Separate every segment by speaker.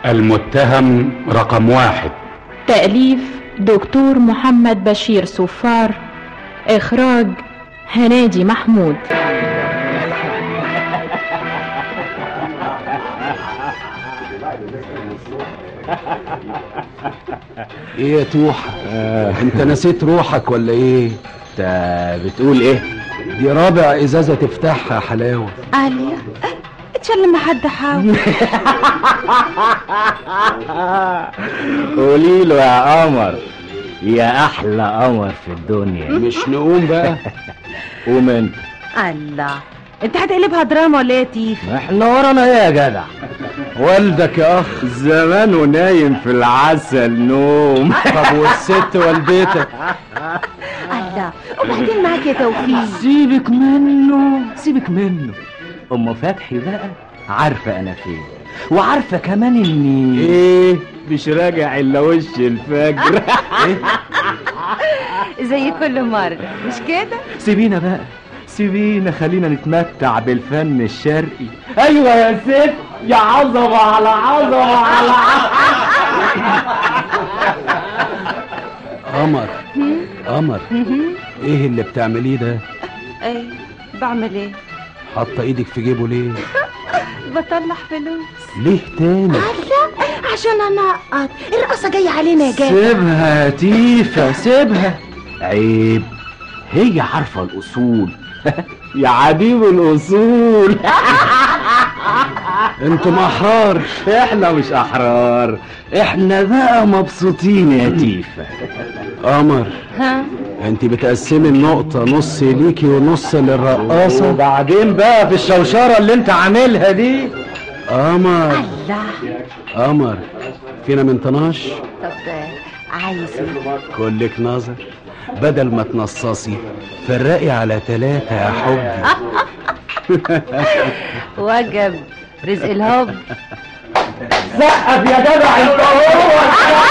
Speaker 1: المتهم رقم واحد
Speaker 2: تأليف دكتور محمد بشير صفار إخراج هنادي محمود
Speaker 3: ايه يا توحة انت نسيت روحك ولا ايه
Speaker 4: انت بتقول ايه
Speaker 3: دي رابع ازازة تفتحها يا حلاوة
Speaker 5: عليا اتشل ما حد حاول
Speaker 4: قولي له يا قمر يا احلى قمر في الدنيا
Speaker 3: مش نقوم بقى
Speaker 4: قوم انت
Speaker 5: الله انت هتقلبها دراما ولا ايه يا تيف
Speaker 4: احنا ورانا ايه يا جدع
Speaker 3: والدك يا اخ
Speaker 4: زمانه نايم في العسل نوم
Speaker 3: طب والست والدتك
Speaker 5: الله وبعدين معاك يا توفيق
Speaker 4: سيبك منه سيبك منه ام فتحي بقى عارفه انا فين وعارفه كمان اني
Speaker 3: ايه
Speaker 4: مش راجع الا وش الفجر
Speaker 5: زي كل مرة مش كده
Speaker 4: سيبينا بقى سيبينا خلينا نتمتع بالفن الشرقي ايوه يا ست يا عظمه على عظمه على
Speaker 3: قمر قمر ايه اللي بتعمليه ده
Speaker 5: ايه بعمل ايه
Speaker 3: حاطه ايدك في جيبه ليه
Speaker 5: بطلع فلوس
Speaker 3: ليه تاني
Speaker 5: الله عشان انقط الرقصة جاية علينا يا جاي
Speaker 4: سيبها يا تيفا سيبها عيب هي عارفه الاصول يا عديم الاصول
Speaker 3: انتم احرار
Speaker 4: احنا مش احرار احنا بقى مبسوطين يا تيفا
Speaker 3: قمر
Speaker 5: ها
Speaker 3: انت بتقسمي النقطة نص ليكي ونص للرقاصة
Speaker 4: وبعدين بقى في الشوشره اللي انت عاملها دي
Speaker 3: قمر
Speaker 5: الله
Speaker 3: قمر فينا من طناش
Speaker 5: طب عايز ايه
Speaker 3: كلك نظر بدل ما تنصصي فرقي على ثلاثة يا حبي
Speaker 5: وجب رزق الهب
Speaker 4: سقف يا جدع انت هو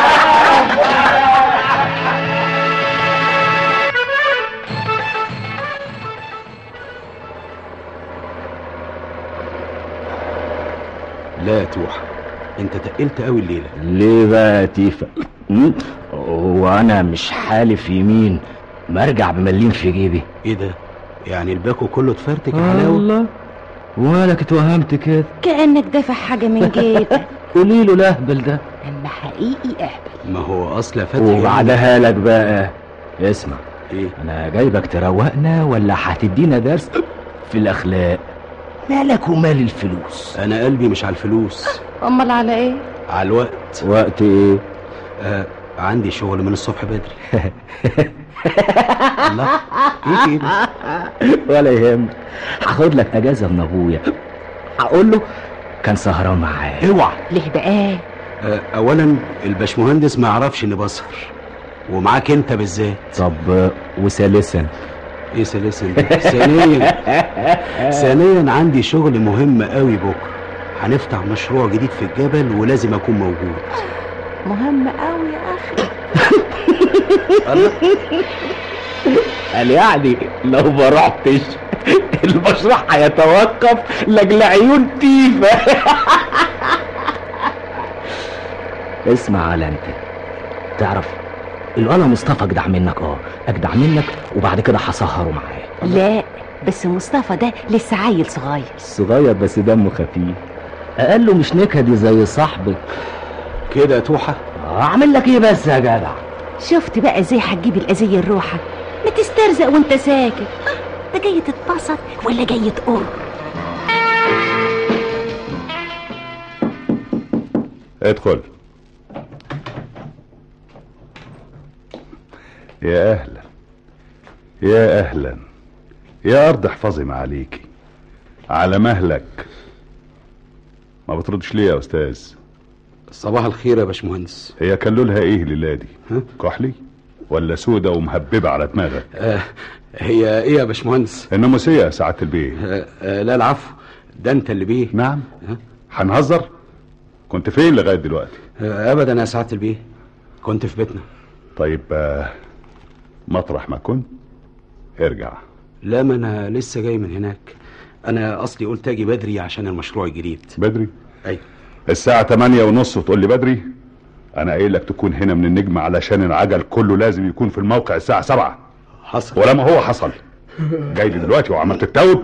Speaker 3: لا يا توحة انت تقلت قوي الليلة
Speaker 4: ليه بقى يا تيفا م? وانا مش حالف يمين ما ارجع بمليم في جيبي
Speaker 3: ايه ده يعني الباكو كله اتفرتك يا حلاوة
Speaker 4: الله ومالك اتوهمت كده
Speaker 5: كأنك دافع حاجة من جيبك
Speaker 4: قولي له الاهبل ده
Speaker 5: اما حقيقي اهبل
Speaker 3: ما هو اصل فتحي
Speaker 4: وبعدها لك بقى اسمع
Speaker 3: ايه
Speaker 4: انا جايبك تروقنا ولا هتدينا درس في الاخلاق مالك ومال الفلوس
Speaker 3: انا قلبي مش على الفلوس
Speaker 5: امال على ايه
Speaker 3: على الوقت
Speaker 4: وقت ايه
Speaker 3: آه عندي شغل من الصبح بدري الله ايه كده
Speaker 4: ولا يهمك هاخد لك اجازه من ابويا هقول له كان سهران معايا اوعى
Speaker 5: ليه بقى
Speaker 3: آه اولا الباشمهندس ما يعرفش اني بسهر ومعاك انت بالذات
Speaker 4: طب وثالثا
Speaker 3: ايه سلاسل ده ثانيا ثانيا عندي شغل مهم قوي بكره هنفتح مشروع جديد في الجبل ولازم اكون موجود
Speaker 5: مهم قوي يا اخي
Speaker 4: قال يعني لو ما رحتش المشروع هيتوقف لاجل عيون تيفا اسمع على انت تعرف الولا مصطفى اجدع منك اه اجدع منك وبعد كده هسهره معايا
Speaker 5: لا بس مصطفى ده لسه عيل صغير
Speaker 4: صغير بس دمه خفيف اقله مش نكدي زي صاحبك
Speaker 3: كده يا توحة
Speaker 4: اعمل لك ايه بس يا جدع
Speaker 5: شفت بقى ازاي هتجيب الاذية لروحك ما تسترزق وانت ساكت آه، ده جاي تتبسط ولا جاي تقر
Speaker 6: ادخل يا اهلا يا اهلا يا ارض احفظي ما عليكي على مهلك ما بتردش ليه يا استاذ
Speaker 3: صباح الخير يا باشمهندس
Speaker 6: هي كان لونها ايه الليله دي
Speaker 3: ها؟
Speaker 6: كحلي ولا سودة ومهببة على دماغك
Speaker 3: آه هي ايه يا باشمهندس
Speaker 6: الناموسية يا سعادة البيه
Speaker 3: آه آه لا العفو ده انت اللي بيه
Speaker 6: نعم
Speaker 3: ها؟
Speaker 6: هنهزر كنت فين لغاية دلوقتي
Speaker 3: آه ابدا يا سعاده البيه كنت في بيتنا
Speaker 6: طيب آه، مطرح ما كنت ارجع
Speaker 3: لا ما انا لسه جاي من هناك انا اصلي قلت اجي بدري عشان المشروع الجديد
Speaker 6: بدري
Speaker 3: ايوه
Speaker 6: الساعة تمانية ونص وتقول لي بدري انا قايل لك تكون هنا من النجم علشان العجل كله لازم يكون في الموقع الساعة سبعة
Speaker 3: حصل
Speaker 6: ولما هو حصل جاي لي دلوقتي وعملت التوب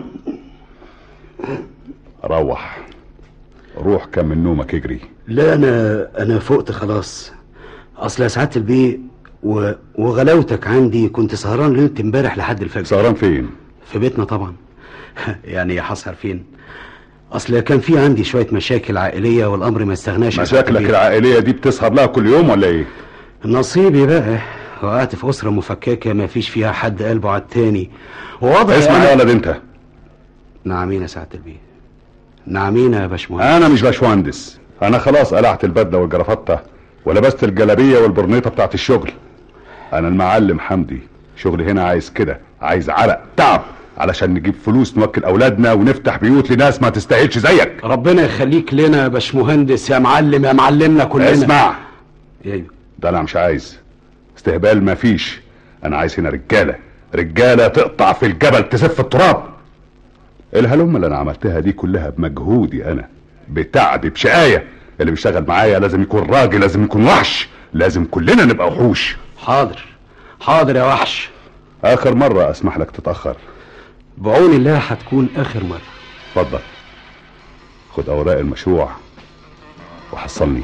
Speaker 6: روح روح كم من نومك اجري
Speaker 3: لا انا انا فقت خلاص اصل يا سعاده البيه و... وغلاوتك عندي كنت سهران ليله امبارح لحد الفجر
Speaker 6: سهران فين
Speaker 3: في بيتنا طبعا يعني هسهر فين اصل كان في عندي شويه مشاكل عائليه والامر ما استغناش يا سعادة
Speaker 6: مشاكلك
Speaker 3: البيه.
Speaker 6: العائلية دي بتسهر لها كل يوم ولا ايه
Speaker 3: نصيبي بقى وقعت في اسره مفككه ما فيش فيها حد قلبه على التاني وواضح
Speaker 6: اسمع
Speaker 3: يعني-
Speaker 6: يا ولد انت
Speaker 3: نعمين يا سعاده البيه نعمين يا باشمهندس
Speaker 6: انا مش باشمهندس انا خلاص قلعت البدله والجرافطه ولبست الجلابيه والبرنيطه بتاعت الشغل انا المعلم حمدي شغلي هنا عايز كده عايز عرق تعب علشان نجيب فلوس نوكل اولادنا ونفتح بيوت لناس ما تستاهلش زيك
Speaker 3: ربنا يخليك لنا يا باشمهندس يا معلم يا معلمنا كلنا
Speaker 6: اسمع
Speaker 3: ايوه
Speaker 6: ده انا مش عايز استهبال ما فيش انا عايز هنا رجاله رجاله تقطع في الجبل تسف التراب الهلم اللي انا عملتها دي كلها بمجهودي انا بتعبي بشقايه اللي بيشتغل معايا لازم يكون راجل لازم يكون وحش لازم كلنا نبقى وحوش
Speaker 3: حاضر حاضر يا وحش
Speaker 6: اخر مره اسمح لك تتاخر
Speaker 3: بعون الله هتكون اخر مره
Speaker 6: اتفضل خد اوراق المشروع وحصلني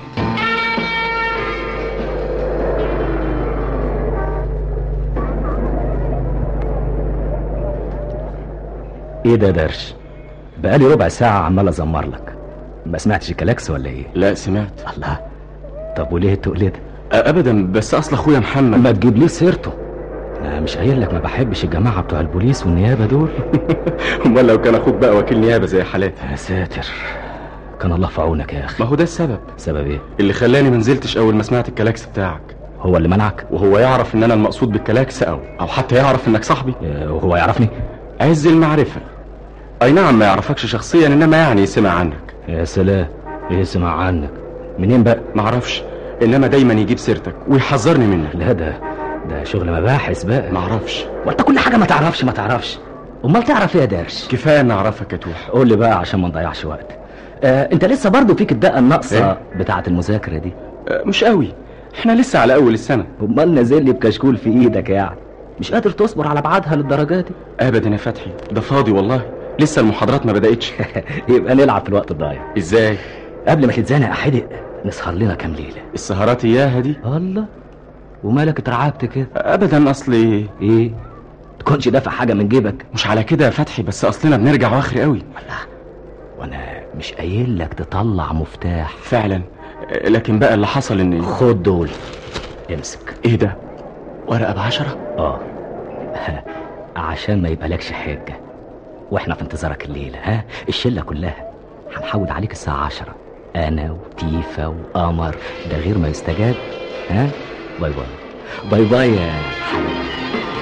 Speaker 4: ايه ده يا درش بقالي ربع ساعة عمال ازمر لك ما سمعتش الكلاكس ولا ايه
Speaker 1: لا سمعت
Speaker 4: الله طب وليه التقل ده
Speaker 1: ابدا بس اصل اخويا محمد
Speaker 4: ما تجيب ليه سيرته انا مش قايل لك ما بحبش الجماعة بتوع البوليس والنيابة دول
Speaker 1: امال لو كان اخوك بقى وكيل نيابه زي حالاتي
Speaker 4: يا ساتر كان الله في عونك يا اخي
Speaker 1: ما هو ده السبب
Speaker 4: سبب ايه
Speaker 1: اللي خلاني ما نزلتش اول ما سمعت الكلاكس بتاعك
Speaker 4: هو اللي منعك
Speaker 1: وهو يعرف ان انا المقصود بالكلاكس او او حتى يعرف انك صاحبي
Speaker 4: آه، وهو يعرفني
Speaker 1: عز المعرفه اي نعم ما يعرفكش شخصيا انما يعني سمع عنك
Speaker 4: يا سلام ايه سمع عنك منين بقى
Speaker 1: ما اعرفش انما دايما يجيب سيرتك ويحذرني منك
Speaker 4: لا ده ده شغل مباحث بقى
Speaker 1: ما اعرفش
Speaker 4: وانت كل حاجة ما تعرفش ما تعرفش امال تعرف ايه يا درش
Speaker 1: كفايه ان اعرفك يا توح
Speaker 4: قول لي بقى عشان ما نضيعش وقت آه انت لسه برضه فيك الدقه الناقصه
Speaker 1: إيه؟
Speaker 4: بتاعه المذاكره دي
Speaker 1: أه، مش قوي احنا لسه على اول السنه
Speaker 4: امال نازل لي بكشكول في ايدك يعني مش قادر تصبر على بعدها للدرجه دي
Speaker 1: ابدا يا فتحي ده فاضي والله لسه المحاضرات ما بداتش
Speaker 4: يبقى نلعب في الوقت الضايع
Speaker 1: ازاي
Speaker 4: قبل ما تتزنق يا حدق نسهر لنا كام ليله
Speaker 1: السهرات اياها دي
Speaker 4: الله ومالك اترعبت كده
Speaker 1: ابدا اصلي
Speaker 4: ايه تكونش دافع حاجه من جيبك
Speaker 1: مش على كده يا فتحي بس اصلنا بنرجع واخر قوي
Speaker 4: وانا مش قايل لك تطلع مفتاح
Speaker 1: فعلا أه، لكن بقى اللي حصل ان
Speaker 4: خد دول امسك
Speaker 1: ايه ده ورقه بعشرة
Speaker 4: اه عشان ما يبقالكش حجة واحنا في انتظارك الليلة ها الشلة كلها هنحود عليك الساعة عشرة انا وتيفا وقمر ده غير ما يستجاب ها باي باي باي باي يا حبيبي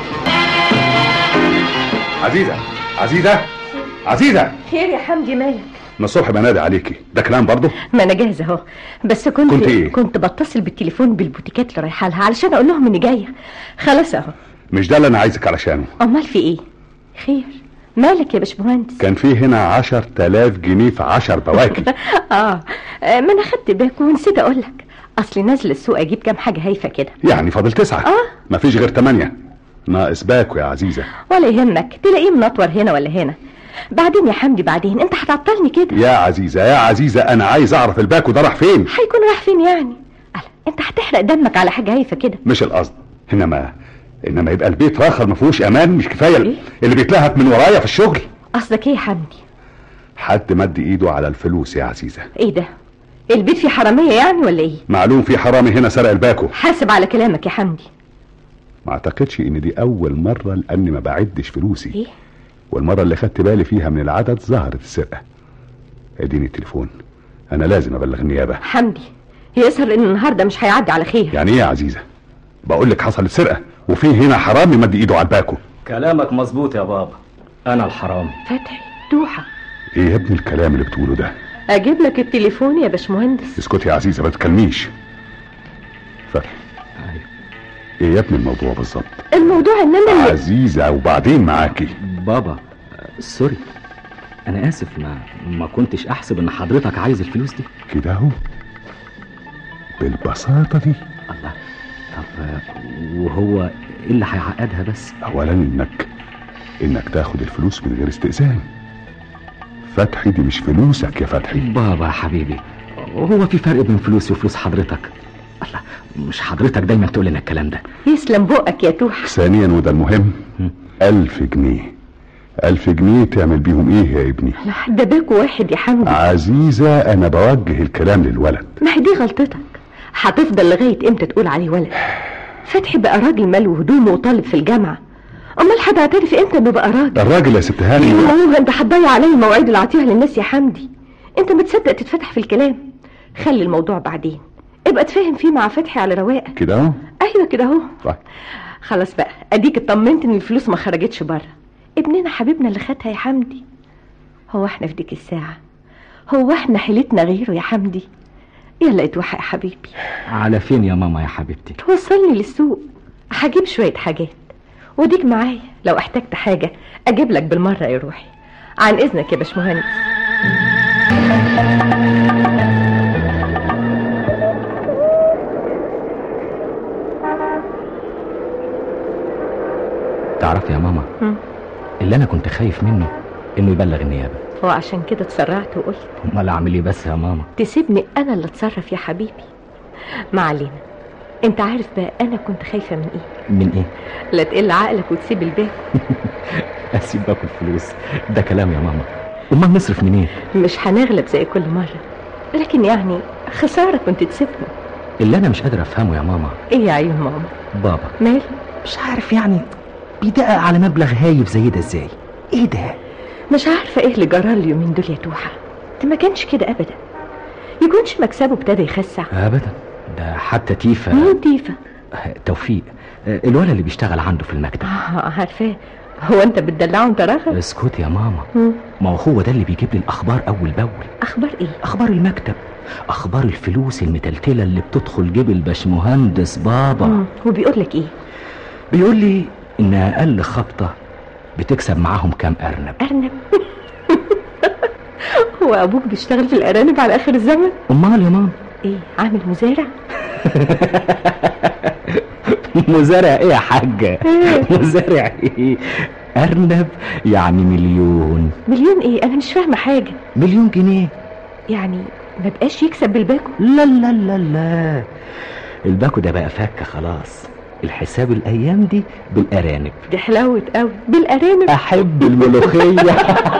Speaker 6: عزيزه عزيزه عزيزه
Speaker 7: خير يا حمدي مالك
Speaker 6: من الصبح بنادي عليكي ده كلام برضه
Speaker 7: ما انا جاهزه اهو بس كنت
Speaker 6: كنت إيه؟
Speaker 7: كنت بتصل بالتليفون بالبوتيكات اللي رايحه لها علشان اقول لهم اني جايه خلاص اهو
Speaker 6: مش ده اللي انا عايزك علشانه
Speaker 7: امال في ايه خير مالك يا باشمهندس
Speaker 6: كان في هنا عشر تلاف جنيه في عشر بواكي
Speaker 7: اه آه، ما انا خدت بالك ونسيت اقول لك اصلي نازله السوق اجيب كام حاجه هايفه كده
Speaker 6: يعني فاضل تسعة
Speaker 7: آه.
Speaker 6: مفيش غير تمانية ناقص باكو يا عزيزة
Speaker 7: ولا يهمك تلاقيه منطور هنا ولا هنا بعدين يا حمدي بعدين انت هتعطلني كده
Speaker 6: يا عزيزة يا عزيزة أنا عايز أعرف الباكو ده راح فين
Speaker 7: هيكون راح فين يعني ألا انت هتحرق دمك على حاجه هايفه كده
Speaker 6: مش القصد إنما إنما يبقى البيت راخر ما فيهوش أمان مش كفاية
Speaker 7: إيه؟
Speaker 6: اللي بيتلهف من ورايا في الشغل
Speaker 7: قصدك ايه يا حمدي
Speaker 6: حد مد إيده على الفلوس يا عزيزة
Speaker 7: ايه ده البيت فيه حراميه يعني ولا ايه
Speaker 6: معلوم في حرامي هنا سرق الباكو
Speaker 7: حاسب على كلامك يا حمدي
Speaker 6: ما أعتقدش إن دي أول مرة لأني ما بعدش فلوسي
Speaker 7: ايه
Speaker 6: والمرة اللي خدت بالي فيها من العدد ظهرت السرقة اديني التليفون أنا لازم أبلغ النيابة
Speaker 7: حمدي يظهر ان النهارده مش هيعدي على خير
Speaker 6: يعني ايه يا عزيزة بقول لك حصلت سرقة وفي هنا حرامي مد ايده على الباكو
Speaker 4: كلامك مظبوط يا بابا انا الحرامي
Speaker 7: فتحي دوحه
Speaker 6: ايه يا ابني الكلام اللي بتقوله ده
Speaker 7: اجيب لك التليفون يا باشمهندس
Speaker 6: اسكتي يا عزيزة ما تتكلميش فتحي
Speaker 4: أيوة.
Speaker 6: ايه يا ابني الموضوع بالظبط
Speaker 7: الموضوع ان انا اللي
Speaker 6: عزيزة وبعدين معاكي
Speaker 4: بابا آه، سوري انا اسف ما ما كنتش احسب ان حضرتك عايز الفلوس دي
Speaker 6: كده اهو بالبساطة دي
Speaker 4: الله طب آه، وهو ايه اللي هيعقدها بس
Speaker 6: اولا انك انك تاخد الفلوس من غير استئذان فتحي دي مش فلوسك يا فتحي
Speaker 4: بابا يا حبيبي هو في فرق بين فلوسي وفلوس حضرتك الله مش حضرتك دايما تقول لنا الكلام ده
Speaker 7: يسلم بقك يا توحة
Speaker 6: ثانيا وده المهم ألف جنيه ألف جنيه تعمل بيهم ايه يا ابني
Speaker 7: لا ده باكو واحد يا حمدي
Speaker 6: عزيزة انا بوجه الكلام للولد
Speaker 7: ما هي دي غلطتك هتفضل لغاية امتى تقول عليه ولد فتحي بقى راجل مال وهدومه وطالب في الجامعة امال هتعترف امتى انه بقى راجل
Speaker 6: الراجل يا ست هاني
Speaker 7: ايوه انت هتضيع عليا المواعيد اللي اعطيها للناس يا حمدي انت بتصدق تتفتح في الكلام خلي الموضوع بعدين ابقى تفهم فيه مع فتحي على رواقه
Speaker 6: كده اهو
Speaker 7: ايوه كده اهو
Speaker 6: طيب
Speaker 7: خلاص بقى اديك اطمنت ان الفلوس ما خرجتش بره ابننا حبيبنا اللي خدها يا حمدي هو احنا في ديك الساعة هو احنا حيلتنا غيره يا حمدي يلا اتوحى يا حبيبي
Speaker 4: على فين يا ماما يا حبيبتي
Speaker 7: توصلني للسوق هجيب شوية حاجات وديك معايا لو احتجت حاجة اجيب لك بالمرة يا روحي عن اذنك يا باشمهندس
Speaker 4: تعرف يا ماما
Speaker 7: مم.
Speaker 4: اللي انا كنت خايف منه انه يبلغ النيابه
Speaker 7: هو عشان كده اتسرعت وقلت
Speaker 4: امال اعمل ايه بس يا ماما
Speaker 7: تسيبني انا اللي اتصرف يا حبيبي ما علينا انت عارف بقى انا كنت خايفة من ايه
Speaker 4: من ايه
Speaker 7: لا تقل عقلك وتسيب الباقي
Speaker 4: اسيب باكل فلوس ده كلام يا ماما امال نصرف منين
Speaker 7: مش هنغلب زي كل مرة لكن يعني خسارة كنت تسيبنا
Speaker 4: اللي انا مش قادر افهمه يا ماما
Speaker 7: ايه يا عيون ماما
Speaker 4: بابا
Speaker 7: مال
Speaker 4: مش عارف يعني بيدقق على مبلغ هايف زي ده ازاي ايه ده
Speaker 7: مش عارفة ايه اللي جرى اليومين دول يا توحة ده ما كانش كده ابدا يكونش مكسبه ابتدى يخسع
Speaker 4: ابدا ده حتى تيفا
Speaker 7: مين تيفا
Speaker 4: آه، توفيق آه، الولد اللي بيشتغل عنده في المكتب
Speaker 7: اه عارفاه هو انت بتدلعه انت راغب
Speaker 4: اسكت يا ماما
Speaker 7: مم.
Speaker 4: ما هو هو ده اللي بيجيب لي الاخبار اول باول
Speaker 7: اخبار ايه
Speaker 4: اخبار المكتب اخبار الفلوس المتلتله اللي بتدخل جيب الباشمهندس بابا
Speaker 7: مم. وبيقول لك ايه
Speaker 4: بيقول لي ان اقل خبطه بتكسب معاهم كام ارنب
Speaker 7: ارنب هو ابوك بيشتغل في الارانب على اخر الزمن
Speaker 4: امال يا ماما
Speaker 7: ايه عامل مزارع
Speaker 4: مزارع ايه يا حاجه مزارع ايه ارنب يعني مليون
Speaker 7: مليون ايه انا مش فاهمه حاجه
Speaker 4: مليون جنيه
Speaker 7: يعني ما بقاش يكسب بالباكو
Speaker 4: لا لا لا لا الباكو ده بقى فكه خلاص الحساب الايام دي بالارانب
Speaker 7: دي حلاوه قوي بالارانب
Speaker 4: احب الملوخيه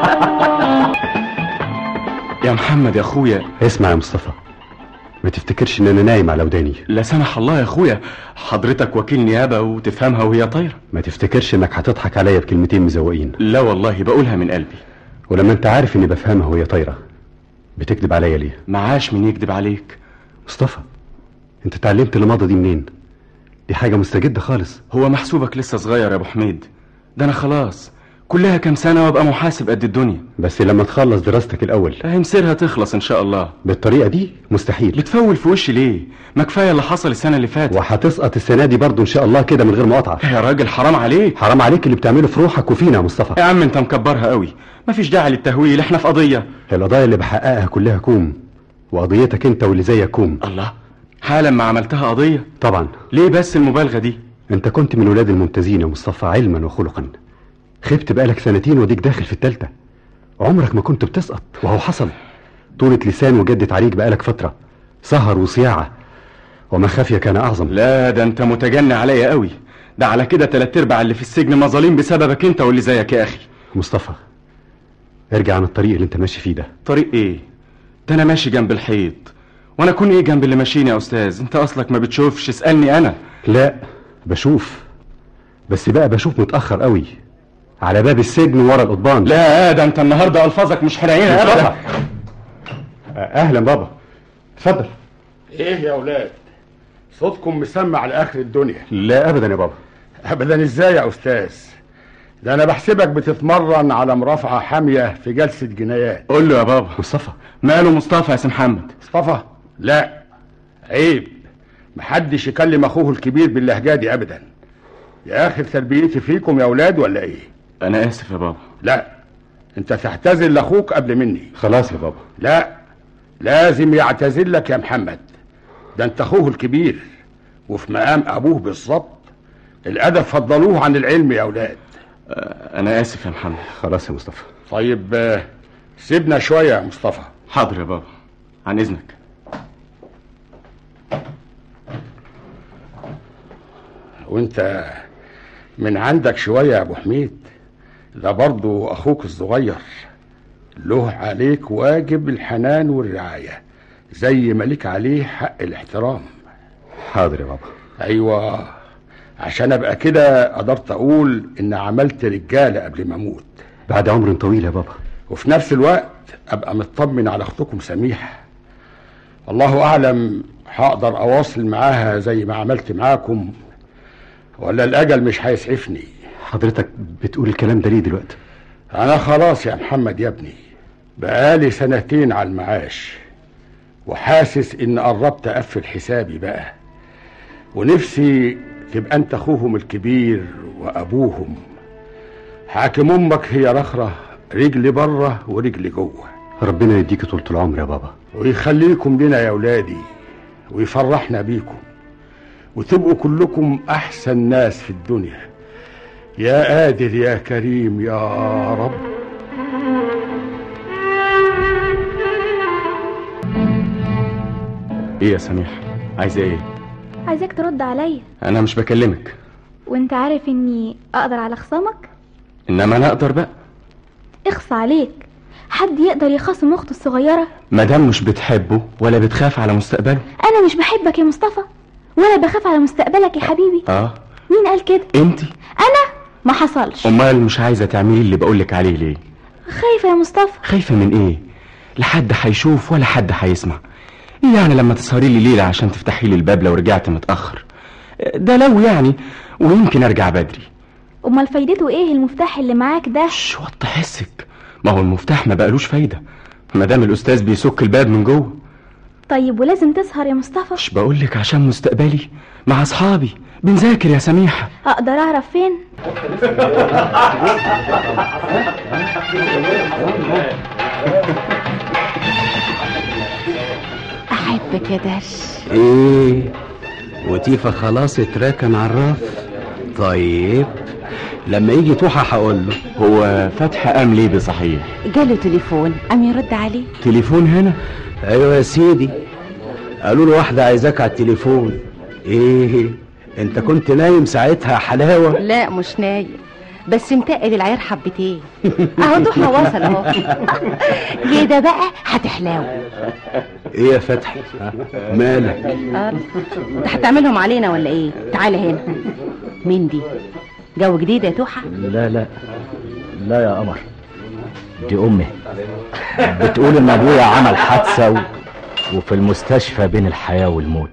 Speaker 1: يا محمد يا اخويا
Speaker 3: اسمع يا مصطفى ما تفتكرش ان انا نايم على وداني
Speaker 1: لا سمح الله يا اخويا حضرتك وكيل نيابه وتفهمها وهي طايره
Speaker 3: ما تفتكرش انك هتضحك عليا بكلمتين مزوقين
Speaker 1: لا والله بقولها من قلبي
Speaker 3: ولما انت عارف اني بفهمها وهي طايره بتكذب عليا ليه
Speaker 1: معاش من يكذب عليك
Speaker 3: مصطفى انت اتعلمت الماضي دي منين دي حاجه مستجده خالص
Speaker 1: هو محسوبك لسه صغير يا ابو حميد ده انا خلاص كلها كام سنه وابقى محاسب قد الدنيا
Speaker 3: بس لما تخلص دراستك الاول
Speaker 1: اهي مسيرها تخلص ان شاء الله
Speaker 3: بالطريقه دي مستحيل
Speaker 1: بتفول في وشي ليه ما كفايه اللي حصل السنه اللي فاتت
Speaker 3: وهتسقط السنه دي برضه ان شاء الله كده من غير مقاطعه
Speaker 1: يا راجل حرام عليك
Speaker 3: حرام عليك اللي بتعمله في روحك وفينا يا مصطفى
Speaker 1: يا عم انت مكبرها قوي مفيش داعي للتهويل احنا في قضيه
Speaker 3: القضايا اللي بحققها كلها كوم وقضيتك انت واللي زيك كوم
Speaker 1: الله حالا ما عملتها قضيه
Speaker 3: طبعا
Speaker 1: ليه بس المبالغه دي
Speaker 3: انت كنت من ولاد الممتازين يا مصطفى علما وخلقا خبت بقالك سنتين وديك داخل في التالتة عمرك ما كنت بتسقط وهو حصل طولة لسان وجدت عليك بقالك فترة سهر وصياعة وما خافية كان أعظم
Speaker 1: لا ده انت متجني عليا قوي ده على كده تلات ارباع اللي في السجن مظالم بسببك انت واللي زيك يا اخي
Speaker 3: مصطفى ارجع عن الطريق اللي انت ماشي فيه ده
Speaker 1: طريق ايه ده انا ماشي جنب الحيط وانا اكون ايه جنب اللي ماشيين يا استاذ انت اصلك ما بتشوفش اسالني انا
Speaker 3: لا بشوف بس بقى بشوف متأخر قوي على باب السجن ورا القضبان
Speaker 1: لا ده انت النهارده الفاظك مش حنينه ابدا
Speaker 3: اهلا بابا اتفضل
Speaker 8: ايه يا اولاد صوتكم مسمع لاخر الدنيا
Speaker 3: لا ابدا يا بابا
Speaker 8: ابدا ازاي يا استاذ ده انا بحسبك بتتمرن على مرافعه حاميه في جلسه جنايات
Speaker 1: قول له يا بابا
Speaker 3: مصطفى
Speaker 1: ماله مصطفى يا سي محمد
Speaker 8: مصطفى لا عيب محدش يكلم اخوه الكبير باللهجه دي ابدا يا اخي تربيتي فيكم يا اولاد ولا ايه
Speaker 1: انا اسف يا بابا
Speaker 8: لا انت تعتذر لاخوك قبل مني
Speaker 3: خلاص يا بابا
Speaker 8: لا لازم يعتذر لك يا محمد ده انت اخوه الكبير وفي مقام ابوه بالظبط الادب فضلوه عن العلم يا اولاد
Speaker 1: انا اسف يا محمد
Speaker 3: خلاص يا مصطفى
Speaker 8: طيب آه، سيبنا شويه يا مصطفى
Speaker 1: حاضر يا بابا عن اذنك
Speaker 8: وانت من عندك شويه يا ابو حميد ده برضو اخوك الصغير له عليك واجب الحنان والرعايه زي ما ليك عليه حق الاحترام
Speaker 3: حاضر يا بابا
Speaker 8: ايوه عشان ابقى كده قدرت اقول ان عملت رجاله قبل ما اموت
Speaker 3: بعد عمر طويل يا بابا
Speaker 8: وفي نفس الوقت ابقى مطمن على اختكم سميحه والله اعلم هقدر اواصل معاها زي ما عملت معاكم ولا الاجل مش هيسعفني
Speaker 3: حضرتك بتقول الكلام ده ليه دلوقتي
Speaker 8: انا خلاص يا محمد يا ابني بقالي سنتين على المعاش وحاسس ان قربت اقفل حسابي بقى ونفسي تبقى انت اخوهم الكبير وابوهم حاكم امك هي رخرة رجل بره ورجل جوه
Speaker 3: ربنا يديك طولة العمر يا بابا
Speaker 8: ويخليكم لنا يا ولادي ويفرحنا بيكم وتبقوا كلكم احسن ناس في الدنيا يا قادر يا كريم يا رب
Speaker 1: ايه يا سميح عايزه ايه
Speaker 9: عايزاك ترد عليا
Speaker 1: انا مش بكلمك
Speaker 9: وانت عارف اني اقدر على خصامك
Speaker 1: انما انا اقدر بقى
Speaker 9: اخص عليك حد يقدر يخاصم اخته الصغيره
Speaker 1: مادام مش بتحبه ولا بتخاف على مستقبله
Speaker 9: انا مش بحبك يا مصطفى ولا بخاف على مستقبلك يا حبيبي
Speaker 1: اه
Speaker 9: مين قال كده
Speaker 1: انت
Speaker 9: انا ما حصلش
Speaker 1: امال مش عايزه تعملي اللي بقولك عليه ليه
Speaker 9: خايفه يا مصطفى
Speaker 1: خايفه من ايه لا حد هيشوف ولا حد هيسمع ايه يعني لما تسهري لي ليله عشان تفتحي لي الباب لو رجعت متاخر ده لو يعني ويمكن ارجع بدري
Speaker 9: امال فايدته ايه المفتاح اللي معاك ده
Speaker 1: شو وطي حسك ما هو المفتاح ما بقالوش فايده ما دام الاستاذ بيسك الباب من جوه
Speaker 9: طيب ولازم تسهر يا مصطفى
Speaker 1: مش بقولك عشان مستقبلي مع اصحابي بنذاكر يا سميحه
Speaker 9: اقدر اعرف فين
Speaker 5: احبك يا درش
Speaker 10: ايه وتيفا خلاص اتراكن على الرف طيب لما يجي توحى هقول له
Speaker 1: هو فتح قام ليه بصحيح
Speaker 5: جاله تليفون قام يرد عليه
Speaker 1: تليفون هنا
Speaker 10: ايوه يا سيدي قالوا له واحده عايزاك على التليفون ايه انت كنت نايم ساعتها يا حلاوه
Speaker 5: لا مش نايم بس متقل العيار حبتين اهو ضحى وصل اهو كده بقى هتحلاوي
Speaker 10: ايه يا فتحي مالك
Speaker 5: آه. انت هتعملهم علينا ولا ايه تعالى هنا مين دي جو جديد يا توحة
Speaker 4: لا لا لا يا قمر دي امي بتقول ان ابويا عمل حادثه و... وفي المستشفى بين الحياه والموت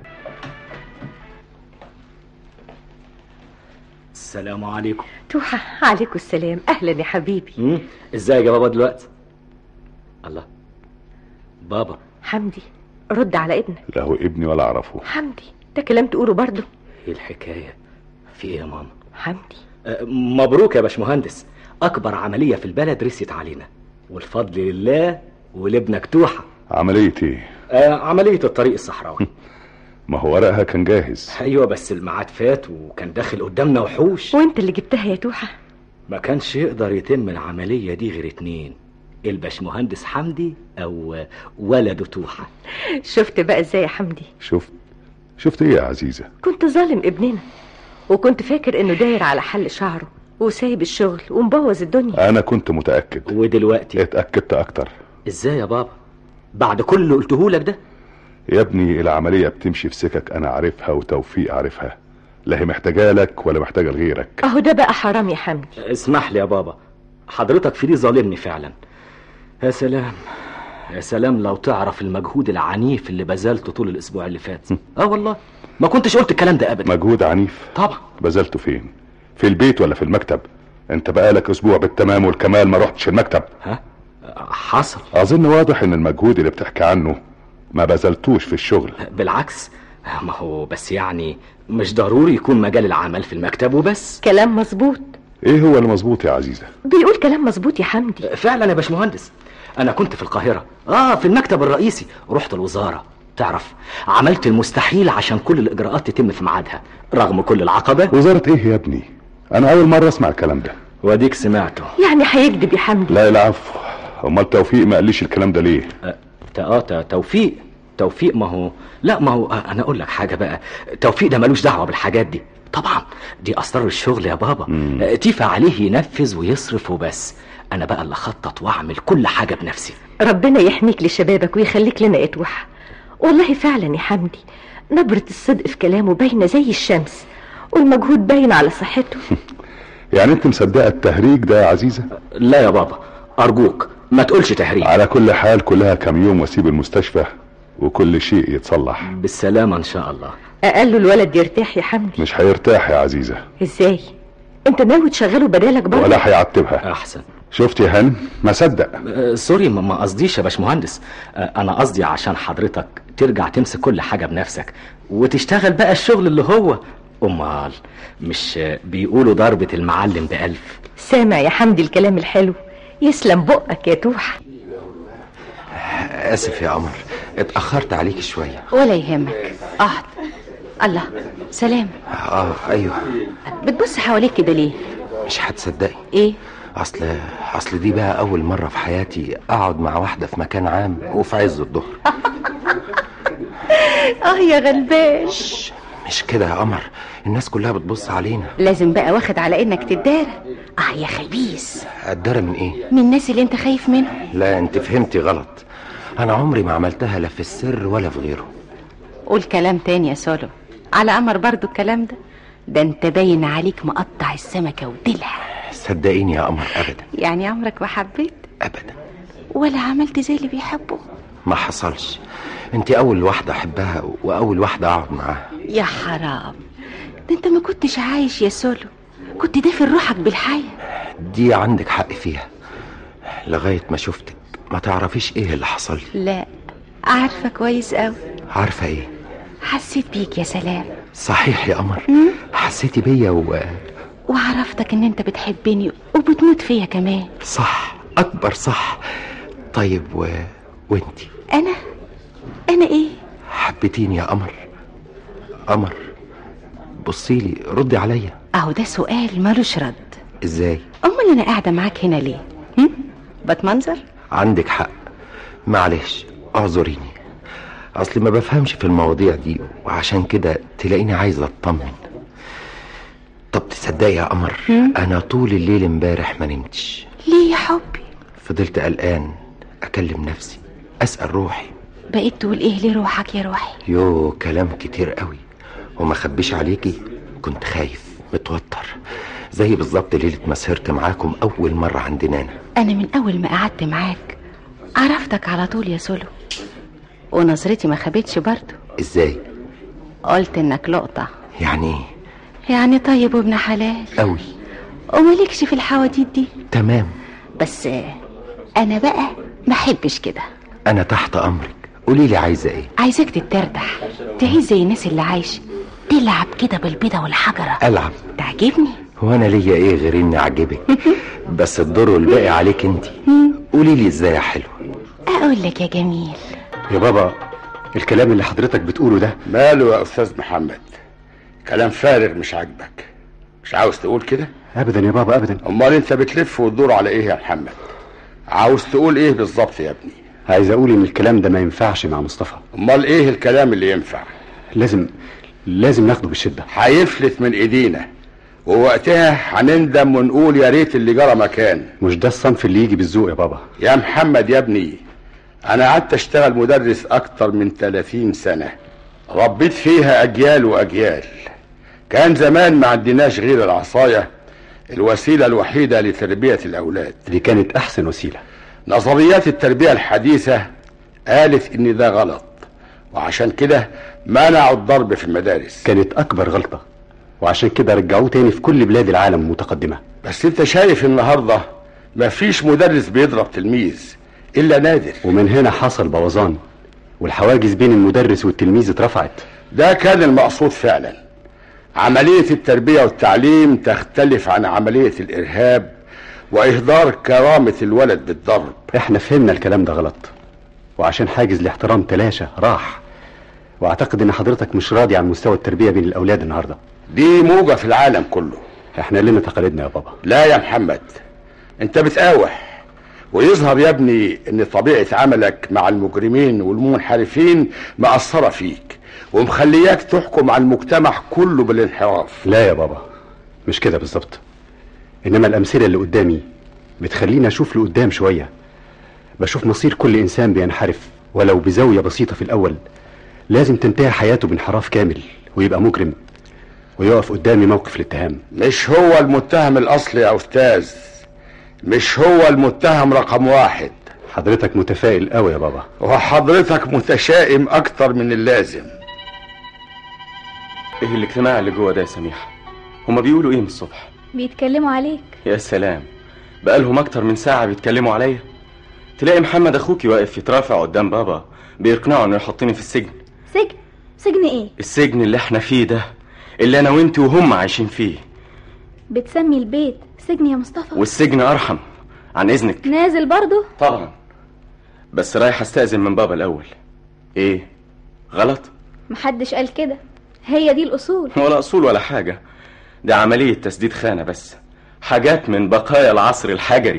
Speaker 4: السلام عليكم
Speaker 7: توحة عليكم السلام اهلا يا حبيبي
Speaker 4: مم، ازيك يا بابا دلوقتي الله بابا
Speaker 7: حمدي رد على ابنك
Speaker 6: لا هو ابني ولا اعرفه
Speaker 7: حمدي ده كلام تقوله برضه
Speaker 4: ايه الحكايه في ايه يا ماما
Speaker 7: حمدي
Speaker 4: أه، مبروك يا باشمهندس اكبر عمليه في البلد رست علينا والفضل لله ولابنك توحه
Speaker 6: عملية ايه
Speaker 4: آه عمليه الطريق الصحراوي
Speaker 6: ما هو ورقها كان جاهز
Speaker 4: ايوه بس الميعاد فات وكان داخل قدامنا وحوش
Speaker 7: وانت اللي جبتها يا توحة
Speaker 4: ما كانش يقدر يتم العمليه دي غير اتنين الباشمهندس حمدي او ولده توحه
Speaker 7: شفت بقى ازاي يا حمدي
Speaker 6: شفت شفت ايه يا عزيزة
Speaker 7: كنت ظالم ابننا وكنت فاكر انه داير على حل شعره وسايب الشغل ومبوظ الدنيا
Speaker 6: انا كنت متأكد
Speaker 4: ودلوقتي
Speaker 6: اتأكدت اكتر
Speaker 4: ازاي يا بابا بعد كل اللي قلتهولك ده
Speaker 6: يا ابني العملية بتمشي في سكك انا عارفها وتوفيق عارفها لا هي محتاجة لك ولا محتاجة لغيرك
Speaker 7: اهو ده بقى حرام يا حمدي
Speaker 4: اسمح لي يا بابا حضرتك في دي ظالمني فعلا يا سلام يا سلام لو تعرف المجهود العنيف اللي بذلته طول الاسبوع اللي فات اه والله ما كنتش قلت الكلام ده ابدا
Speaker 6: مجهود عنيف
Speaker 4: طبعا
Speaker 6: بذلته فين في البيت ولا في المكتب انت بقالك اسبوع بالتمام والكمال ما رحتش المكتب
Speaker 4: ها حصل
Speaker 6: اظن واضح ان المجهود اللي بتحكي عنه ما بذلتوش في الشغل
Speaker 4: بالعكس ما هو بس يعني مش ضروري يكون مجال العمل في المكتب وبس
Speaker 7: كلام مظبوط
Speaker 6: ايه هو اللي مظبوط يا عزيزة
Speaker 7: بيقول كلام مظبوط يا حمدي
Speaker 4: فعلا يا باشمهندس انا كنت في القاهره اه في المكتب الرئيسي رحت الوزاره تعرف عملت المستحيل عشان كل الاجراءات تتم في ميعادها رغم كل العقبات
Speaker 6: وزارة ايه يا ابني انا اول مرة اسمع الكلام ده
Speaker 4: واديك سمعته
Speaker 7: يعني هيكذب يا حمدي
Speaker 6: لا العفو امال توفيق ما قاليش الكلام ده ليه
Speaker 4: آه، تا- اه تا- توفيق توفيق ما هو لا ما هو آه، انا اقول لك حاجه بقى توفيق ده ملوش دعوه بالحاجات دي طبعا دي اسرار الشغل يا بابا آه، تيفا عليه ينفذ ويصرف وبس انا بقى اللي اخطط واعمل كل حاجه بنفسي
Speaker 7: ربنا يحميك لشبابك ويخليك لنا اتوح والله فعلا يا حمدي نبرة الصدق في كلامه باينة زي الشمس والمجهود باين على صحته
Speaker 6: يعني انت مصدقة التهريج ده يا عزيزة
Speaker 4: لا يا بابا ارجوك ما تقولش تهريج
Speaker 6: على كل حال كلها كام يوم واسيب المستشفى وكل شيء يتصلح
Speaker 4: بالسلامه ان شاء الله
Speaker 7: اقل له الولد يرتاح يا حمدي
Speaker 6: مش هيرتاح يا عزيزة
Speaker 7: ازاي انت ناوي تشغله بدالك برضه
Speaker 6: ولا هيعتبها
Speaker 4: احسن
Speaker 6: شفت يا هن ما صدق
Speaker 4: آه، سوري ما ما قصديش يا باشمهندس آه، انا قصدي عشان حضرتك ترجع تمسك كل حاجه بنفسك وتشتغل بقى الشغل اللي هو امال مش آه، بيقولوا ضربه المعلم بألف
Speaker 7: سامع يا حمدي الكلام الحلو يسلم بقك يا توح
Speaker 11: اسف يا قمر اتاخرت عليك شويه
Speaker 5: ولا يهمك اقعد الله سلام
Speaker 11: اه ايوه
Speaker 5: بتبص حواليك كده ليه
Speaker 11: مش هتصدقي
Speaker 5: ايه
Speaker 11: اصل اصل دي بقى اول مره في حياتي اقعد مع واحده في مكان عام وفي عز الظهر
Speaker 5: اه يا غلبان
Speaker 11: مش كده يا قمر الناس كلها بتبص علينا
Speaker 5: لازم بقى واخد على انك تدارى اه يا خبيث
Speaker 11: قدرة من ايه
Speaker 5: من الناس اللي انت خايف منهم
Speaker 11: لا انت فهمتي غلط انا عمري ما عملتها لا في السر ولا في غيره
Speaker 5: قول كلام تاني يا سولو على امر برضو الكلام ده ده انت باين عليك مقطع السمكة وديلها
Speaker 11: صدقيني يا قمر ابدا
Speaker 5: يعني عمرك ما حبيت
Speaker 11: ابدا
Speaker 5: ولا عملت زي اللي بيحبوا
Speaker 11: ما حصلش انت اول واحده احبها واول واحده اقعد معاها
Speaker 5: يا حرام ده انت ما كنتش عايش يا سولو كنت دافن روحك بالحياة
Speaker 11: دي عندك حق فيها لغايه ما شفتك ما تعرفيش ايه اللي حصل لي
Speaker 5: لا عارفة كويس قوي
Speaker 11: عارفه ايه
Speaker 5: حسيت بيك يا سلام
Speaker 11: صحيح يا قمر حسيتي بيا و
Speaker 5: وعرفتك ان انت بتحبني وبتموت فيا كمان
Speaker 11: صح اكبر صح طيب و... وانتي
Speaker 5: انا انا ايه
Speaker 11: حبيتيني يا قمر قمر بصيلي ردي عليا
Speaker 5: اهو ده سؤال ملوش رد
Speaker 11: ازاي
Speaker 5: امال انا قاعده معاك هنا ليه هم؟ بتمنظر
Speaker 11: عندك حق معلش اعذريني اصلي ما بفهمش في المواضيع دي وعشان كده تلاقيني عايز اطمن طب تصدقي يا قمر انا طول الليل امبارح ما نمتش
Speaker 5: ليه يا حبي
Speaker 11: فضلت قلقان اكلم نفسي اسال روحي
Speaker 5: بقيت تقول ايه لروحك يا روحي
Speaker 11: يو كلام كتير قوي وما خبيش عليكي كنت خايف متوتر زي بالظبط ليلة ما سهرت معاكم أول مرة عندنا أنا
Speaker 5: انا من اول ما قعدت معاك عرفتك على طول يا سولو ونظرتي ما خبتش برضو
Speaker 11: إزاي؟
Speaker 5: قلت انك لقطة
Speaker 11: يعني إيه؟
Speaker 5: يعني طيب وابن حلال
Speaker 11: أوي
Speaker 5: ومالكش في الحواديت دي
Speaker 11: تمام
Speaker 5: بس انا بقى ما احبش كده
Speaker 11: أنا تحت أمرك قولي لي عايزة إيه؟
Speaker 5: عايزاك تتردح تعيش زي الناس اللي عايشه تلعب كده بالبيضة والحجرة
Speaker 11: ألعب
Speaker 5: تعجبني
Speaker 11: هو أنا ليا إيه غير إني أعجبك بس الدور والباقي عليك أنت قولي لي إزاي يا حلو
Speaker 5: اقول لك يا جميل
Speaker 3: يا بابا الكلام اللي حضرتك بتقوله ده
Speaker 8: ماله يا استاذ محمد كلام فارغ مش عاجبك مش عاوز تقول كده
Speaker 3: ابدا يا بابا ابدا
Speaker 8: امال انت بتلف وتدور على ايه يا محمد عاوز تقول ايه بالظبط يا ابني
Speaker 3: عايز اقول ان الكلام ده ما ينفعش مع مصطفى
Speaker 8: امال ايه الكلام اللي ينفع
Speaker 3: لازم لازم ناخده بالشده
Speaker 8: هيفلت من ايدينا ووقتها هنندم ونقول يا ريت اللي جرى مكان
Speaker 3: مش ده الصنف اللي يجي بالذوق يا بابا
Speaker 8: يا محمد يا ابني انا قعدت اشتغل مدرس اكتر من 30 سنة ربيت فيها اجيال واجيال كان زمان ما عندناش غير العصاية الوسيلة الوحيدة لتربية الاولاد
Speaker 3: دي كانت احسن وسيله
Speaker 8: نظريات التربية الحديثة قالت ان ده غلط وعشان كده منعوا الضرب في المدارس
Speaker 3: كانت اكبر غلطه وعشان كده رجعوه تاني في كل بلاد العالم المتقدمه
Speaker 8: بس انت شايف النهاردة مفيش مدرس بيضرب تلميذ الا نادر
Speaker 3: ومن هنا حصل بوظان والحواجز بين المدرس والتلميذ اترفعت
Speaker 8: ده كان المقصود فعلا عملية التربية والتعليم تختلف عن عملية الإرهاب وإهدار كرامة الولد بالضرب
Speaker 3: احنا فهمنا الكلام ده غلط وعشان حاجز الاحترام تلاشى راح واعتقد ان حضرتك مش راضي عن مستوى التربيه بين الاولاد النهارده
Speaker 8: دي موجة في العالم كله
Speaker 3: احنا لنا تقاليدنا يا بابا
Speaker 8: لا يا محمد انت بتقاوح ويظهر يا ابني ان طبيعة عملك مع المجرمين والمنحرفين مأثرة فيك ومخلياك تحكم على المجتمع كله بالانحراف
Speaker 3: لا يا بابا مش كده بالظبط انما الامثله اللي قدامي بتخليني اشوف لقدام شويه بشوف مصير كل انسان بينحرف ولو بزاويه بسيطه في الاول لازم تنتهي حياته بانحراف كامل ويبقى مجرم ويقف قدامي موقف الاتهام
Speaker 8: مش هو المتهم الأصلي يا أستاذ مش هو المتهم رقم واحد
Speaker 3: حضرتك متفائل قوي يا بابا
Speaker 8: وحضرتك متشائم أكتر من اللازم
Speaker 1: ايه الاجتماع اللي جوه ده يا سميحه هما بيقولوا ايه من الصبح
Speaker 9: بيتكلموا عليك
Speaker 1: يا سلام بقالهم اكتر من ساعه بيتكلموا عليا تلاقي محمد اخوكي واقف يترافع قدام بابا بيقنعه انه يحطني في السجن
Speaker 9: سجن سجن ايه
Speaker 1: السجن اللي احنا فيه ده اللي انا وانت وهم عايشين فيه
Speaker 9: بتسمي البيت سجن يا مصطفى
Speaker 1: والسجن ارحم عن اذنك
Speaker 9: نازل برضو
Speaker 1: طبعا بس رايح استاذن من بابا الاول ايه غلط
Speaker 9: محدش قال كده هي دي الاصول
Speaker 1: ولا اصول ولا حاجه دي عمليه تسديد خانه بس حاجات من بقايا العصر الحجري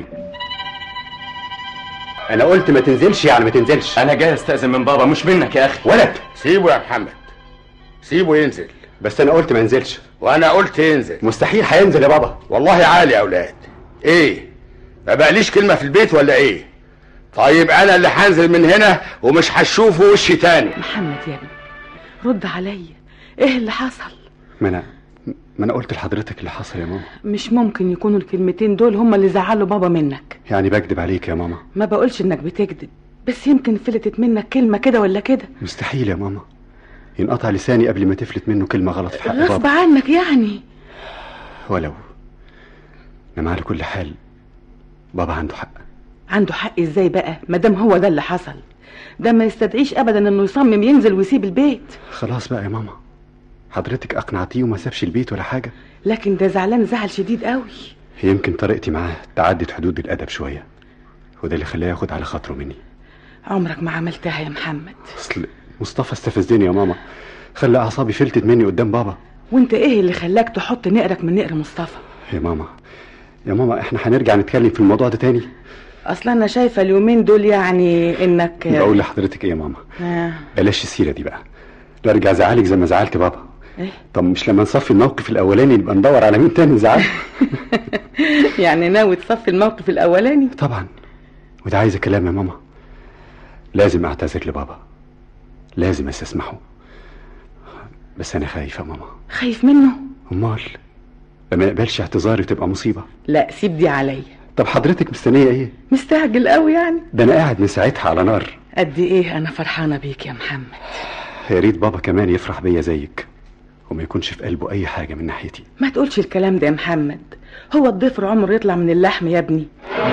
Speaker 3: انا قلت ما تنزلش يعني ما تنزلش
Speaker 1: انا جاي استاذن من بابا مش منك يا اخي
Speaker 3: ولد
Speaker 8: سيبه يا محمد سيبه ينزل
Speaker 3: بس انا قلت ما ينزلش
Speaker 8: وانا قلت ينزل
Speaker 3: مستحيل هينزل يا بابا
Speaker 8: والله عالي يا اولاد ايه ما بقاليش كلمة في البيت ولا ايه طيب انا اللي هنزل من هنا ومش هشوفه وشي تاني
Speaker 12: محمد يا ابني رد عليا ايه اللي حصل
Speaker 3: ما انا ما انا قلت لحضرتك اللي حصل يا ماما
Speaker 12: مش ممكن يكونوا الكلمتين دول هما اللي زعلوا بابا منك
Speaker 3: يعني بكذب عليك يا ماما
Speaker 12: ما بقولش انك بتكذب بس يمكن فلتت منك كلمة كده ولا كده
Speaker 3: مستحيل يا ماما ينقطع لساني قبل ما تفلت منه كلمة غلط في حق
Speaker 12: غصب
Speaker 3: بابا
Speaker 12: عنك يعني
Speaker 3: ولو انما على كل حال بابا عنده حق
Speaker 12: عنده حق ازاي بقى مادام هو ده اللي حصل ده ما يستدعيش ابدا انه يصمم ينزل ويسيب البيت
Speaker 3: خلاص بقى يا ماما حضرتك اقنعتيه وما سابش البيت ولا حاجة
Speaker 12: لكن ده زعلان زعل شديد قوي
Speaker 3: يمكن طريقتي معاه تعدت حدود الادب شوية وده اللي خلاه ياخد على خاطره مني
Speaker 12: عمرك ما عملتها يا محمد
Speaker 3: اصل مصطفى استفزني يا ماما خلى اعصابي فلتت مني قدام بابا
Speaker 12: وانت ايه اللي خلاك تحط نقرك من نقر مصطفى
Speaker 3: يا ماما يا ماما احنا هنرجع نتكلم في الموضوع ده تاني
Speaker 12: اصلا انا شايفه اليومين دول يعني انك
Speaker 3: بقول لحضرتك ايه يا ماما
Speaker 12: آه.
Speaker 3: بلاش السيره دي بقى لا ارجع ازعلك زي ما زعلت بابا
Speaker 12: إيه؟
Speaker 3: طب مش لما نصفي الموقف الاولاني نبقى ندور على مين تاني نزعل
Speaker 12: يعني ناوي تصفي الموقف الاولاني
Speaker 3: طبعا وده عايز كلام يا ماما لازم اعتذر لبابا لازم استسمحه بس انا خايف يا ماما
Speaker 12: خايف منه
Speaker 3: امال لما يقبلش اعتذاري تبقى مصيبه
Speaker 12: لا سيب دي عليا
Speaker 3: طب حضرتك مستنيه ايه
Speaker 12: مستعجل قوي يعني
Speaker 3: ده انا قاعد من ساعتها على نار
Speaker 12: قد ايه انا فرحانه بيك يا محمد
Speaker 3: يا ريت بابا كمان يفرح بيا زيك وما يكونش في قلبه اي حاجه من ناحيتي
Speaker 12: ما تقولش الكلام ده يا محمد هو الضفر عمره يطلع من اللحم يا ابني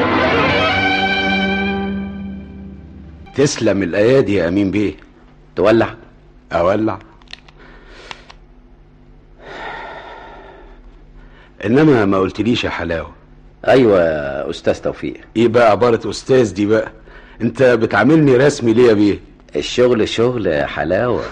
Speaker 10: تسلم الايادي يا امين بيه
Speaker 11: تولع
Speaker 10: اولع انما ما قلتليش يا حلاوه
Speaker 11: ايوه يا استاذ توفيق
Speaker 10: ايه بقى عباره استاذ دي بقى انت بتعاملني رسمي ليه يا بيه
Speaker 11: الشغل شغل حلاوه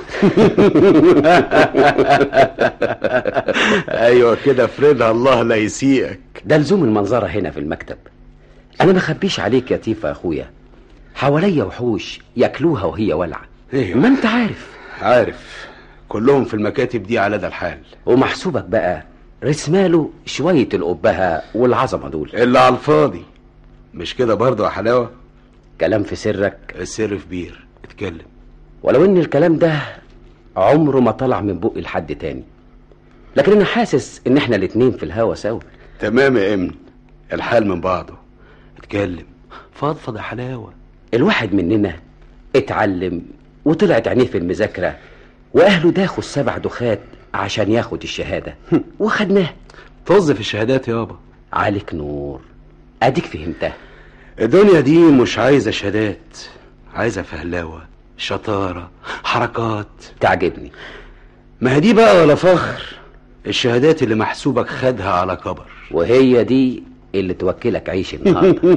Speaker 10: ايوه كده فريدها الله لا يسيئك
Speaker 11: ده لزوم المنظره هنا في المكتب انا ما اخبيش عليك يا تيفا يا اخويا حواليا وحوش ياكلوها وهي ولعه
Speaker 10: ايوه
Speaker 11: ما انت عارف
Speaker 10: عارف كلهم في المكاتب دي على ده الحال
Speaker 11: ومحسوبك بقى رسماله شويه القبهه والعظمه دول
Speaker 10: اللي على الفاضي مش كده برضه يا حلاوه
Speaker 11: كلام في سرك
Speaker 10: السر في بير اتكلم
Speaker 11: ولو ان الكلام ده عمره ما طلع من بقي لحد تاني لكن انا حاسس ان احنا الاتنين في الهوا سوا
Speaker 10: تمام يا امن الحال من بعضه اتكلم فضفض يا حلاوه
Speaker 11: الواحد مننا اتعلم وطلعت عينيه في المذاكره واهله داخوا السبع دخات عشان ياخد الشهاده وخدناها
Speaker 10: طز في الشهادات يابا
Speaker 11: عليك نور اديك فهمتها
Speaker 10: الدنيا دي مش عايزه شهادات عايزه فهلاوه شطاره حركات
Speaker 11: تعجبني
Speaker 10: ما هي دي بقى ولا فخر الشهادات اللي محسوبك خدها على كبر
Speaker 4: وهي دي اللي توكلك عيش النهارده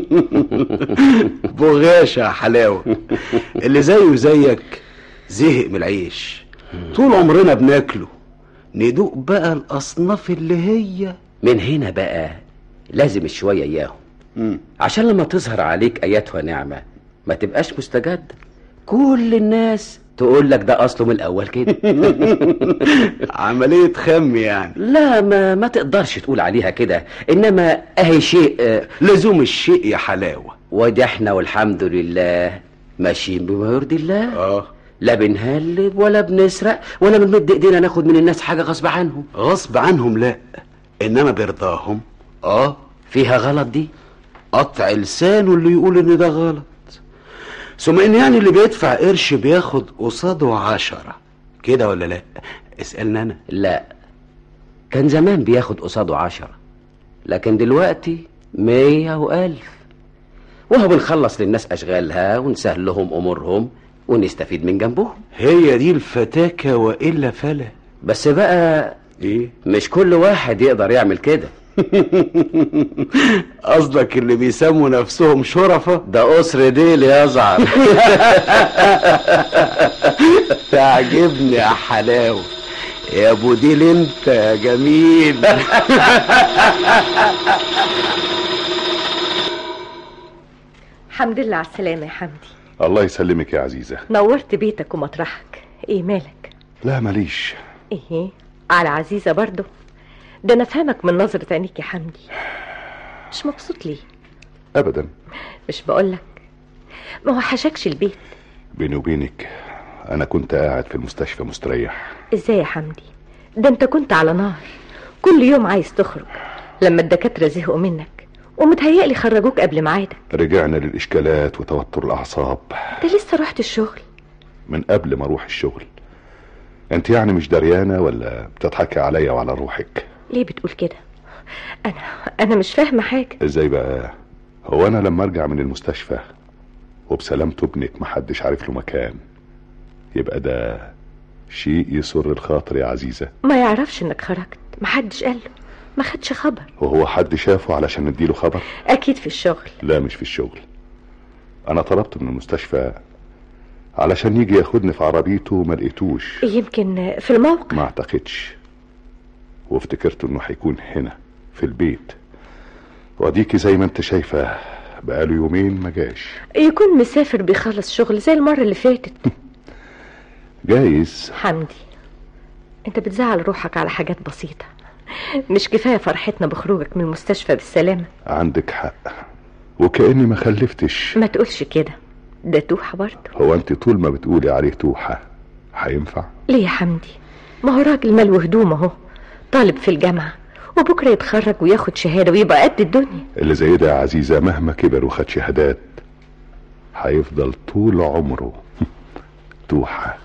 Speaker 10: بغاشة يا حلاوة اللي زيه زيك زهق من العيش طول عمرنا بناكله ندوق بقى الأصناف اللي هي
Speaker 4: من هنا بقى لازم الشوية إياهم عشان لما تظهر عليك أياتها نعمة ما تبقاش مستجد كل الناس تقول لك ده أصله من الأول كده
Speaker 10: عملية خم يعني
Speaker 4: لا ما ما تقدرش تقول عليها كده إنما أهي شيء آه،
Speaker 10: لزوم الشيء يا حلاوة
Speaker 4: وده احنا والحمد لله ماشيين بما يرضي الله
Speaker 10: اه
Speaker 4: لا بنهلب ولا بنسرق ولا بنمد ايدينا ناخد من الناس حاجة غصب عنهم
Speaker 10: غصب عنهم لا إنما برضاهم اه
Speaker 4: فيها غلط دي
Speaker 10: قطع لسانه اللي يقول إن ده غلط ثم إن يعني اللي بيدفع قرش بياخد قصاده عشرة كده ولا لا اسألنا أنا
Speaker 4: لا كان زمان بياخد قصاده عشرة لكن دلوقتي مية وألف وهو بنخلص للناس أشغالها ونسهل لهم أمورهم ونستفيد من جنبهم
Speaker 10: هي دي الفتاكة وإلا فلا
Speaker 4: بس بقى
Speaker 10: إيه
Speaker 4: مش كل واحد يقدر يعمل كده
Speaker 10: قصدك اللي بيسموا نفسهم شرفة
Speaker 4: ده قصر ديل يزعر
Speaker 10: تعجبني يا حلاوة يا ابو ديل انت يا جميل
Speaker 7: الحمد لله على السلامة يا حمدي
Speaker 6: الله يسلمك يا عزيزة
Speaker 7: نورت بيتك ومطرحك ايه مالك
Speaker 6: لا ماليش
Speaker 7: ايه على عزيزة برضو ده انا فهمك من نظرة عينيك يا حمدي مش مبسوط ليه
Speaker 6: أبدا
Speaker 7: مش بقولك ما وحشكش البيت
Speaker 6: بيني وبينك أنا كنت قاعد في المستشفى مستريح
Speaker 7: ازاي يا حمدي ده انت كنت على نار كل يوم عايز تخرج لما الدكاترة زهقوا منك ومتهيألي خرجوك قبل ميعادك
Speaker 6: رجعنا للإشكالات وتوتر الأعصاب
Speaker 7: انت لسه رحت الشغل
Speaker 6: من قبل ما أروح الشغل أنت يعني مش دريانة ولا بتضحكي عليا وعلى روحك
Speaker 7: ليه بتقول كده انا انا مش فاهمة حاجة
Speaker 6: إزاي بقى هو أنا لما أرجع من المستشفى وبسلامة ابنك محدش عارف له مكان يبقى ده شيء يسر الخاطر يا عزيزة
Speaker 7: ما يعرفش انك خرجت محدش قاله ما خدش خبر
Speaker 6: وهو حد شافه علشان نديله خبر
Speaker 7: اكيد في الشغل
Speaker 6: لا مش في الشغل انا طلبت من المستشفى علشان يجي ياخدني في عربيته ما لقيتوش
Speaker 7: يمكن في الموقع
Speaker 6: ما اعتقدش وافتكرت انه هيكون هنا في البيت واديكي زي ما انت شايفه بقاله يومين ما جاش
Speaker 7: يكون مسافر بيخلص شغل زي المرة اللي فاتت
Speaker 6: جايز
Speaker 7: حمدي انت بتزعل روحك على حاجات بسيطة مش كفاية فرحتنا بخروجك من المستشفى بالسلامة
Speaker 6: عندك حق وكأني ما خلفتش
Speaker 7: ما تقولش كده ده توحة برضه
Speaker 6: هو انت طول ما بتقولي عليه توحة هينفع
Speaker 7: ليه يا حمدي ما هو راجل مال وهدوم اهو طالب في الجامعة وبكرة يتخرج وياخد شهادة ويبقى قد الدنيا
Speaker 6: اللي زي ده يا عزيزة مهما كبر وخد شهادات هيفضل طول عمره توحة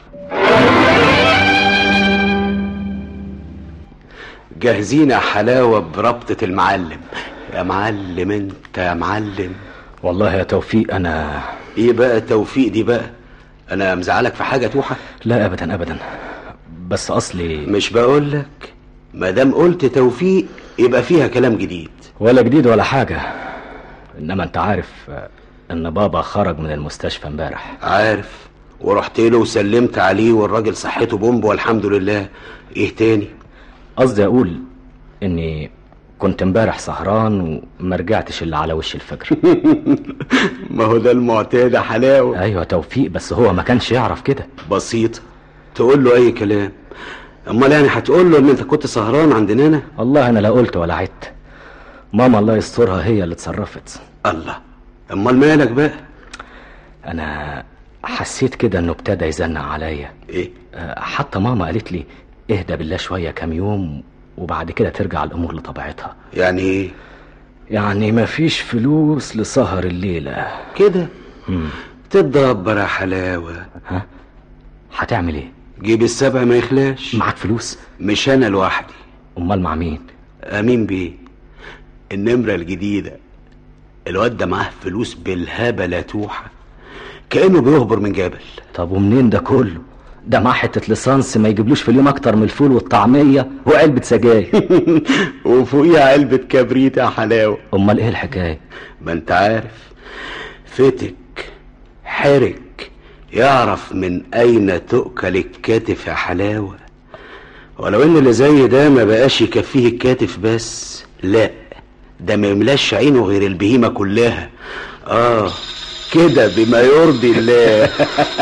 Speaker 10: جاهزين يا حلاوة بربطة المعلم يا معلم انت يا معلم
Speaker 4: والله يا توفيق انا
Speaker 10: ايه بقى توفيق دي بقى انا مزعلك في حاجة توحة
Speaker 4: لا ابدا ابدا بس اصلي
Speaker 10: مش بقولك مادام قلت توفيق يبقى فيها كلام جديد
Speaker 4: ولا جديد ولا حاجة انما انت عارف آه، ان بابا خرج من المستشفى امبارح
Speaker 10: عارف ورحت له وسلمت عليه والراجل صحته بومب والحمد لله ايه تاني
Speaker 4: قصدي اقول اني كنت امبارح سهران وما رجعتش الا على وش الفجر
Speaker 10: ما هو ده المعتاد يا حلاوة
Speaker 4: ايوه توفيق بس هو ما كانش يعرف كده
Speaker 10: بسيط تقول له اي كلام امال يعني هتقول له ان انت كنت سهران عند نانا
Speaker 4: والله انا لا قلت ولا عدت ماما الله يسترها هي اللي اتصرفت
Speaker 10: الله امال مالك بقى
Speaker 4: انا حسيت كده انه ابتدى يزنق عليا
Speaker 10: ايه
Speaker 4: آه، حتى ماما قالت لي اهدى بالله شويه كام يوم وبعد كده ترجع الامور لطبيعتها
Speaker 10: يعني ايه
Speaker 4: يعني مفيش فلوس لسهر الليله
Speaker 10: كده
Speaker 4: مم.
Speaker 10: تتدبر يا حلاوة
Speaker 4: ها هتعمل ايه
Speaker 10: جيب السبع ما يخلاش
Speaker 4: معاك فلوس
Speaker 10: مش انا لوحدي
Speaker 4: امال مع مين
Speaker 10: امين بيه النمرة الجديدة الواد ده معاه فلوس بالهبل يا توحة كأنه بيهبر من جبل
Speaker 4: طب ومنين ده كله ده مع حته ليسانس ما يجيبلوش في اليوم اكتر من الفول والطعميه وعلبه سجاير
Speaker 10: وفوقيها علبة كبريت يا حلاوة
Speaker 4: امال ايه الحكايه
Speaker 10: ما انت عارف فتك حرك يعرف من اين تؤكل الكتف يا حلاوة ولو ان اللي زي ده ما بقاش يكفيه الكتف بس لا ده ما يملاش عينه غير البهيمة كلها اه كده بما يرضي الله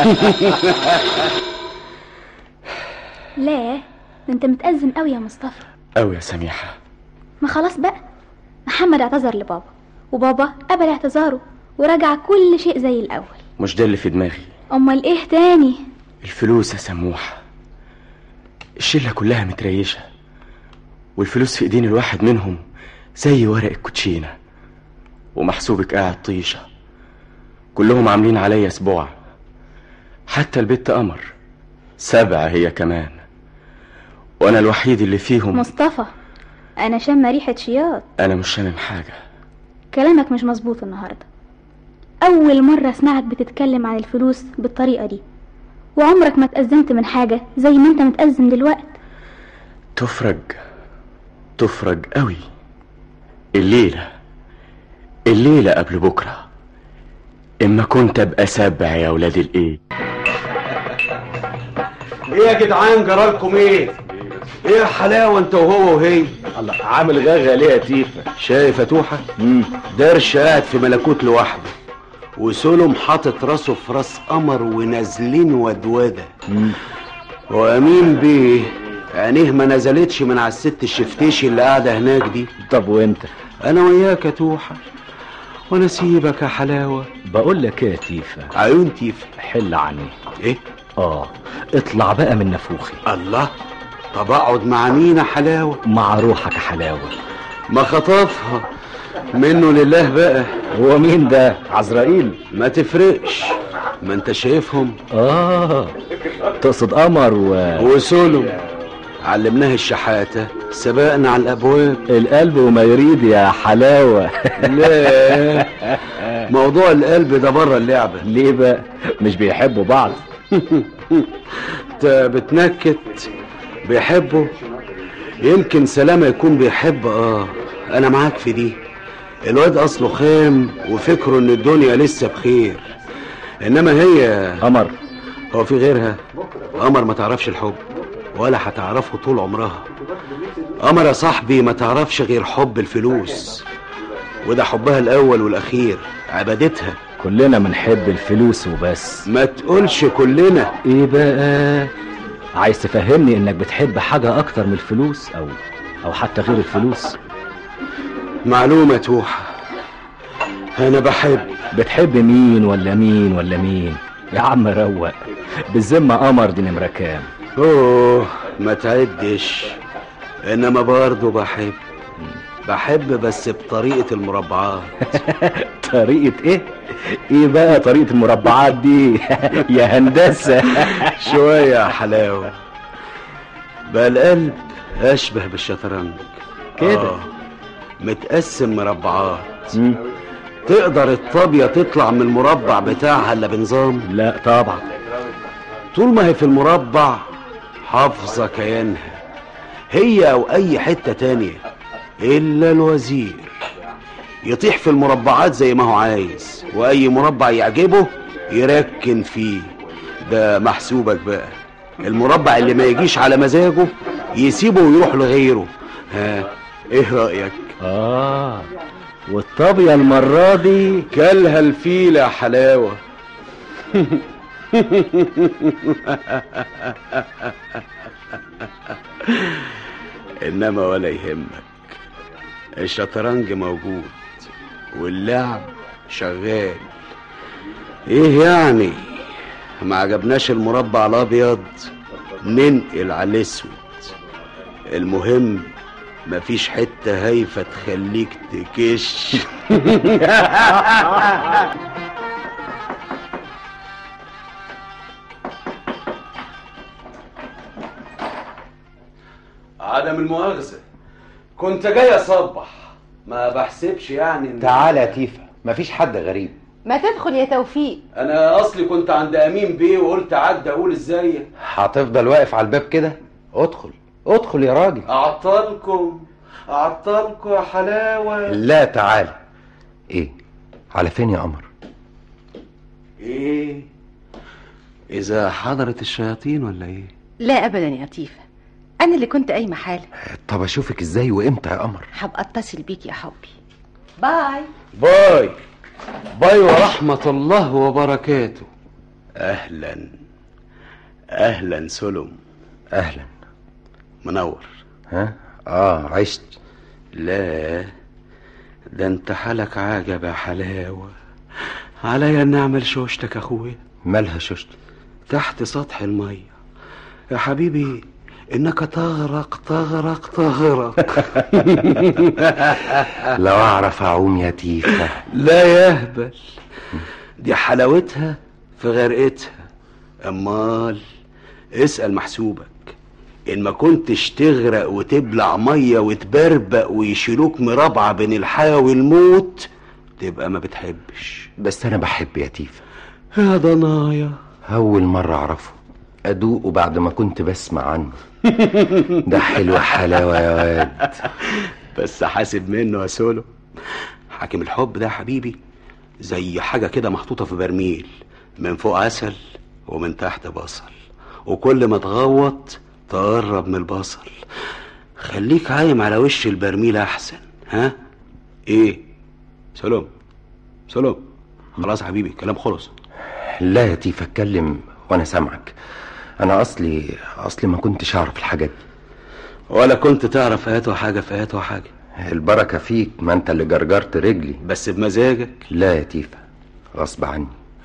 Speaker 9: لا ده انت متأزم قوي يا مصطفى
Speaker 1: أوي يا سميحة
Speaker 9: ما خلاص بقى محمد اعتذر لبابا وبابا قبل اعتذاره ورجع كل شيء زي الاول
Speaker 1: مش ده اللي في دماغي
Speaker 9: امال ايه تاني
Speaker 1: الفلوس يا سموحة الشلة كلها متريشة والفلوس في ايدين الواحد منهم زي ورق الكوتشينة ومحسوبك قاعد طيشة كلهم عاملين عليا اسبوع حتى البت قمر سبعة هي كمان وانا الوحيد اللي فيهم
Speaker 9: مصطفى انا شامه ريحه شياط
Speaker 1: انا مش شامم حاجة
Speaker 9: كلامك مش مظبوط النهارده اول مره اسمعك بتتكلم عن الفلوس بالطريقه دي وعمرك ما اتأزمت من حاجه زي ما انت متأزم دلوقتي
Speaker 1: تفرج تفرج قوي الليلة الليلة قبل بكرة إما كنت أبقى سبع يا ولاد الإيه
Speaker 10: ايه يا جدعان جرالكم ايه ايه يا حلاوه انت وهو وهي الله عامل غاغه ليه يا تيفا شايف يا توحه درش قاعد في ملكوت لوحده وسلم حاطط راسه في راس قمر ونازلين ودوده وامين بيه عينيه ما نزلتش من على الست الشفتيشي اللي قاعده هناك دي
Speaker 4: طب وانت
Speaker 10: انا وياك يا توحه وانا سيبك يا حلاوه
Speaker 4: بقول لك ايه يا تيفا
Speaker 10: عيون تيفا
Speaker 4: حل عني
Speaker 10: ايه
Speaker 4: اه اطلع بقى من نافوخي
Speaker 10: الله طب اقعد مع مين يا حلاوه
Speaker 4: مع روحك يا حلاوه
Speaker 10: ما خطفها منه لله بقى
Speaker 4: هو مين ده عزرائيل
Speaker 10: ما تفرقش ما انت شايفهم
Speaker 4: اه تقصد قمر و
Speaker 10: وسولم علمناه الشحاتة سبقنا على الأبواب
Speaker 4: القلب وما يريد يا حلاوة
Speaker 10: لا موضوع القلب ده بره اللعبة
Speaker 4: ليه بقى مش بيحبوا بعض
Speaker 10: انت بتنكت بيحبوا يمكن سلامة يكون بيحب اه انا معاك في دي الواد اصله خام وفكره ان الدنيا لسه بخير انما هي
Speaker 4: قمر
Speaker 10: هو في غيرها قمر ما تعرفش الحب ولا هتعرفه طول عمرها قمر يا صاحبي ما تعرفش غير حب الفلوس وده حبها الاول والاخير عبادتها
Speaker 4: كلنا بنحب الفلوس وبس
Speaker 10: ما تقولش كلنا
Speaker 4: ايه بقى عايز تفهمني انك بتحب حاجة اكتر من الفلوس او او حتى غير الفلوس
Speaker 10: معلومة توحة انا بحب
Speaker 4: بتحب مين ولا مين ولا مين يا عم روق بالذمة قمر دي نمرة كام
Speaker 10: اوه ما تعدش انما برضه بحب بحب بس بطريقة المربعات
Speaker 4: طريقة ايه ايه بقى طريقة المربعات دي يا هندسة
Speaker 10: شوية يا حلاوة بقى القلب اشبه بالشطرنج
Speaker 4: كده.
Speaker 10: آه. متقسم مربعات تقدر الطابية تطلع من المربع بتاعها الا بنظام
Speaker 4: لا طبعا
Speaker 10: طول ما هي في المربع حافظة كيانها هي او اي حتة تانية الا الوزير يطيح في المربعات زي ما هو عايز واي مربع يعجبه يركن فيه ده محسوبك بقى المربع اللي ما يجيش على مزاجه يسيبه ويروح لغيره ها ايه رأيك
Speaker 4: اه والطابية المرة دي
Speaker 10: كلها الفيل يا حلاوة انما ولا يهمك الشطرنج موجود واللعب شغال ايه يعني ما عجبناش المربع الابيض ننقل على الاسود المهم مفيش حتة هايفة تخليك تكش عدم المؤاخذة كنت جاي اصبح ما بحسبش يعني إن-
Speaker 11: تعالى يا تيفا مفيش حد غريب
Speaker 5: ما تدخل يا توفيق
Speaker 10: انا اصلي كنت عند امين بيه وقلت عدى اقول ازاي
Speaker 11: هتفضل واقف على الباب كده ادخل ادخل يا راجل
Speaker 10: اعطلكم اعطلكم يا حلاوه
Speaker 11: لا تعال ايه على فين يا قمر
Speaker 10: ايه اذا حضرت الشياطين ولا ايه
Speaker 5: لا ابدا يا لطيفه انا اللي كنت قايمه حالا
Speaker 11: طب اشوفك ازاي وامتى يا قمر
Speaker 5: هبقى اتصل بيك يا حبي باي
Speaker 10: باي باي ورحمة الله وبركاته أهلا أهلا سلم
Speaker 11: أهلا
Speaker 10: منور
Speaker 11: ها آه عشت
Speaker 10: لا ده انت حالك عجب يا حلاوة عليا ان اعمل شوشتك اخويا
Speaker 11: مالها شوشت
Speaker 10: تحت سطح المية يا حبيبي انك تغرق تغرق تغرق
Speaker 11: لو اعرف اعوم يا تيفا
Speaker 10: لا يهبل دي حلاوتها في غرقتها امال اسأل محسوبك ان ما كنتش تغرق وتبلع مية وتبربق ويشيلوك مرابعة بين الحياة والموت تبقى ما بتحبش
Speaker 11: بس انا بحب يا تيفا
Speaker 10: يا ضنايا
Speaker 11: اول مرة اعرفه ادوقه بعد ما كنت بسمع عنه ده حلو حلاوة يا واد
Speaker 10: بس حاسب منه يا سولو حاكم الحب ده يا حبيبي زي حاجة كده محطوطة في برميل من فوق عسل ومن تحت بصل وكل ما تغوط تقرب من البصل خليك عايم على وش البرميل احسن ها ايه سلام سلام خلاص يا حبيبي كلام خلص
Speaker 11: لا يا تيفا اتكلم وانا سامعك انا اصلي اصلي ما كنتش اعرف الحاجات دي
Speaker 10: ولا كنت تعرف هاتوا حاجة في هاتوا حاجة
Speaker 11: البركة فيك ما انت اللي جرجرت رجلي
Speaker 10: بس بمزاجك
Speaker 11: لا يا تيفا غصب عني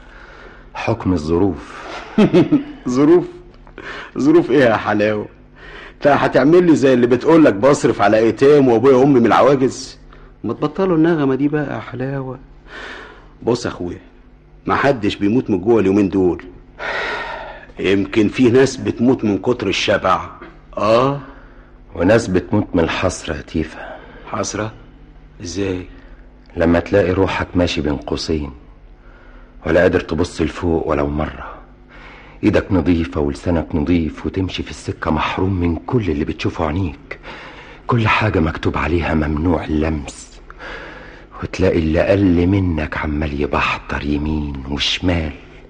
Speaker 11: حكم الظروف
Speaker 10: ظروف ظروف ايه يا حلاوة انت هتعمل لي زي اللي بتقول لك بصرف على ايتام وابويا وامي من العواجز ما تبطلوا النغمة دي بقى يا حلاوة بص يا اخويا ما حدش بيموت من جوه اليومين دول يمكن في ناس بتموت من كتر الشبع اه
Speaker 11: وناس بتموت من الحسرة يا تيفا
Speaker 10: حسرة ازاي
Speaker 11: لما تلاقي روحك ماشي بين قوسين ولا قادر تبص لفوق ولو مرة ايدك نظيفة ولسانك نظيف وتمشي في السكة محروم من كل اللي بتشوفه عينيك كل حاجة مكتوب عليها ممنوع اللمس وتلاقي اللي أقل منك عمال يبحتر يمين وشمال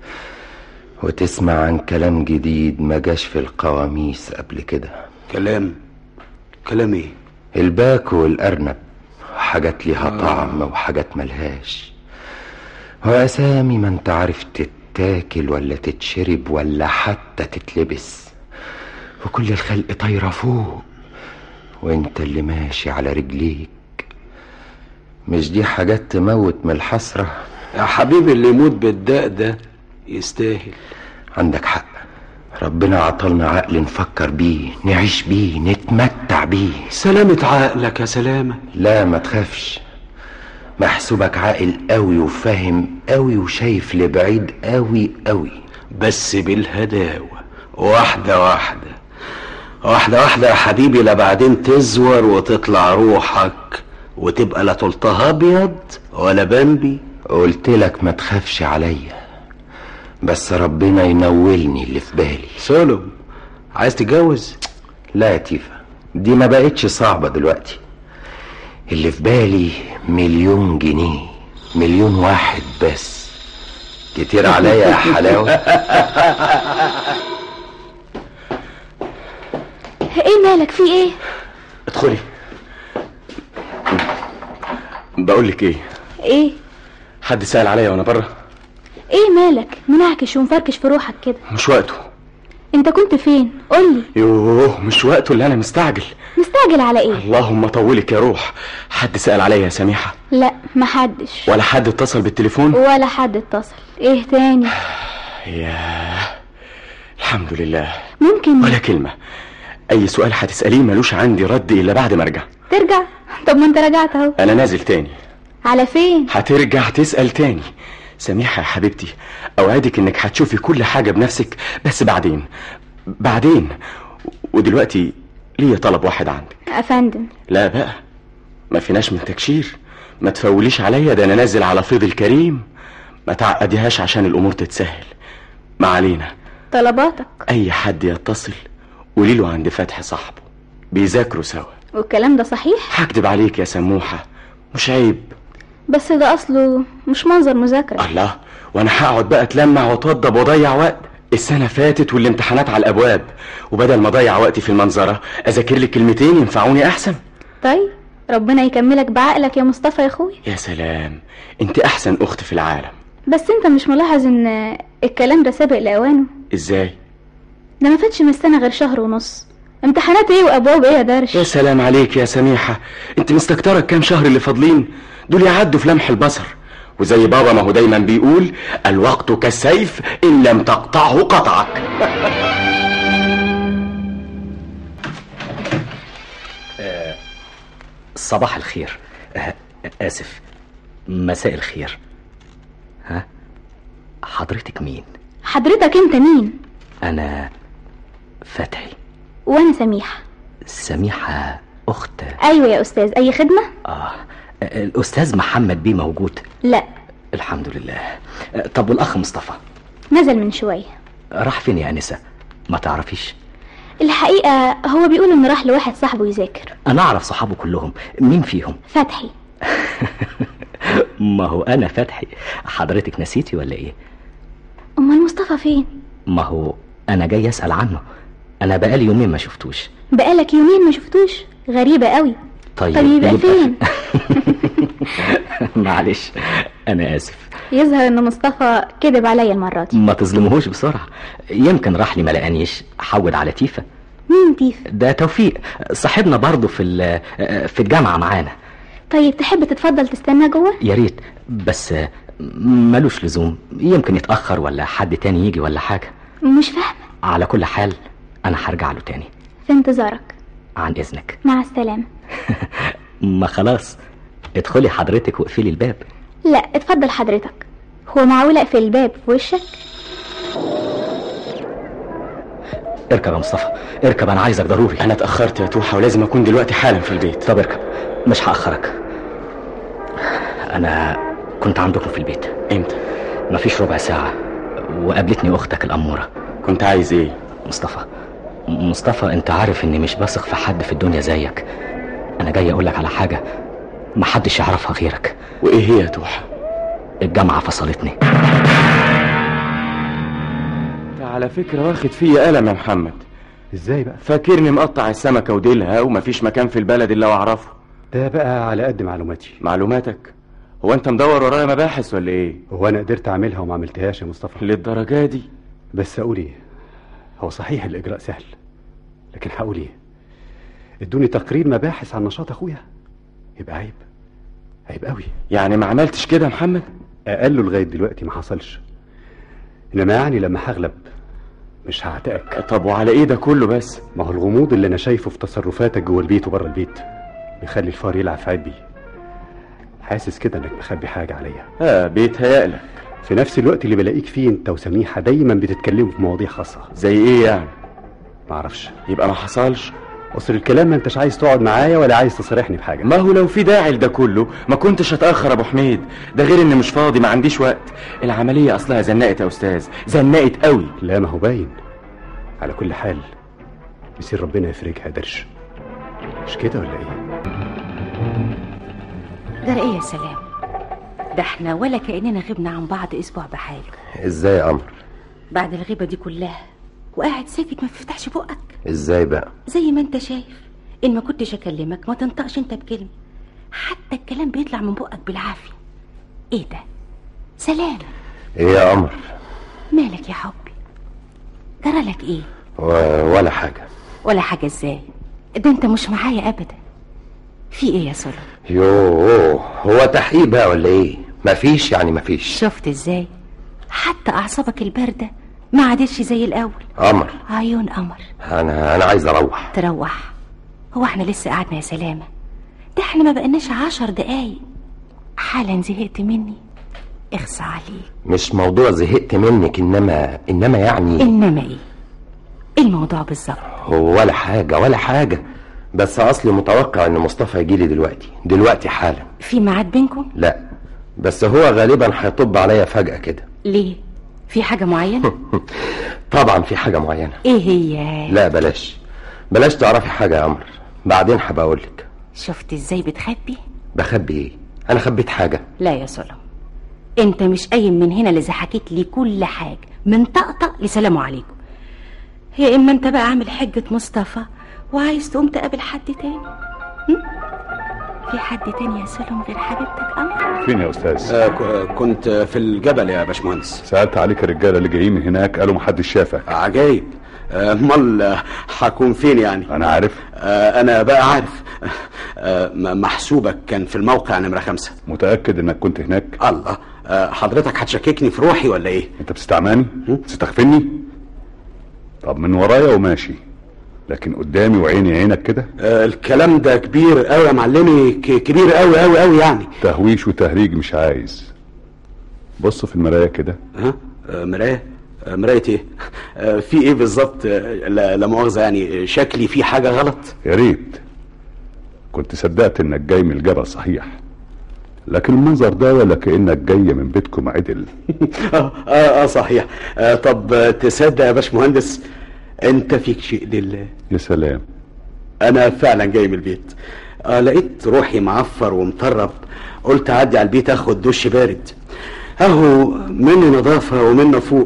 Speaker 11: وتسمع عن كلام جديد ما جاش في القواميس قبل كده
Speaker 10: كلام كلام ايه
Speaker 11: الباك والأرنب حاجات ليها طعم وحاجات ملهاش وأسامي ما انت عارف تتاكل ولا تتشرب ولا حتى تتلبس وكل الخلق طايرة فوق وانت اللي ماشي على رجليك مش دي حاجات تموت من الحسرة
Speaker 10: يا حبيبي اللي يموت بالداء ده يستاهل
Speaker 11: عندك حق ربنا عطلنا عقل نفكر بيه نعيش بيه نتمتع بيه
Speaker 10: سلامة عقلك يا سلامة
Speaker 11: لا ما تخافش محسوبك عاقل قوي وفاهم قوي وشايف لبعيد قوي قوي
Speaker 10: بس بالهداوة واحدة واحدة واحدة واحدة يا حبيبي لا بعدين تزور وتطلع روحك وتبقى لا طلتها ابيض ولا بامبي
Speaker 11: قلت لك ما تخافش عليا بس ربنا ينولني اللي في بالي
Speaker 10: سولم عايز تتجوز
Speaker 11: لا يا تيفا دي ما بقتش صعبة دلوقتي اللي في بالي مليون جنيه مليون واحد بس كتير عليا يا حلاوة
Speaker 9: ايه مالك في ايه
Speaker 1: ادخلي بقول لك ايه
Speaker 9: ايه
Speaker 1: حد سأل عليا وانا بره
Speaker 9: ايه مالك منعكش ومفركش في روحك كده
Speaker 1: مش وقته
Speaker 9: انت كنت فين قولي
Speaker 1: يوه مش وقته اللي انا مستعجل
Speaker 9: مستعجل على ايه
Speaker 1: اللهم طولك يا روح حد سأل عليا يا سميحة
Speaker 9: لا محدش
Speaker 1: ولا حد اتصل بالتليفون
Speaker 9: ولا حد اتصل ايه تاني
Speaker 1: ياه الحمد لله
Speaker 9: ممكن
Speaker 1: ولا كلمة أي سؤال هتسأليه ملوش عندي رد إلا بعد ما أرجع
Speaker 9: ترجع طب ما انت رجعت اهو
Speaker 1: أنا نازل تاني
Speaker 9: على فين
Speaker 1: هترجع تسأل تاني سميحة يا حبيبتي أوعدك إنك هتشوفي كل حاجة بنفسك بس بعدين بعدين ودلوقتي ليا طلب واحد عندك
Speaker 9: افندم
Speaker 1: لا بقى ما فيناش من تكشير ما تفوليش عليا ده أنا نازل على فيض الكريم ما تعقديهاش عشان الامور تتسهل ما علينا
Speaker 9: طلباتك
Speaker 1: اي حد يتصل قولي له عند فتحي صاحبه بيذاكروا سوا
Speaker 9: والكلام ده صحيح
Speaker 1: هكدب عليك يا سموحه مش عيب
Speaker 9: بس ده اصله مش منظر مذاكرة
Speaker 1: الله وانا هقعد بقى اتلمع واتوضب واضيع وقت السنه فاتت والامتحانات على الابواب وبدل ما اضيع وقتي في المنظره اذاكر لك كلمتين ينفعوني احسن
Speaker 9: طيب ربنا يكملك بعقلك يا مصطفى يا اخوي
Speaker 1: يا سلام انت احسن اخت في العالم
Speaker 9: بس انت مش ملاحظ ان الكلام ده سابق لاوانه
Speaker 1: ازاي
Speaker 9: ده ما فاتش من السنة غير شهر ونص امتحانات ايه وابواب ايه يا درش
Speaker 1: يا سلام عليك يا سميحه انت مستكتره الكام شهر اللي فاضلين دول يعدوا في لمح البصر وزي بابا ما هو دايما بيقول الوقت كالسيف ان لم تقطعه قطعك
Speaker 4: صباح الخير آه، آسف مساء الخير ها حضرتك مين
Speaker 9: حضرتك انت مين
Speaker 4: أنا فتحي
Speaker 9: وانا سميحة
Speaker 4: سميحة أخت
Speaker 9: ايوه يا استاذ اي خدمة
Speaker 4: آه الأستاذ محمد بيه موجود
Speaker 9: لا
Speaker 4: الحمد لله آه، طب والأخ مصطفى
Speaker 9: نزل من شوية
Speaker 4: راح فين يا أنسة ما تعرفيش
Speaker 9: الحقيقة هو بيقول انه راح لواحد صاحبه يذاكر
Speaker 4: أنا أعرف صحابه كلهم مين فيهم
Speaker 9: فتحي
Speaker 4: ما هو أنا فتحي حضرتك نسيتي ولا إيه
Speaker 9: امال مصطفى فين
Speaker 4: ما هو أنا جاي أسأل عنه أنا بقالي يومين ما شفتوش
Speaker 9: بقالك يومين ما شفتوش غريبة قوي
Speaker 4: طيب
Speaker 9: طب يبقى فين
Speaker 4: معلش أنا آسف
Speaker 9: يظهر ان مصطفى كذب عليا المرة دي
Speaker 4: ما تظلمهوش بسرعة يمكن راح لي ما لقانيش حود على تيفا
Speaker 9: مين تيف
Speaker 4: ده توفيق صاحبنا برضه في ال- في الجامعة معانا
Speaker 9: طيب تحب تتفضل تستنى جوه
Speaker 4: يا ريت بس ملوش لزوم يمكن يتأخر ولا حد تاني يجي ولا حاجة
Speaker 9: مش فاهمة
Speaker 4: على كل حال أنا هرجع له تاني
Speaker 9: في انتظارك
Speaker 4: عن إذنك
Speaker 9: مع السلامة
Speaker 4: ما خلاص ادخلي حضرتك واقفلي الباب
Speaker 9: لا اتفضل حضرتك هو معقول اقفل الباب في وشك
Speaker 4: اركب يا مصطفى اركب أنا عايزك ضروري
Speaker 1: انا اتاخرت يا توحه ولازم اكون دلوقتي حالا في البيت
Speaker 4: طب اركب مش هأخرك أنا كنت عندكم في البيت
Speaker 1: امتى
Speaker 4: مفيش ربع ساعة وقابلتني أختك الأمورة
Speaker 1: كنت عايز ايه
Speaker 4: مصطفى مصطفى انت عارف اني مش بثق في حد في الدنيا زيك انا جاي اقولك على حاجة محدش يعرفها غيرك
Speaker 1: وايه هي يا توحه
Speaker 4: الجامعة فصلتني
Speaker 1: انت على فكره واخد فيا قلم يا محمد
Speaker 3: ازاي بقى
Speaker 1: فاكرني مقطع السمكه وديلها ومفيش مكان في البلد الا واعرفه
Speaker 3: ده بقى على قد معلوماتي
Speaker 1: معلوماتك هو انت مدور ورايا مباحث ولا ايه
Speaker 3: هو انا قدرت اعملها وما عملتهاش يا مصطفى
Speaker 1: للدرجه دي
Speaker 3: بس اقول ايه هو صحيح الاجراء سهل لكن هقول ايه ادوني تقرير مباحث عن نشاط اخويا يبقى عيب عيب قوي
Speaker 1: يعني ما عملتش كده يا محمد
Speaker 3: اقله لغايه دلوقتي ما حصلش انما يعني لما هغلب مش هعتقك
Speaker 1: طب وعلى ايه ده كله بس
Speaker 3: ما هو الغموض اللي انا شايفه في تصرفاتك جوه البيت وبره البيت بيخلي الفار يلعب في عبي حاسس كده انك مخبي حاجه عليا
Speaker 1: اه بيتهيألك
Speaker 3: في نفس الوقت اللي بلاقيك فيه انت وسميحه دايما بتتكلموا في مواضيع خاصه
Speaker 1: زي ايه يعني
Speaker 3: معرفش
Speaker 1: يبقى ما حصلش
Speaker 3: اصل الكلام ما انتش عايز تقعد معايا ولا عايز تصارحني بحاجه
Speaker 1: ما هو لو في داعي لده كله ما كنتش هتاخر يا ابو حميد ده غير اني مش فاضي ما عنديش وقت العمليه اصلها زنقت يا استاذ زنقت قوي
Speaker 3: لا ما هو باين على كل حال يصير ربنا يفرجها درش مش كده ولا ايه
Speaker 5: ده ايه يا سلام ده احنا ولا كأننا غبنا عن بعض اسبوع بحاله
Speaker 11: ازاي يا قمر
Speaker 5: بعد الغيبة دي كلها وقاعد ساكت ما بتفتحش بقك
Speaker 11: ازاي بقى
Speaker 5: زي ما انت شايف ان ما كنتش اكلمك ما تنطقش انت بكلمة حتى الكلام بيطلع من بقك بالعافية ايه ده سلام
Speaker 11: ايه يا قمر
Speaker 5: مالك يا حبي جرالك ايه
Speaker 11: و... ولا حاجه
Speaker 5: ولا حاجة ازاي ده انت مش معايا ابدا في ايه يا سلام
Speaker 11: يوه هو تحقيق بقى ولا ايه مفيش يعني مفيش
Speaker 5: شفت ازاي حتى اعصابك الباردة ما عادتش زي الاول
Speaker 11: قمر
Speaker 5: عيون قمر
Speaker 11: انا انا عايز اروح
Speaker 5: تروح هو احنا لسه قعدنا يا سلامة ده احنا ما بقناش عشر دقايق حالا زهقت مني اخصى عليك
Speaker 11: مش موضوع زهقت منك انما انما يعني
Speaker 5: انما ايه الموضوع بالظبط
Speaker 11: هو ولا حاجه ولا حاجه بس اصلي متوقع ان مصطفى يجي لي دلوقتي دلوقتي حالا
Speaker 5: في ميعاد بينكم
Speaker 11: لا بس هو غالبا هيطب عليا فجأة كده
Speaker 5: ليه في حاجة معينة
Speaker 11: طبعا في حاجة معينة
Speaker 5: ايه هي
Speaker 11: لا بلاش بلاش تعرفي حاجة يا قمر بعدين هبقى اقولك
Speaker 5: شفت ازاي بتخبي
Speaker 11: بخبي ايه انا خبيت حاجة
Speaker 5: لا يا سلام انت مش قايم من هنا لذا حكيت لي كل حاجة من طقطق لسلام عليكم يا اما انت بقى عامل حجة مصطفى وعايز تقوم تقابل حد تاني هم؟ في حد تاني يا سلام غير حبيبتك قمر
Speaker 6: فين يا استاذ
Speaker 10: آه ك- كنت في الجبل يا باشمهندس
Speaker 6: سالت عليك الرجاله اللي جايين من هناك قالوا محدش شافك
Speaker 10: عجايب آه، امال آه، هكون فين يعني
Speaker 6: انا عارف
Speaker 10: آه، انا بقى عارف آه، م- محسوبك كان في الموقع نمرة خمسة
Speaker 6: متاكد انك كنت هناك
Speaker 10: الله آه، حضرتك هتشككني في روحي ولا ايه
Speaker 6: انت بتستعماني تستخفني طب من ورايا وماشي لكن قدامي وعيني عينك كده
Speaker 10: آه، الكلام ده كبير قوي يا معلمي ك- كبير قوي قوي قوي يعني
Speaker 6: تهويش وتهريج مش عايز بص في المرايه كده
Speaker 10: ها آه، مرايه آه، مرايه ايه آه، في ايه بالظبط آه، لا لا مؤاخذه يعني شكلي في حاجه غلط
Speaker 6: يا ريت كنت صدقت انك جاي من الجبل صحيح لكن المنظر ده ولا كانك جاي من بيتكم عدل
Speaker 10: اه اه, آه صحيح آه طب آه، تصدق يا باشمهندس انت فيك شيء لله
Speaker 6: يا سلام
Speaker 10: انا فعلا جاي من البيت آه لقيت روحي معفر ومطرب قلت اعدي على البيت اخد دش بارد اهو منه نظافه ومنه فوق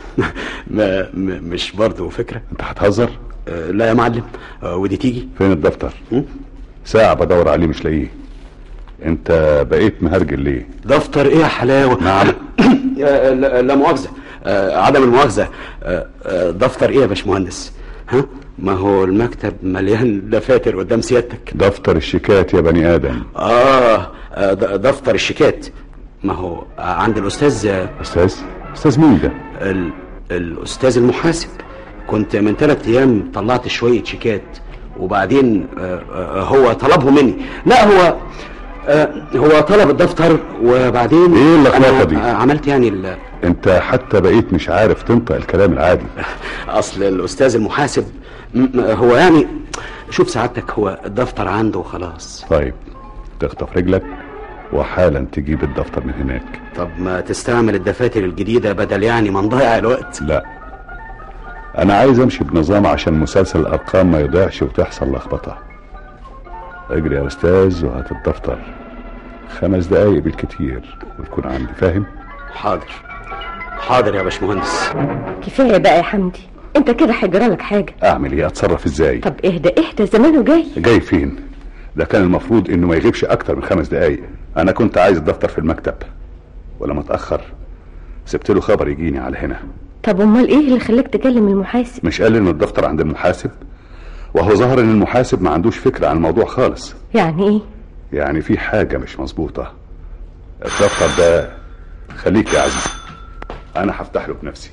Speaker 10: ما م- مش برضه فكره
Speaker 6: انت هتهزر
Speaker 10: آه لا يا معلم آه ودي تيجي
Speaker 6: فين الدفتر ساعة بدور عليه مش لاقيه انت بقيت مهرجل ليه
Speaker 10: دفتر ايه يا حلاوه
Speaker 6: نعم
Speaker 10: لا, لا لا مؤاخذه آه عدم المؤاخذه آه آه دفتر ايه يا باشمهندس ها ما هو المكتب مليان دفاتر قدام سيادتك
Speaker 6: دفتر الشيكات يا بني ادم
Speaker 10: اه آه، د- دفتر الشيكات ما هو آه، عند الاستاذ آه،
Speaker 6: استاذ استاذ مين ده
Speaker 10: ال... الاستاذ المحاسب كنت من ثلاث ايام طلعت شويه شيكات وبعدين آه، آه، هو طلبهم مني لا هو آه، هو طلب الدفتر وبعدين
Speaker 6: ايه اللخبطة
Speaker 10: أنا،
Speaker 6: دي؟
Speaker 10: آه، عملت يعني ال...
Speaker 6: انت حتى بقيت مش عارف تنطق الكلام العادي
Speaker 10: اصل الاستاذ المحاسب م- م- هو يعني شوف سعادتك هو الدفتر عنده وخلاص
Speaker 6: طيب تخطف رجلك وحالا تجيب الدفتر من هناك
Speaker 10: طب ما تستعمل الدفاتر الجديده بدل يعني ما نضيع الوقت
Speaker 6: لا انا عايز امشي بنظام عشان مسلسل الارقام ما يضيعش وتحصل لخبطه اجري يا استاذ وهات الدفتر خمس دقايق بالكتير وتكون عندي فاهم
Speaker 10: حاضر حاضر يا باشمهندس
Speaker 7: كفايه بقى يا حمدي انت كده هيجرى لك حاجه
Speaker 6: اعمل ايه اتصرف ازاي
Speaker 7: طب اهدى اهدى زمانه جاي
Speaker 6: جاي فين ده كان المفروض انه ما يغيبش اكتر من خمس دقايق انا كنت عايز الدفتر في المكتب ولما اتاخر سبت له خبر يجيني على هنا
Speaker 7: طب امال ايه اللي خلاك تكلم المحاسب
Speaker 6: مش قال ان الدفتر عند المحاسب وهو ظهر ان المحاسب ما عندوش فكره عن الموضوع خالص
Speaker 7: يعني ايه
Speaker 6: يعني في حاجه مش مظبوطه الدفتر ده خليك يا عزيزي انا هفتح له بنفسي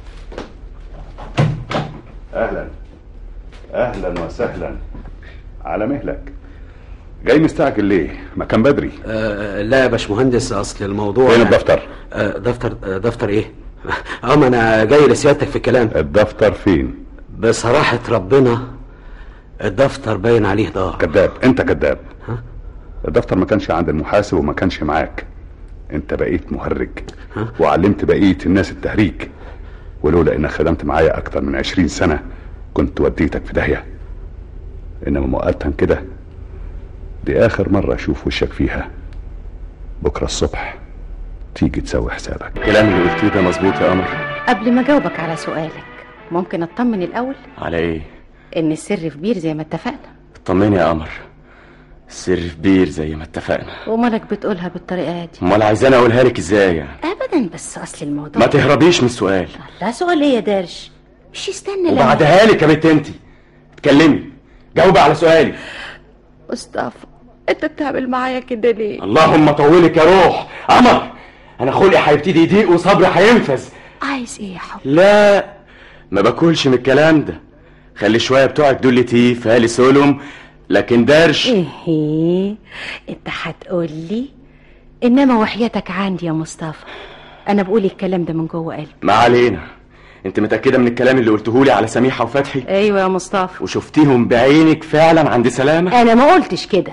Speaker 6: اهلا اهلا وسهلا على مهلك جاي مستعجل ليه ما كان بدري
Speaker 10: آه لا يا باشمهندس اصل الموضوع
Speaker 6: فين الدفتر
Speaker 10: آه دفتر آه دفتر ايه اه ما انا جاي لسيادتك في الكلام
Speaker 6: الدفتر فين
Speaker 10: بصراحة ربنا الدفتر باين عليه ضاع
Speaker 6: كذاب انت كذاب الدفتر ما كانش عند المحاسب وما كانش معاك انت بقيت مهرج وعلمت بقية الناس التهريج ولولا انك خدمت معايا اكتر من عشرين سنة كنت وديتك في داهية انما مؤقتا كده دي اخر مرة اشوف وشك فيها بكرة الصبح تيجي تسوي حسابك
Speaker 1: الكلام اللي قلتيه ده مظبوط يا قمر
Speaker 5: قبل ما اجاوبك على سؤالك ممكن اطمن الاول
Speaker 1: على ايه
Speaker 5: ان السر في بير زي ما اتفقنا
Speaker 1: طمني يا قمر السر في بير زي ما اتفقنا
Speaker 5: ومالك بتقولها بالطريقه دي
Speaker 1: امال عايزاني اقولها لك ازاي يعني
Speaker 5: ابدا بس اصل الموضوع
Speaker 1: ما تهربيش من السؤال
Speaker 5: لا سؤال ايه يا درش مش استنى لما
Speaker 1: وبعدها لك يا بنت انت اتكلمي جاوبي على سؤالي
Speaker 5: مصطفى انت بتعمل معايا كده ليه
Speaker 1: اللهم طولك يا روح قمر انا خلقي هيبتدي يضيق وصبري هينفذ
Speaker 5: عايز ايه يا حب
Speaker 1: لا ما باكلش من الكلام ده خلي شويه بتوعك دول تيف هالي سولم لكن درش
Speaker 5: ايه انت هتقول لي انما وحياتك عندي يا مصطفى انا بقول الكلام ده من جوه قلبي
Speaker 1: ما علينا انت متاكده من الكلام اللي قلته لي على سميحه وفتحي
Speaker 5: ايوه يا مصطفى
Speaker 1: وشفتيهم بعينك فعلا عند سلامه
Speaker 5: انا ما قلتش كده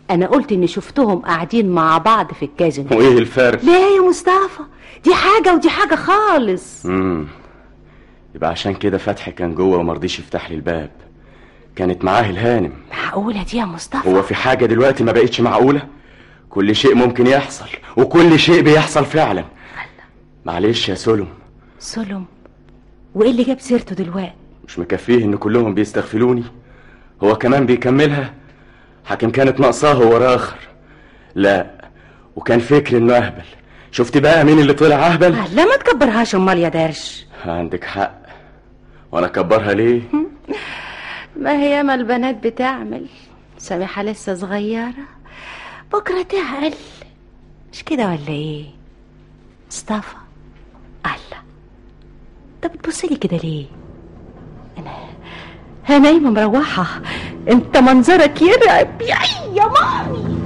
Speaker 5: انا قلت اني شفتهم قاعدين مع بعض في الكازينو
Speaker 1: وايه الفرق
Speaker 5: لا يا مصطفى دي حاجة ودي حاجة خالص
Speaker 1: امم يبقى عشان كده فتحي كان جوه ومرضيش يفتح لي الباب كانت معاه الهانم
Speaker 5: معقولة دي يا مصطفى
Speaker 1: هو في حاجة دلوقتي ما بقتش معقولة كل شيء ممكن يحصل وكل شيء بيحصل فعلا معلش يا سلم
Speaker 5: سلم وايه اللي جاب سيرته دلوقتي
Speaker 1: مش مكفيه ان كلهم بيستغفلوني هو كمان بيكملها حاكم كانت ناقصاه هو اخر لا وكان فكر انه اهبل شفت بقى مين اللي طلع اهبل
Speaker 5: آه، لا ما تكبرهاش امال يا درش
Speaker 1: عندك حق وانا اكبرها ليه
Speaker 5: ما هي ما البنات بتعمل سامحة لسه صغيرة بكرة تعقل مش كده ولا ايه مصطفى الله طب بتبصلي كده ليه انا انا نايمة مروحة انت منظرك يرعب يا عي يا مامي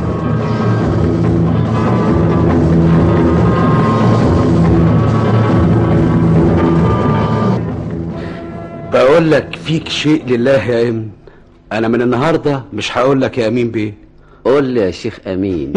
Speaker 10: بقول لك فيك شيء لله يا امن انا من النهارده مش هقول لك يا امين بيه
Speaker 13: قول لي يا شيخ امين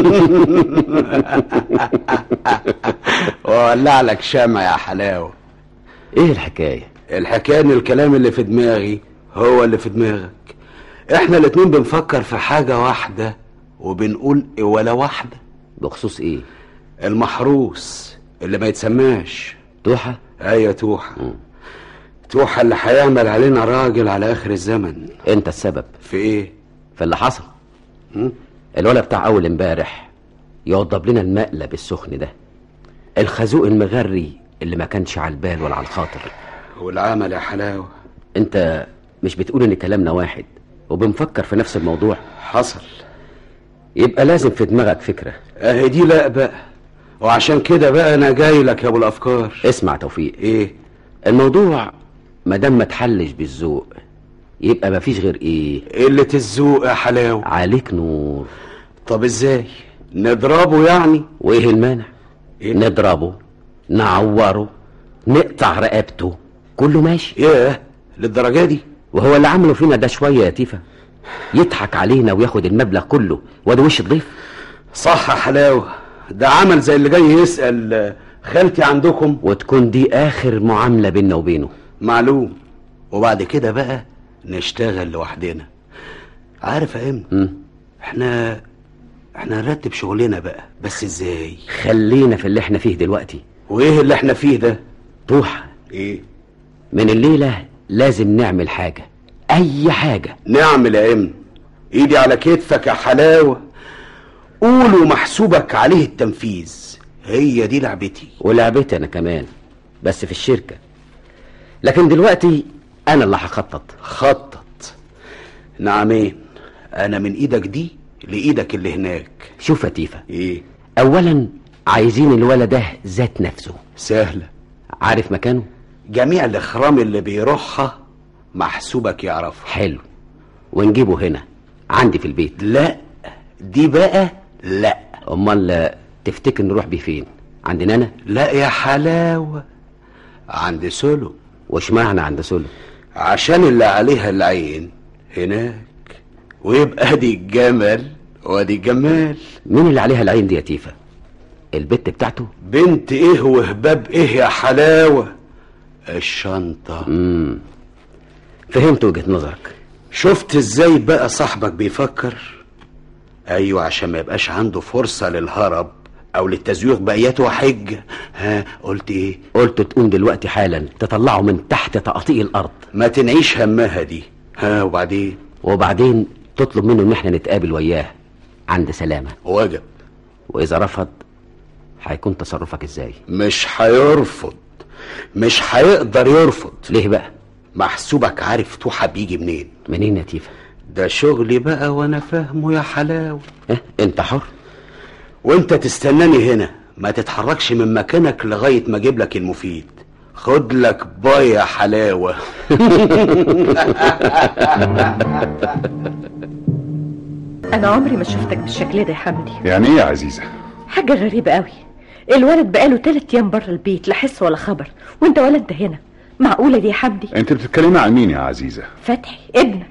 Speaker 10: واولع لك شمع يا حلاوه
Speaker 13: ايه الحكايه
Speaker 10: الحكايه ان الكلام اللي في دماغي هو اللي في دماغك احنا الاتنين بنفكر في حاجه واحده وبنقول إيه ولا واحده
Speaker 13: بخصوص ايه
Speaker 10: المحروس اللي ما يتسماش
Speaker 13: توحه
Speaker 10: ايوه توحه توحه اللي هيعمل علينا راجل على اخر الزمن
Speaker 13: انت السبب
Speaker 10: في ايه
Speaker 13: في اللي حصل الولد بتاع اول امبارح يوضب لنا المقلب السخن ده الخازوق المغري اللي ما كانش على البال ولا على الخاطر
Speaker 10: والعمل يا حلاوه
Speaker 13: انت مش بتقول ان كلامنا واحد وبنفكر في نفس الموضوع
Speaker 10: حصل
Speaker 13: يبقى لازم في دماغك فكره
Speaker 10: اهي دي لا بقى وعشان كده بقى انا جاي لك يا ابو الافكار
Speaker 13: اسمع توفيق
Speaker 10: ايه
Speaker 13: الموضوع ما دام ما تحلش بالذوق يبقى ما فيش غير ايه
Speaker 10: قله الذوق يا حلاوه
Speaker 13: عليك نور
Speaker 10: طب ازاي نضربه يعني
Speaker 13: وايه المانع إيه؟ نضربه نعوره نقطع رقبته كله ماشي
Speaker 10: ياه للدرجه دي
Speaker 13: وهو اللي عمله فينا ده شويه يا تيفا يضحك علينا وياخد المبلغ كله وده وش الضيف
Speaker 10: صح يا حلاوه ده عمل زي اللي جاي يسال خالتي عندكم
Speaker 13: وتكون دي اخر معامله بينا وبينه
Speaker 10: معلوم وبعد كده بقى نشتغل لوحدنا عارف يا امن احنا احنا نرتب شغلنا بقى بس ازاي
Speaker 13: خلينا في اللي احنا فيه دلوقتي
Speaker 10: وايه اللي احنا فيه ده
Speaker 13: طوح
Speaker 10: ايه
Speaker 13: من الليله لازم نعمل حاجه اي حاجه
Speaker 10: نعمل يا امن ايدي على كتفك يا حلاوه قول ومحسوبك عليه التنفيذ هي دي لعبتي
Speaker 13: ولعبتي انا كمان بس في الشركه لكن دلوقتي انا اللي هخطط
Speaker 10: خطط نعمين انا من ايدك دي لايدك اللي هناك
Speaker 13: شوف يا تيفا
Speaker 10: ايه
Speaker 13: اولا عايزين الولد ده ذات نفسه
Speaker 10: سهله
Speaker 13: عارف مكانه
Speaker 10: جميع الاخرام اللي بيروحها محسوبك يعرفها
Speaker 13: حلو ونجيبه هنا عندي في البيت
Speaker 10: لا دي بقى لا
Speaker 13: امال تفتكر نروح بيه فين عندنا انا
Speaker 10: لا يا حلاوه عند سولو
Speaker 13: وش معنى عند سولو
Speaker 10: عشان اللي عليها العين هناك ويبقى دي الجمل وادي الجمال
Speaker 13: مين اللي عليها العين دي يا تيفا البت بتاعته
Speaker 10: بنت ايه وهباب ايه يا حلاوه الشنطه
Speaker 13: امم فهمت وجهه نظرك
Speaker 10: شفت ازاي بقى صاحبك بيفكر ايوه عشان ما يبقاش عنده فرصه للهرب او للتزويق باياته حجه ها قلت ايه
Speaker 13: قلت تقوم دلوقتي حالا تطلعه من تحت تقطيع الارض
Speaker 10: ما تنعيش همها دي ها وبعدين
Speaker 13: وبعدين تطلب منه ان احنا نتقابل وياه عند سلامه
Speaker 10: واجب
Speaker 13: واذا رفض هيكون تصرفك ازاي
Speaker 10: مش هيرفض مش هيقدر يرفض
Speaker 13: ليه بقى
Speaker 10: محسوبك عارف توحى بيجي منين
Speaker 13: منين يا تيفا
Speaker 10: ده شغلي بقى وانا فاهمه يا حلاوه
Speaker 13: اه انت حر
Speaker 10: وانت تستناني هنا ما تتحركش من مكانك لغايه ما اجيب لك المفيد خد لك باي يا حلاوه
Speaker 7: انا عمري ما شفتك بالشكل ده يا حمدي
Speaker 6: يعني ايه يا عزيزه
Speaker 7: حاجه غريبه قوي الولد بقاله تلات ايام بره البيت لا حس ولا خبر وانت ولا انت هنا معقوله دي يا حمدي
Speaker 6: انت بتتكلمي عن مين يا عزيزه
Speaker 7: فتحي ابنك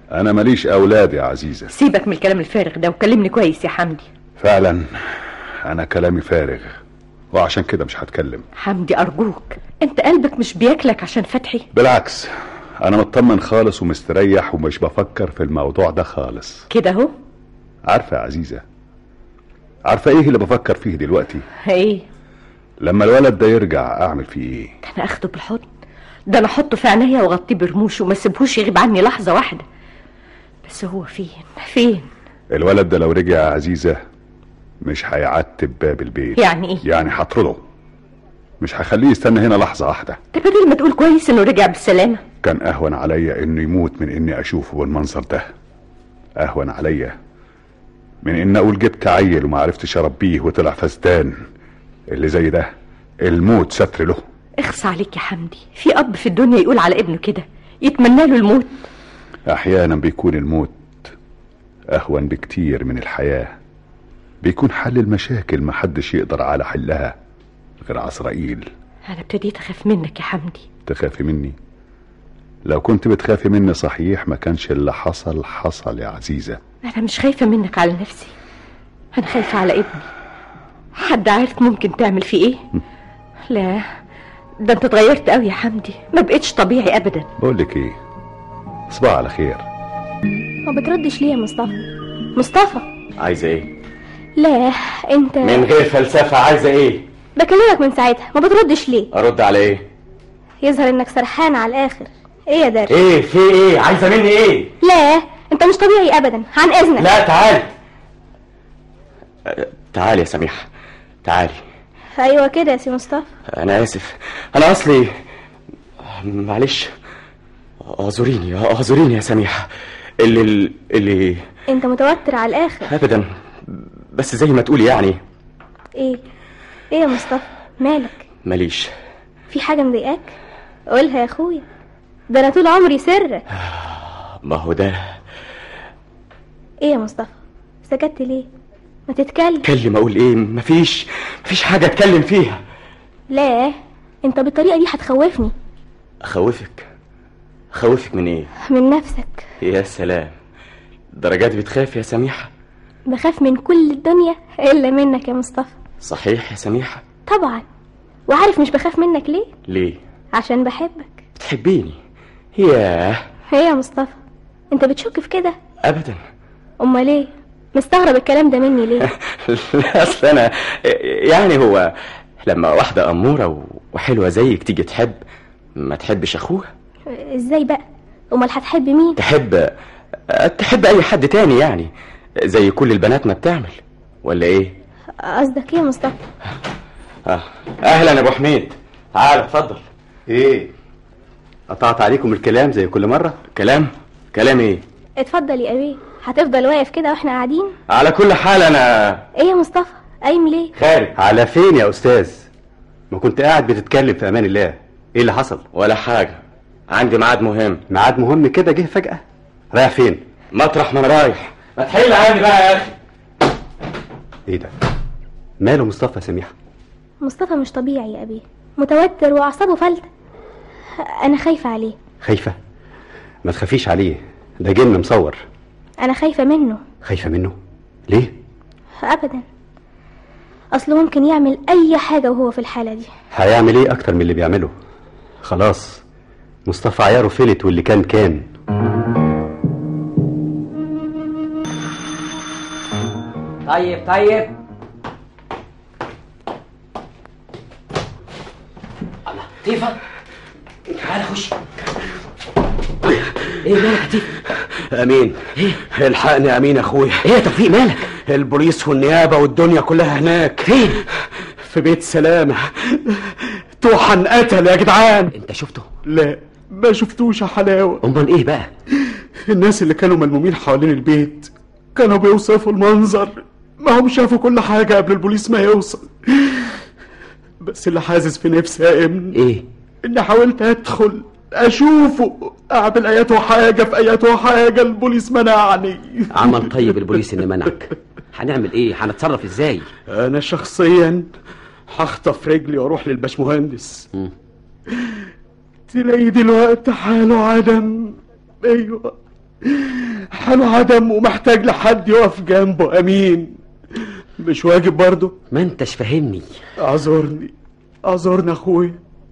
Speaker 6: انا ماليش اولاد يا عزيزة
Speaker 7: سيبك من الكلام الفارغ ده وكلمني كويس يا حمدي
Speaker 6: فعلا انا كلامي فارغ وعشان كده مش هتكلم
Speaker 7: حمدي ارجوك انت قلبك مش بياكلك عشان فتحي
Speaker 6: بالعكس انا مطمن خالص ومستريح ومش بفكر في الموضوع ده خالص
Speaker 7: كده اهو
Speaker 6: عارفة يا عزيزة عارفة ايه اللي بفكر فيه دلوقتي
Speaker 7: ايه
Speaker 6: لما الولد ده يرجع اعمل فيه ايه
Speaker 7: ده انا اخده بالحضن ده انا احطه في عينيا واغطيه برموش وما سيبهوش يغيب عني لحظه واحده بس هو فين فين
Speaker 6: الولد ده لو رجع يا عزيزة مش هيعتب باب البيت
Speaker 7: يعني ايه
Speaker 6: يعني هطرده مش هخليه يستنى هنا لحظة واحدة
Speaker 7: ده بدل ما تقول كويس انه رجع بالسلامه
Speaker 6: كان اهون عليا انه يموت من اني اشوفه بالمنظر ده اهون عليا من ان اقول جبت عيل وما عرفتش اربيه وطلع فسدان اللي زي ده الموت ستر له
Speaker 7: اخص عليك يا حمدي في اب في الدنيا يقول على ابنه كده يتمنى له الموت
Speaker 6: احيانا بيكون الموت اهون بكتير من الحياة بيكون حل المشاكل محدش يقدر على حلها غير عزرائيل
Speaker 7: انا ابتديت اخاف منك يا حمدي
Speaker 6: تخافي مني لو كنت بتخافي مني صحيح ما كانش اللي حصل حصل يا عزيزة
Speaker 7: انا مش خايفه منك على نفسي انا خايفه على ابني حد عارف ممكن تعمل فيه ايه لا ده انت اتغيرت قوي يا حمدي ما بقتش طبيعي ابدا
Speaker 6: بقول لك ايه صباح على خير
Speaker 9: ما بتردش ليه يا مصطفى مصطفى
Speaker 1: عايزة ايه
Speaker 9: لا انت
Speaker 1: من غير فلسفة عايزة ايه
Speaker 9: بكلمك من ساعتها ما بتردش ليه
Speaker 1: ارد على ايه
Speaker 9: يظهر انك سرحان على الاخر ايه يا درش
Speaker 1: ايه في ايه عايزة مني ايه
Speaker 9: لا انت مش طبيعي ابدا عن اذنك
Speaker 1: لا تعالي أه، تعالي يا سميحة تعالي
Speaker 9: ايوه كده يا سي مصطفى
Speaker 1: انا اسف انا اصلي معلش اعذريني اعذريني يا سميحة اللي اللي
Speaker 9: انت متوتر على الاخر
Speaker 1: ابدا بس زي ما تقولي يعني
Speaker 9: ايه ايه يا مصطفى مالك
Speaker 1: ماليش
Speaker 9: في حاجه مضايقاك قولها يا اخويا ده انا طول عمري سرك
Speaker 1: ما هو ده
Speaker 9: ايه يا مصطفى سكت ليه ما تتكلم
Speaker 1: اتكلم اقول ايه مفيش مفيش حاجة اتكلم فيها
Speaker 9: لا انت بالطريقه دي هتخوفني
Speaker 1: اخوفك اخوفك من ايه
Speaker 9: من نفسك
Speaker 1: يا سلام درجات بتخاف يا سميحة
Speaker 9: بخاف من كل الدنيا الا منك يا مصطفى
Speaker 1: صحيح يا سميحة
Speaker 9: طبعا وعارف مش بخاف منك ليه
Speaker 1: ليه
Speaker 9: عشان بحبك
Speaker 1: بتحبيني ياه
Speaker 9: ايه يا مصطفى انت بتشك في كده
Speaker 1: ابدا
Speaker 9: امال ايه مستغرب الكلام ده مني ليه
Speaker 1: لا اصل انا يعني هو لما واحدة أمورة وحلوة زيك تيجي تحب ما تحبش أخوها
Speaker 9: ازاي بقى امال هتحب مين
Speaker 1: تحب تحب أي حد تاني يعني زي كل البنات ما بتعمل ولا إيه؟
Speaker 9: قصدك ايه يا مصطفى
Speaker 1: آه. أهلا يا أبو حميد تعال اتفضل
Speaker 3: ايه قطعت عليكم الكلام زي كل مرة
Speaker 1: كلام؟ كلام إيه؟
Speaker 9: اتفضل يا ابي هتفضل واقف كده واحنا قاعدين
Speaker 1: على كل حال أنا
Speaker 9: ايه يا مصطفى قايم ليه
Speaker 1: خارج
Speaker 3: على فين يا استاذ ما كنت قاعد بتتكلم في امان الله ايه اللي حصل
Speaker 1: ولا حاجة عندي ميعاد مهم
Speaker 3: ميعاد مهم كده جه فجأة رايح فين
Speaker 1: مطرح ما أنا رايح ما تحل عني بقى يا أخي
Speaker 3: ايه ده ماله مصطفى يا سميحة
Speaker 9: مصطفى مش طبيعي يا ابي متوتر واعصابه فلتة انا خايفة عليه
Speaker 3: خايفة ما تخافيش عليه ده جن مصور
Speaker 9: انا خايفة منه
Speaker 3: خايفة منه ليه
Speaker 9: ابدا اصله ممكن يعمل اي حاجة وهو في الحالة دي
Speaker 3: هيعمل ايه اكتر من اللي بيعمله خلاص مصطفى عياره فلت واللي كان كان
Speaker 4: طيب طيب الله لطيفة تعالى خش ايه مالك يا لطيفة
Speaker 10: امين ايه الحقني يا امين اخويا
Speaker 4: ايه يا توفيق مالك
Speaker 10: البوليس والنيابه والدنيا كلها هناك
Speaker 4: فين
Speaker 10: في بيت سلامه توحن قتل يا جدعان
Speaker 4: انت شفته
Speaker 10: لا ما شفتوش يا حلاوه
Speaker 4: امال ايه بقى
Speaker 10: الناس اللي كانوا ملمومين حوالين البيت كانوا بيوصفوا المنظر ما هم شافوا كل حاجه قبل البوليس ما يوصل بس اللي حاسس في نفسي يا امن
Speaker 4: ايه
Speaker 10: اني حاولت ادخل اشوفه اعمل اياته حاجه في اياته حاجه البوليس منعني
Speaker 4: عمل طيب البوليس ان منعك هنعمل ايه هنتصرف ازاي
Speaker 10: انا شخصيا هخطف رجلي واروح للباشمهندس تلاقي دلوقتي حاله عدم ايوه
Speaker 1: حاله عدم ومحتاج لحد يقف جنبه امين مش واجب برضه
Speaker 13: ما انتش فاهمني
Speaker 1: اعذرني اعذرني اخويا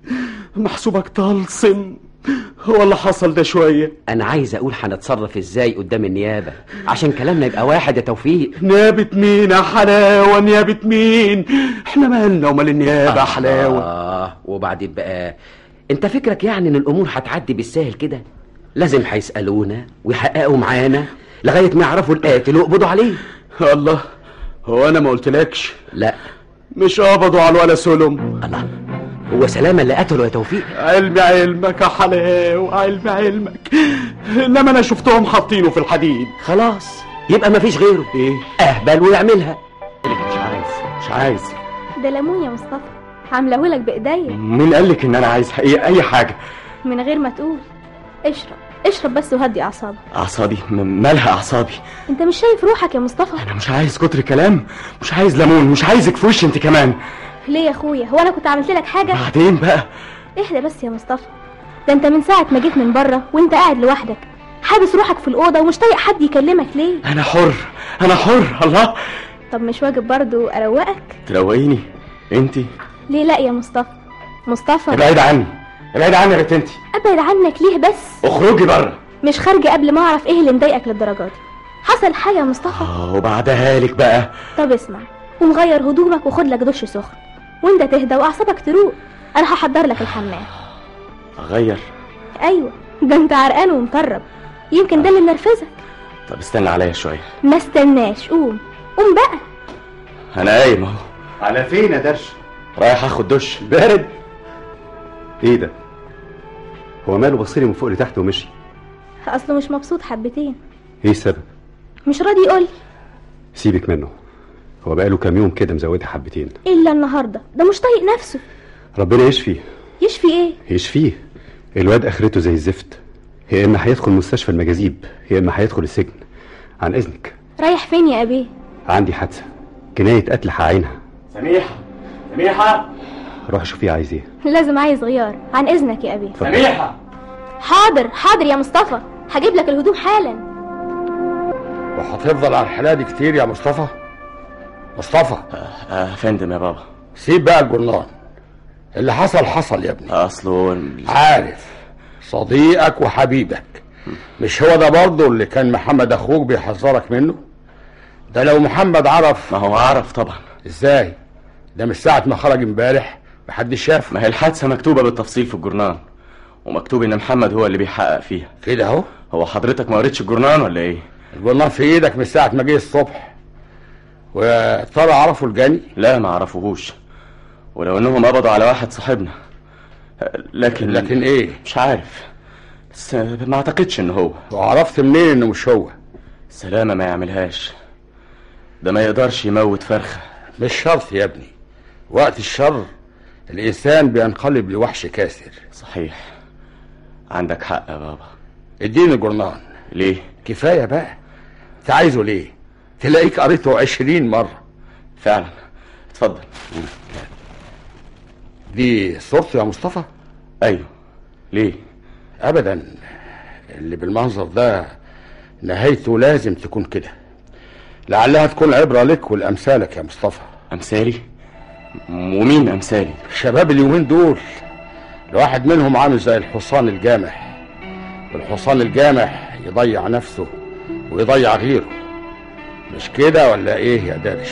Speaker 1: محسوبك طلسم هو اللي حصل ده شويه
Speaker 13: انا عايز اقول هنتصرف ازاي قدام النيابه عشان كلامنا يبقى واحد يا توفيق
Speaker 1: نيابة مين يا حلاوة نيابة مين احنا مالنا ومال النيابة يا حلاوة
Speaker 13: اه وبعدين بقى انت فكرك يعني ان الامور هتعدي بالسهل كده لازم هيسالونا ويحققوا معانا لغايه ما يعرفوا القاتل ويقبضوا عليه
Speaker 1: الله هو انا ما قلتلكش
Speaker 13: لا
Speaker 1: مش قبضوا على ولا سلم
Speaker 13: الله هو سلامه اللي قتله يا توفيق
Speaker 1: علم علمك يا حلاوة علم علمك انما انا شفتهم حاطينه في الحديد
Speaker 13: خلاص يبقى مفيش غيره
Speaker 1: ايه
Speaker 13: اهبل ويعملها
Speaker 1: مش عايز مش عايز
Speaker 9: ده ليمون يا مصطفى عاملهولك بايديا
Speaker 1: مين قالك ان انا عايز اي اي حاجة
Speaker 9: من غير ما تقول اشرب اشرب بس وهدي اعصابك
Speaker 1: اعصابي م- مالها اعصابي
Speaker 9: انت مش شايف روحك يا مصطفى
Speaker 1: انا مش عايز كتر كلام مش عايز ليمون مش عايزك في وشي انت كمان
Speaker 9: ليه يا اخويا هو انا كنت عملت لك حاجه
Speaker 1: بعدين بقى
Speaker 9: اهدى بس يا مصطفى ده انت من ساعه ما جيت من بره وانت قاعد لوحدك حابس روحك في الاوضه ومش طايق حد يكلمك ليه
Speaker 1: انا حر انا حر الله
Speaker 9: طب مش واجب برضو اروقك
Speaker 1: تروقيني انت
Speaker 9: ليه لا يا مصطفى مصطفى
Speaker 1: ابعد عني ابعد عني يا بنت انت
Speaker 9: ابعد عنك ليه بس
Speaker 1: اخرجي بره
Speaker 9: مش خارجه قبل ما اعرف ايه اللي مضايقك للدرجه دي حصل حاجه يا مصطفى
Speaker 1: اه وبعدها لك بقى
Speaker 9: طب اسمع قوم غير هدومك وخد لك دش سخن وانت تهدى واعصابك تروق انا هحضر لك الحمام
Speaker 1: اغير
Speaker 9: ايوه ده انت عرقان ومطرب يمكن ده اللي منرفزك
Speaker 1: طب استنى عليا شويه
Speaker 9: ما استناش قوم قوم بقى
Speaker 1: انا قايم اهو
Speaker 3: على فين يا درش
Speaker 1: رايح اخد دش
Speaker 3: بارد ايه ده هو ماله بصيلي من فوق لتحت ومشي
Speaker 9: اصله مش مبسوط حبتين
Speaker 3: ايه السبب
Speaker 9: مش راضي يقول
Speaker 3: سيبك منه هو بقاله كام يوم كده مزودها حبتين
Speaker 9: الا النهارده ده مش طايق نفسه
Speaker 3: ربنا يشفي
Speaker 9: يشفي ايه
Speaker 3: يشفيه الواد اخرته زي الزفت يا اما هيدخل مستشفى المجاذيب يا اما هيدخل السجن عن اذنك
Speaker 9: رايح فين يا ابيه
Speaker 3: عندي حادثه جنايه قتل هعينها
Speaker 1: سميحه سميحه
Speaker 3: روح شوفيه عايز ايه
Speaker 9: لازم عايز غيار عن اذنك يا ابيه
Speaker 1: سميحه
Speaker 9: حاضر حاضر يا مصطفى هجيب لك الهدوم حالا
Speaker 8: وهتفضل على الحالة دي كتير يا مصطفى مصطفى
Speaker 1: آه فندم يا بابا
Speaker 8: سيب بقى الجرنان اللي حصل حصل يا ابني
Speaker 1: اصله
Speaker 8: عارف صديقك وحبيبك مش هو ده برضه اللي كان محمد اخوك بيحذرك منه ده لو محمد عرف
Speaker 1: ما هو عرف طبعا
Speaker 8: ازاي ده من ساعة ما خرج امبارح محدش شاف
Speaker 1: ما هي الحادثه مكتوبه بالتفصيل في الجورنال ومكتوب ان محمد هو اللي بيحقق فيها
Speaker 8: كده اهو
Speaker 1: هو حضرتك ما قريتش الجورنال ولا ايه
Speaker 8: الجرنان في ايدك من ساعة ما جه الصبح وترى عرفوا الجاني
Speaker 1: لا ما عرفوهوش ولو انهم قبضوا على واحد صاحبنا لكن
Speaker 8: لكن ايه
Speaker 1: مش عارف بس ما اعتقدش ان هو
Speaker 8: وعرفت منين انه مش هو
Speaker 1: سلامة ما يعملهاش ده ما يقدرش يموت فرخة
Speaker 8: مش شرط يا ابني وقت الشر الانسان بينقلب لوحش كاسر
Speaker 1: صحيح عندك حق يا بابا
Speaker 8: اديني الجرنان
Speaker 1: ليه
Speaker 8: كفاية بقى انت عايزه ليه تلاقيك قريته عشرين مرة
Speaker 1: فعلا اتفضل
Speaker 8: دي صورته يا مصطفى
Speaker 1: ايوه ليه
Speaker 8: ابدا اللي بالمنظر ده نهايته لازم تكون كده لعلها تكون عبرة لك ولأمثالك يا مصطفى
Speaker 1: امثالي ومين امثالي
Speaker 8: الشباب اليومين دول الواحد منهم عامل زي الحصان الجامح والحصان الجامح يضيع نفسه ويضيع غيره مش كده ولا ايه يا درش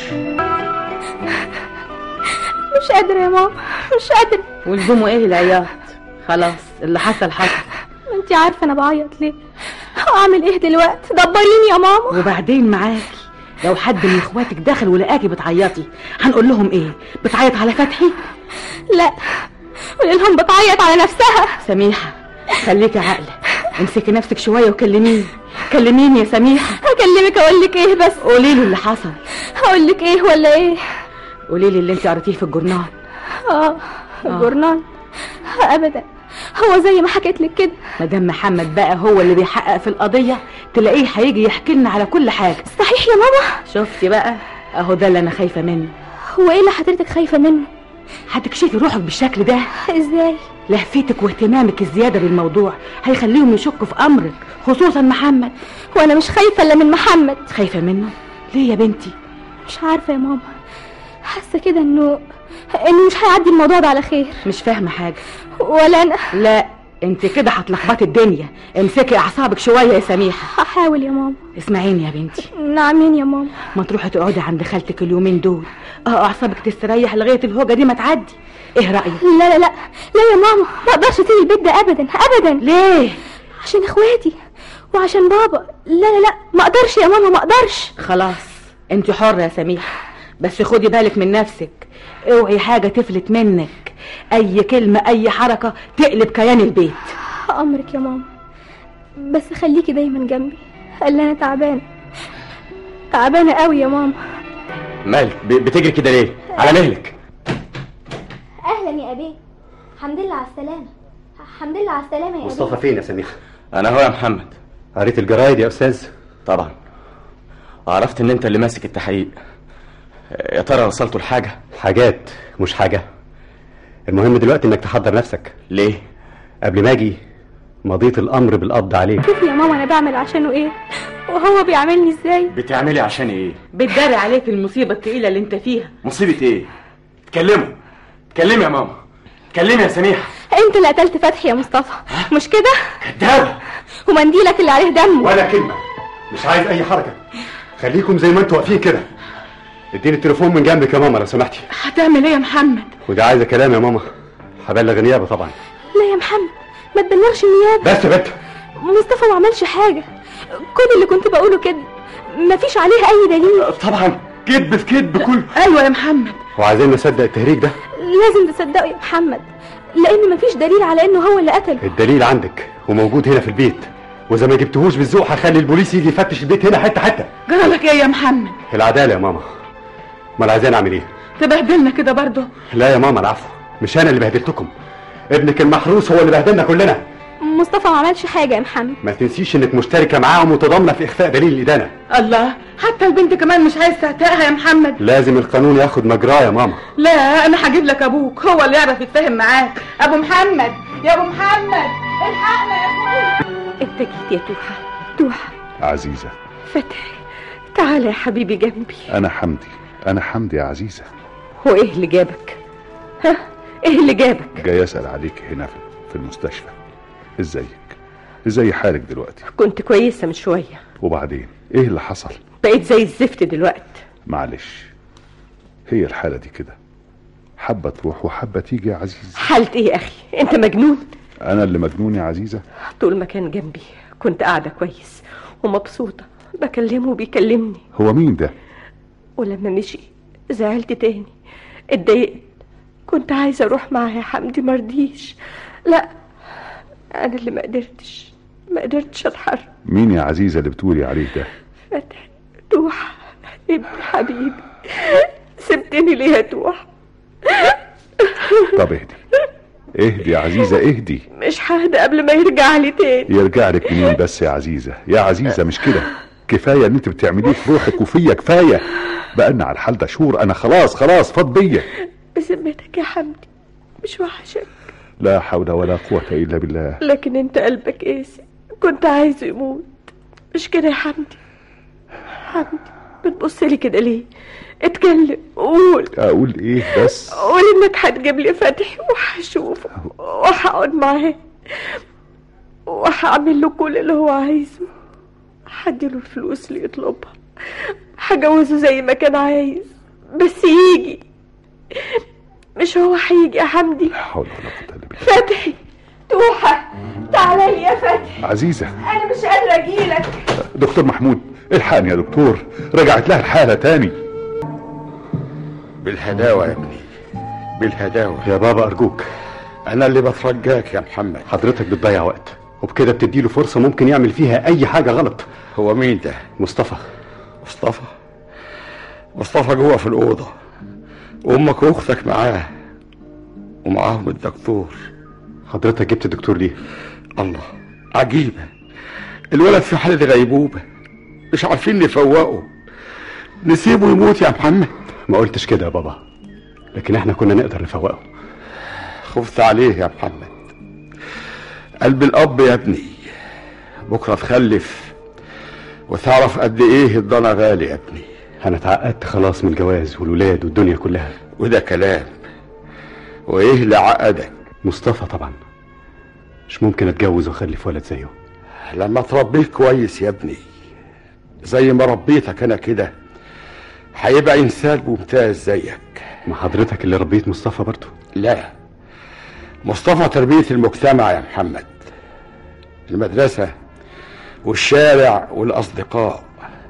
Speaker 9: مش قادرة يا ماما مش قادرة
Speaker 12: ولزومه ايه العياط خلاص اللي حصل حصل
Speaker 9: انت عارفة انا بعيط ليه اعمل ايه دلوقتي دبريني يا ماما
Speaker 12: وبعدين معاكي لو حد من اخواتك دخل ولقاكي بتعيطي هنقول لهم ايه بتعيط على فتحي
Speaker 9: لا قولي لهم بتعيط على نفسها
Speaker 12: سميحه خليكي عاقله امسكي نفسك شويه وكلميني كلميني يا سميحه
Speaker 9: هكلمك اقول لك ايه بس
Speaker 12: قولي له اللي حصل
Speaker 9: هقول لك ايه ولا ايه
Speaker 12: قولي لي اللي انت قريتيه في الجورنال
Speaker 9: اه الجورنال ابدا هو زي ما حكيت لك كده
Speaker 12: مدام محمد بقى هو اللي بيحقق في القضيه تلاقيه هيجي يحكي لنا على كل حاجه
Speaker 9: صحيح يا ماما
Speaker 12: شفتي بقى اهو ده اللي انا خايفه منه
Speaker 9: هو ايه اللي حضرتك خايفه منه
Speaker 12: هتكشفي روحك بالشكل ده
Speaker 9: ازاي
Speaker 12: لهفتك واهتمامك الزياده بالموضوع هيخليهم يشكوا في امرك خصوصا محمد
Speaker 9: وانا مش خايفه الا من محمد
Speaker 12: خايفه منه ليه يا بنتي
Speaker 9: مش عارفه يا ماما حاسه كده انه انه مش هيعدي الموضوع ده على خير
Speaker 12: مش فاهمه حاجه
Speaker 9: ولا انا
Speaker 12: لا انت كده هتلخبطي الدنيا امسكي اعصابك شويه يا سميحه
Speaker 9: هحاول يا ماما
Speaker 12: اسمعيني يا بنتي
Speaker 9: نعمين يا ماما
Speaker 12: ما تروحي تقعدي عند خالتك اليومين دول اه اعصابك تستريح لغايه الهوجه دي ما تعدي ايه رايك
Speaker 9: لا لا لا لا يا ماما ما اقدرش اسيب البيت ده ابدا ابدا
Speaker 12: ليه
Speaker 9: عشان اخواتي وعشان بابا لا لا لا ما اقدرش يا ماما ما اقدرش
Speaker 12: خلاص انت حره يا سميحه بس خدي بالك من نفسك اوعي حاجه تفلت منك اي كلمه اي حركه تقلب كيان البيت
Speaker 9: امرك يا ماما بس خليكي دايما جنبي قال انا تعبانه تعبانه قوي يا ماما
Speaker 1: مالك ب- بتجري كده ليه على مهلك
Speaker 9: اهلا يا ابي الحمد لله على السلامه الحمد لله على السلامه يا
Speaker 3: مصطفى فين يا سميحه
Speaker 1: انا هو يا محمد
Speaker 3: قريت الجرايد يا استاذ
Speaker 1: طبعا عرفت ان انت اللي ماسك التحقيق يا ترى وصلتوا لحاجه
Speaker 3: حاجات مش حاجه المهم دلوقتي انك تحضر نفسك
Speaker 1: ليه
Speaker 3: قبل ما اجي مضيت الامر بالقبض عليك
Speaker 9: شوفي يا ماما انا بعمل عشانه ايه وهو بيعاملني ازاي
Speaker 1: بتعملي عشان ايه
Speaker 12: بتداري عليك المصيبه التقيله اللي انت فيها
Speaker 1: مصيبه ايه اتكلموا اتكلمي يا ماما اتكلمي يا سميحه
Speaker 9: انت اللي قتلت فتحي يا مصطفى مش كده
Speaker 1: كدابه
Speaker 9: ومنديلك اللي عليه دم
Speaker 3: ولا كلمه مش عايز اي حركه خليكم زي ما انتوا واقفين كده اديني التليفون من جنبك يا ماما لو سمحتي
Speaker 12: هتعمل ايه يا محمد
Speaker 3: ودي عايزه كلام يا ماما هبلغ النيابه طبعا
Speaker 9: لا يا محمد ما تبلغش النيابه
Speaker 3: بس يا بنت
Speaker 9: مصطفى ما عملش حاجه كل اللي كنت بقوله كده مفيش عليه اي دليل
Speaker 1: طبعا كذب في كذب كله
Speaker 12: ايوه يا محمد
Speaker 3: وعايزين نصدق التهريج ده
Speaker 9: لازم تصدقوا يا محمد لان مفيش دليل على انه هو اللي قتله
Speaker 3: الدليل عندك وموجود هنا في البيت واذا ما جبتهوش بالذوق هخلي البوليس يجي يفتش البيت هنا حته حته
Speaker 12: جرالك ايه يا محمد
Speaker 3: العداله يا ماما امال عايزين اعمل ايه
Speaker 12: تبهدلنا كده برضه
Speaker 3: لا يا ماما العفو مش انا اللي بهدلتكم ابنك المحروس هو اللي بهدلنا كلنا
Speaker 9: مصطفى ما عملش حاجه يا محمد
Speaker 3: ما تنسيش انك مشتركه معاهم وتضامنه في اخفاء دليل الادانه
Speaker 12: الله حتى البنت كمان مش عايز تعتقها يا محمد
Speaker 3: لازم القانون ياخد مجراه يا ماما
Speaker 12: لا انا هجيب لك ابوك هو اللي يعرف يتفاهم معاك ابو محمد يا ابو محمد الحقنا يا اخويا
Speaker 7: انت جيت يا توحة توحة
Speaker 6: عزيزة
Speaker 7: فتحي تعالى يا حبيبي جنبي
Speaker 6: أنا حمدي أنا حمدي يا عزيزة
Speaker 7: هو ايه اللي جابك ها ايه اللي جابك
Speaker 6: جاي أسأل عليك هنا في- في المستشفى ازيك ازاي حالك دلوقتي
Speaker 7: كنت كويسة من شوية
Speaker 6: وبعدين ايه اللي حصل
Speaker 7: بقيت زي الزفت دلوقتي
Speaker 6: معلش هي الحالة دي كده حبة تروح وحبة تيجي يا عزيز
Speaker 7: حالة ايه يا اخي انت مجنون
Speaker 6: أنا اللي مجنون يا عزيزة
Speaker 7: طول ما كان جنبي كنت قاعدة كويس ومبسوطة بكلمه وبيكلمني
Speaker 6: هو مين ده
Speaker 7: ولما مشي زعلت تاني اتضايقت كنت عايزة اروح معاه يا حمدي مرضيش لا انا اللي ما قدرتش ما قدرتش اتحرك
Speaker 6: مين يا عزيزة اللي بتقولي عليه ده
Speaker 7: فتحي توح ابن حبيبي سبتني ليه يا توح
Speaker 6: طب اهدي اهدي يا عزيزة اهدي
Speaker 7: مش ههدى قبل ما يرجع لي تاني
Speaker 6: يرجع لك منين بس يا عزيزة يا عزيزة مش كده كفاية ان انت بتعمليه في روحك وفيا كفاية بقالنا على الحال ده شهور انا خلاص خلاص فاض بيا
Speaker 7: بذمتك يا حمدي مش وحشك
Speaker 6: لا حول ولا قوة الا بالله
Speaker 7: لكن انت قلبك قاسي كنت عايزه يموت مش كده يا حمدي حمدي بتبص لي كده ليه اتكلم قول
Speaker 6: اقول ايه بس
Speaker 7: قول انك هتجيب لي فتحي وهشوفه وهقعد معاه وهعمل له كل اللي هو عايزه هديله الفلوس اللي يطلبها هجوزه زي ما كان عايز بس يجي مش هو هيجي يا حمدي
Speaker 6: لا حول ولا قوة الا بالله
Speaker 7: فتحي توحة تعالى لي يا فتحي
Speaker 6: عزيزة
Speaker 7: انا مش قادرة اجيلك
Speaker 6: دكتور محمود الحقني يا دكتور رجعت لها الحالة تاني
Speaker 8: بالهداوة يا ابني بالهداوة
Speaker 3: يا بابا ارجوك
Speaker 8: أنا اللي بترجاك يا محمد
Speaker 3: حضرتك بتضيع وقت وبكده بتديله فرصه ممكن يعمل فيها اي حاجه غلط
Speaker 8: هو مين ده؟
Speaker 3: مصطفى
Speaker 8: مصطفى مصطفى جوه في الأوضة وأمك وأختك معاه ومعاهم الدكتور
Speaker 3: حضرتك جبت الدكتور ليه
Speaker 8: الله عجيبة الولد في حالة غيبوبة مش عارفين نفوقه نسيبه يموت يا محمد
Speaker 3: ما قلتش كده يا بابا لكن احنا كنا نقدر نفوقه
Speaker 8: خفت عليه يا محمد قلب الاب يا ابني بكره تخلف وتعرف قد ايه الضنا غالي يا ابني
Speaker 3: انا اتعقدت خلاص من الجواز والولاد والدنيا كلها
Speaker 8: وده كلام وايه اللي عقدك
Speaker 3: مصطفى طبعا مش ممكن اتجوز واخلف ولد زيه
Speaker 8: لما تربيه كويس يا ابني زي ما ربيتك انا كده هيبقى انسان ممتاز زيك
Speaker 3: ما حضرتك اللي ربيت مصطفى برضه
Speaker 8: لا مصطفى تربية المجتمع يا محمد المدرسة والشارع والأصدقاء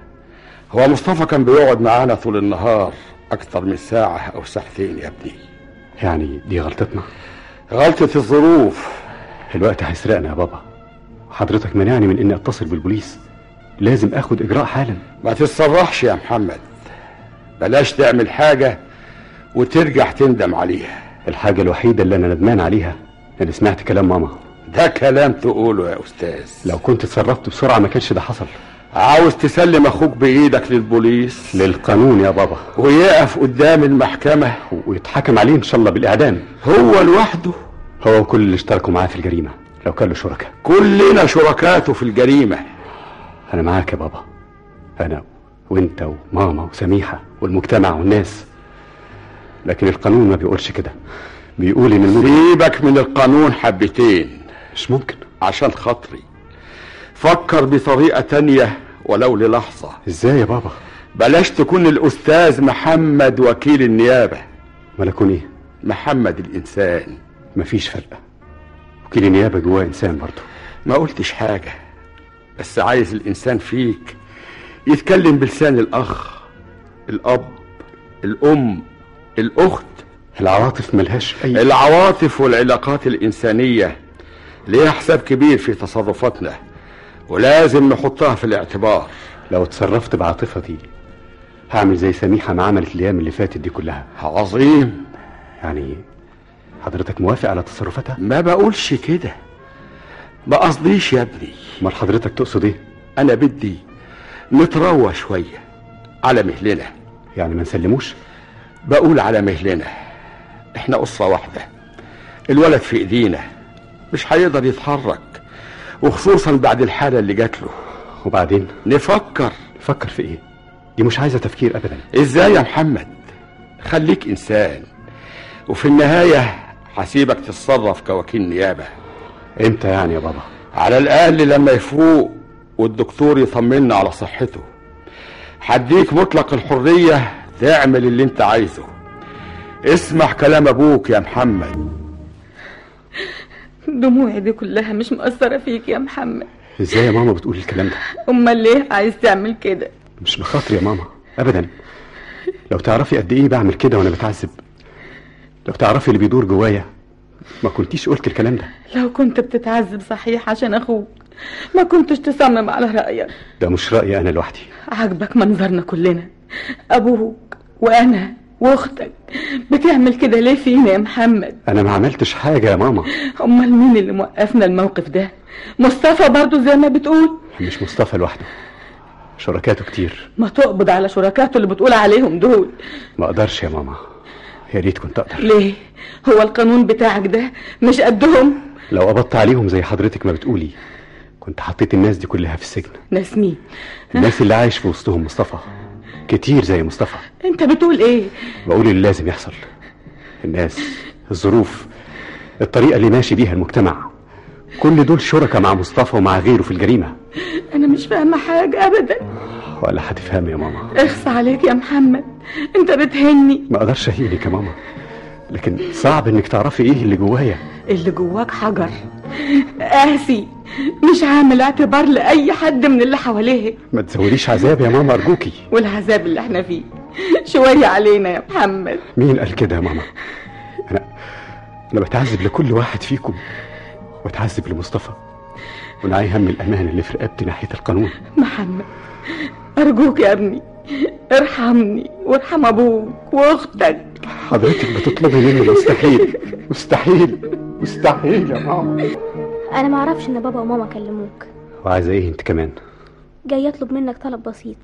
Speaker 8: هو مصطفى كان بيقعد معانا طول النهار أكتر من ساعة أو ساعتين يا ابني
Speaker 3: يعني دي غلطتنا
Speaker 8: غلطة الظروف
Speaker 3: الوقت هيسرقنا يا بابا حضرتك منعني من اني اتصل بالبوليس لازم اخد اجراء حالا
Speaker 8: ما تتصرحش يا محمد بلاش تعمل حاجة وترجع تندم عليها
Speaker 3: الحاجة الوحيدة اللي انا ندمان عليها انا سمعت كلام ماما
Speaker 8: ده كلام تقوله يا أستاذ
Speaker 3: لو كنت اتصرفت بسرعة ما كانش ده حصل
Speaker 8: عاوز تسلم أخوك بإيدك للبوليس
Speaker 3: للقانون يا بابا
Speaker 8: ويقف قدام المحكمة
Speaker 3: ويتحكم عليه ان شاء الله بالاعدام
Speaker 8: هو لوحده
Speaker 3: هو وكل اللي اشتركوا معاه في الجريمة لو كانوا شركاء
Speaker 8: كلنا شركاته في الجريمة
Speaker 3: انا معاك يا بابا انا وانت وماما وسميحة والمجتمع والناس لكن القانون ما بيقولش كده بيقول ان المجرم
Speaker 8: سيبك من القانون حبتين
Speaker 3: مش ممكن
Speaker 8: عشان خاطري فكر بطريقة تانية ولو للحظة
Speaker 3: ازاي يا بابا
Speaker 8: بلاش تكون الأستاذ محمد وكيل النيابة
Speaker 3: ما اكون ايه
Speaker 8: محمد الإنسان
Speaker 3: مفيش فرق وكيل النيابة جواه انسان برضه
Speaker 8: ما قلتش حاجة بس عايز الإنسان فيك يتكلم بلسان الأخ الأب الأم الأخت
Speaker 3: العواطف ملهاش اي
Speaker 8: العواطف والعلاقات الإنسانية ليها حساب كبير في تصرفاتنا ولازم نحطها في الاعتبار
Speaker 3: لو اتصرفت بعاطفتي هعمل زي سميحة ما عملت الايام اللي فاتت دي كلها
Speaker 8: عظيم
Speaker 3: يعني حضرتك موافق على تصرفاتها
Speaker 8: ما بقولش كده ما قصديش يا ابني
Speaker 3: امال حضرتك تقصد ايه
Speaker 8: انا بدي نتروى شوية على مهلنا
Speaker 3: يعني ما نسلموش
Speaker 8: بقول على مهلنا احنا أسرة واحدة الولد في ايدينا مش هيقدر يتحرك وخصوصا بعد الحالة اللي جات له
Speaker 3: وبعدين
Speaker 8: نفكر
Speaker 3: فكر في ايه دي مش عايزة تفكير ابدا
Speaker 8: ازاي يا محمد خليك انسان وفي النهاية هسيبك تتصرف كوكيل نيابة
Speaker 3: امتى يعني يا بابا
Speaker 8: على الأقل لما يفوق والدكتور يطمنا على صحته هديك مطلق الحرية تعمل اللي انت عايزه اسمع كلام ابوك يا محمد
Speaker 12: دموعي دي كلها مش مأثرة فيك يا محمد
Speaker 3: ازاي يا ماما بتقول الكلام ده
Speaker 12: امال ليه عايز تعمل كده
Speaker 3: مش بخاطري يا ماما ابدا لو تعرفي قد ايه بعمل كده وانا بتعذب لو تعرفي اللي بيدور جوايا ما كنتيش قلت الكلام ده
Speaker 12: لو كنت بتتعذب صحيح عشان اخوك ما كنتش تصمم على رأيك
Speaker 3: ده مش رأيي انا لوحدي
Speaker 12: عاجبك منظرنا كلنا ابوك وانا واختك بتعمل كده ليه فينا يا محمد
Speaker 3: انا ما عملتش حاجة يا ماما
Speaker 12: امال مين اللي موقفنا الموقف ده مصطفى برضو زي ما بتقول
Speaker 3: مش مصطفى لوحده شركاته كتير
Speaker 12: ما تقبض على شركاته اللي بتقول عليهم دول
Speaker 3: ما اقدرش يا ماما يا ريت كنت اقدر
Speaker 12: ليه هو القانون بتاعك ده مش قدهم
Speaker 3: لو قبضت عليهم زي حضرتك ما بتقولي كنت حطيت الناس دي كلها في السجن
Speaker 12: ناس مين
Speaker 3: الناس اللي عايش في وسطهم مصطفى كتير زي مصطفى
Speaker 12: انت بتقول ايه
Speaker 3: بقول اللي لازم يحصل الناس الظروف الطريقة اللي ماشي بيها المجتمع كل دول شركة مع مصطفى ومع غيره في الجريمة
Speaker 12: انا مش فاهمه حاجه ابدا
Speaker 3: ولا هتفهمي يا ماما
Speaker 12: اخص عليك يا محمد انت بتهني
Speaker 3: ما اقدرش اهينك يا ماما لكن صعب انك تعرفي ايه اللي جوايا
Speaker 12: اللي جواك حجر قاسي مش عامل اعتبار لاي حد من اللي حواليه
Speaker 3: ما تزوديش عذاب يا ماما ارجوكي
Speaker 12: والعذاب اللي احنا فيه شويه علينا يا محمد
Speaker 3: مين قال كده يا ماما انا انا بتعذب لكل واحد فيكم وبتعذب لمصطفى ونعي هم الامان اللي في رقبتي ناحيه القانون
Speaker 12: محمد ارجوك يا ابني ارحمني وارحم ابوك واختك
Speaker 3: حضرتك بتطلبي مني مستحيل مستحيل مستحيل يا ماما
Speaker 9: انا ما اعرفش ان بابا وماما كلموك
Speaker 3: وعايزه ايه انت كمان
Speaker 9: جاي اطلب منك طلب بسيط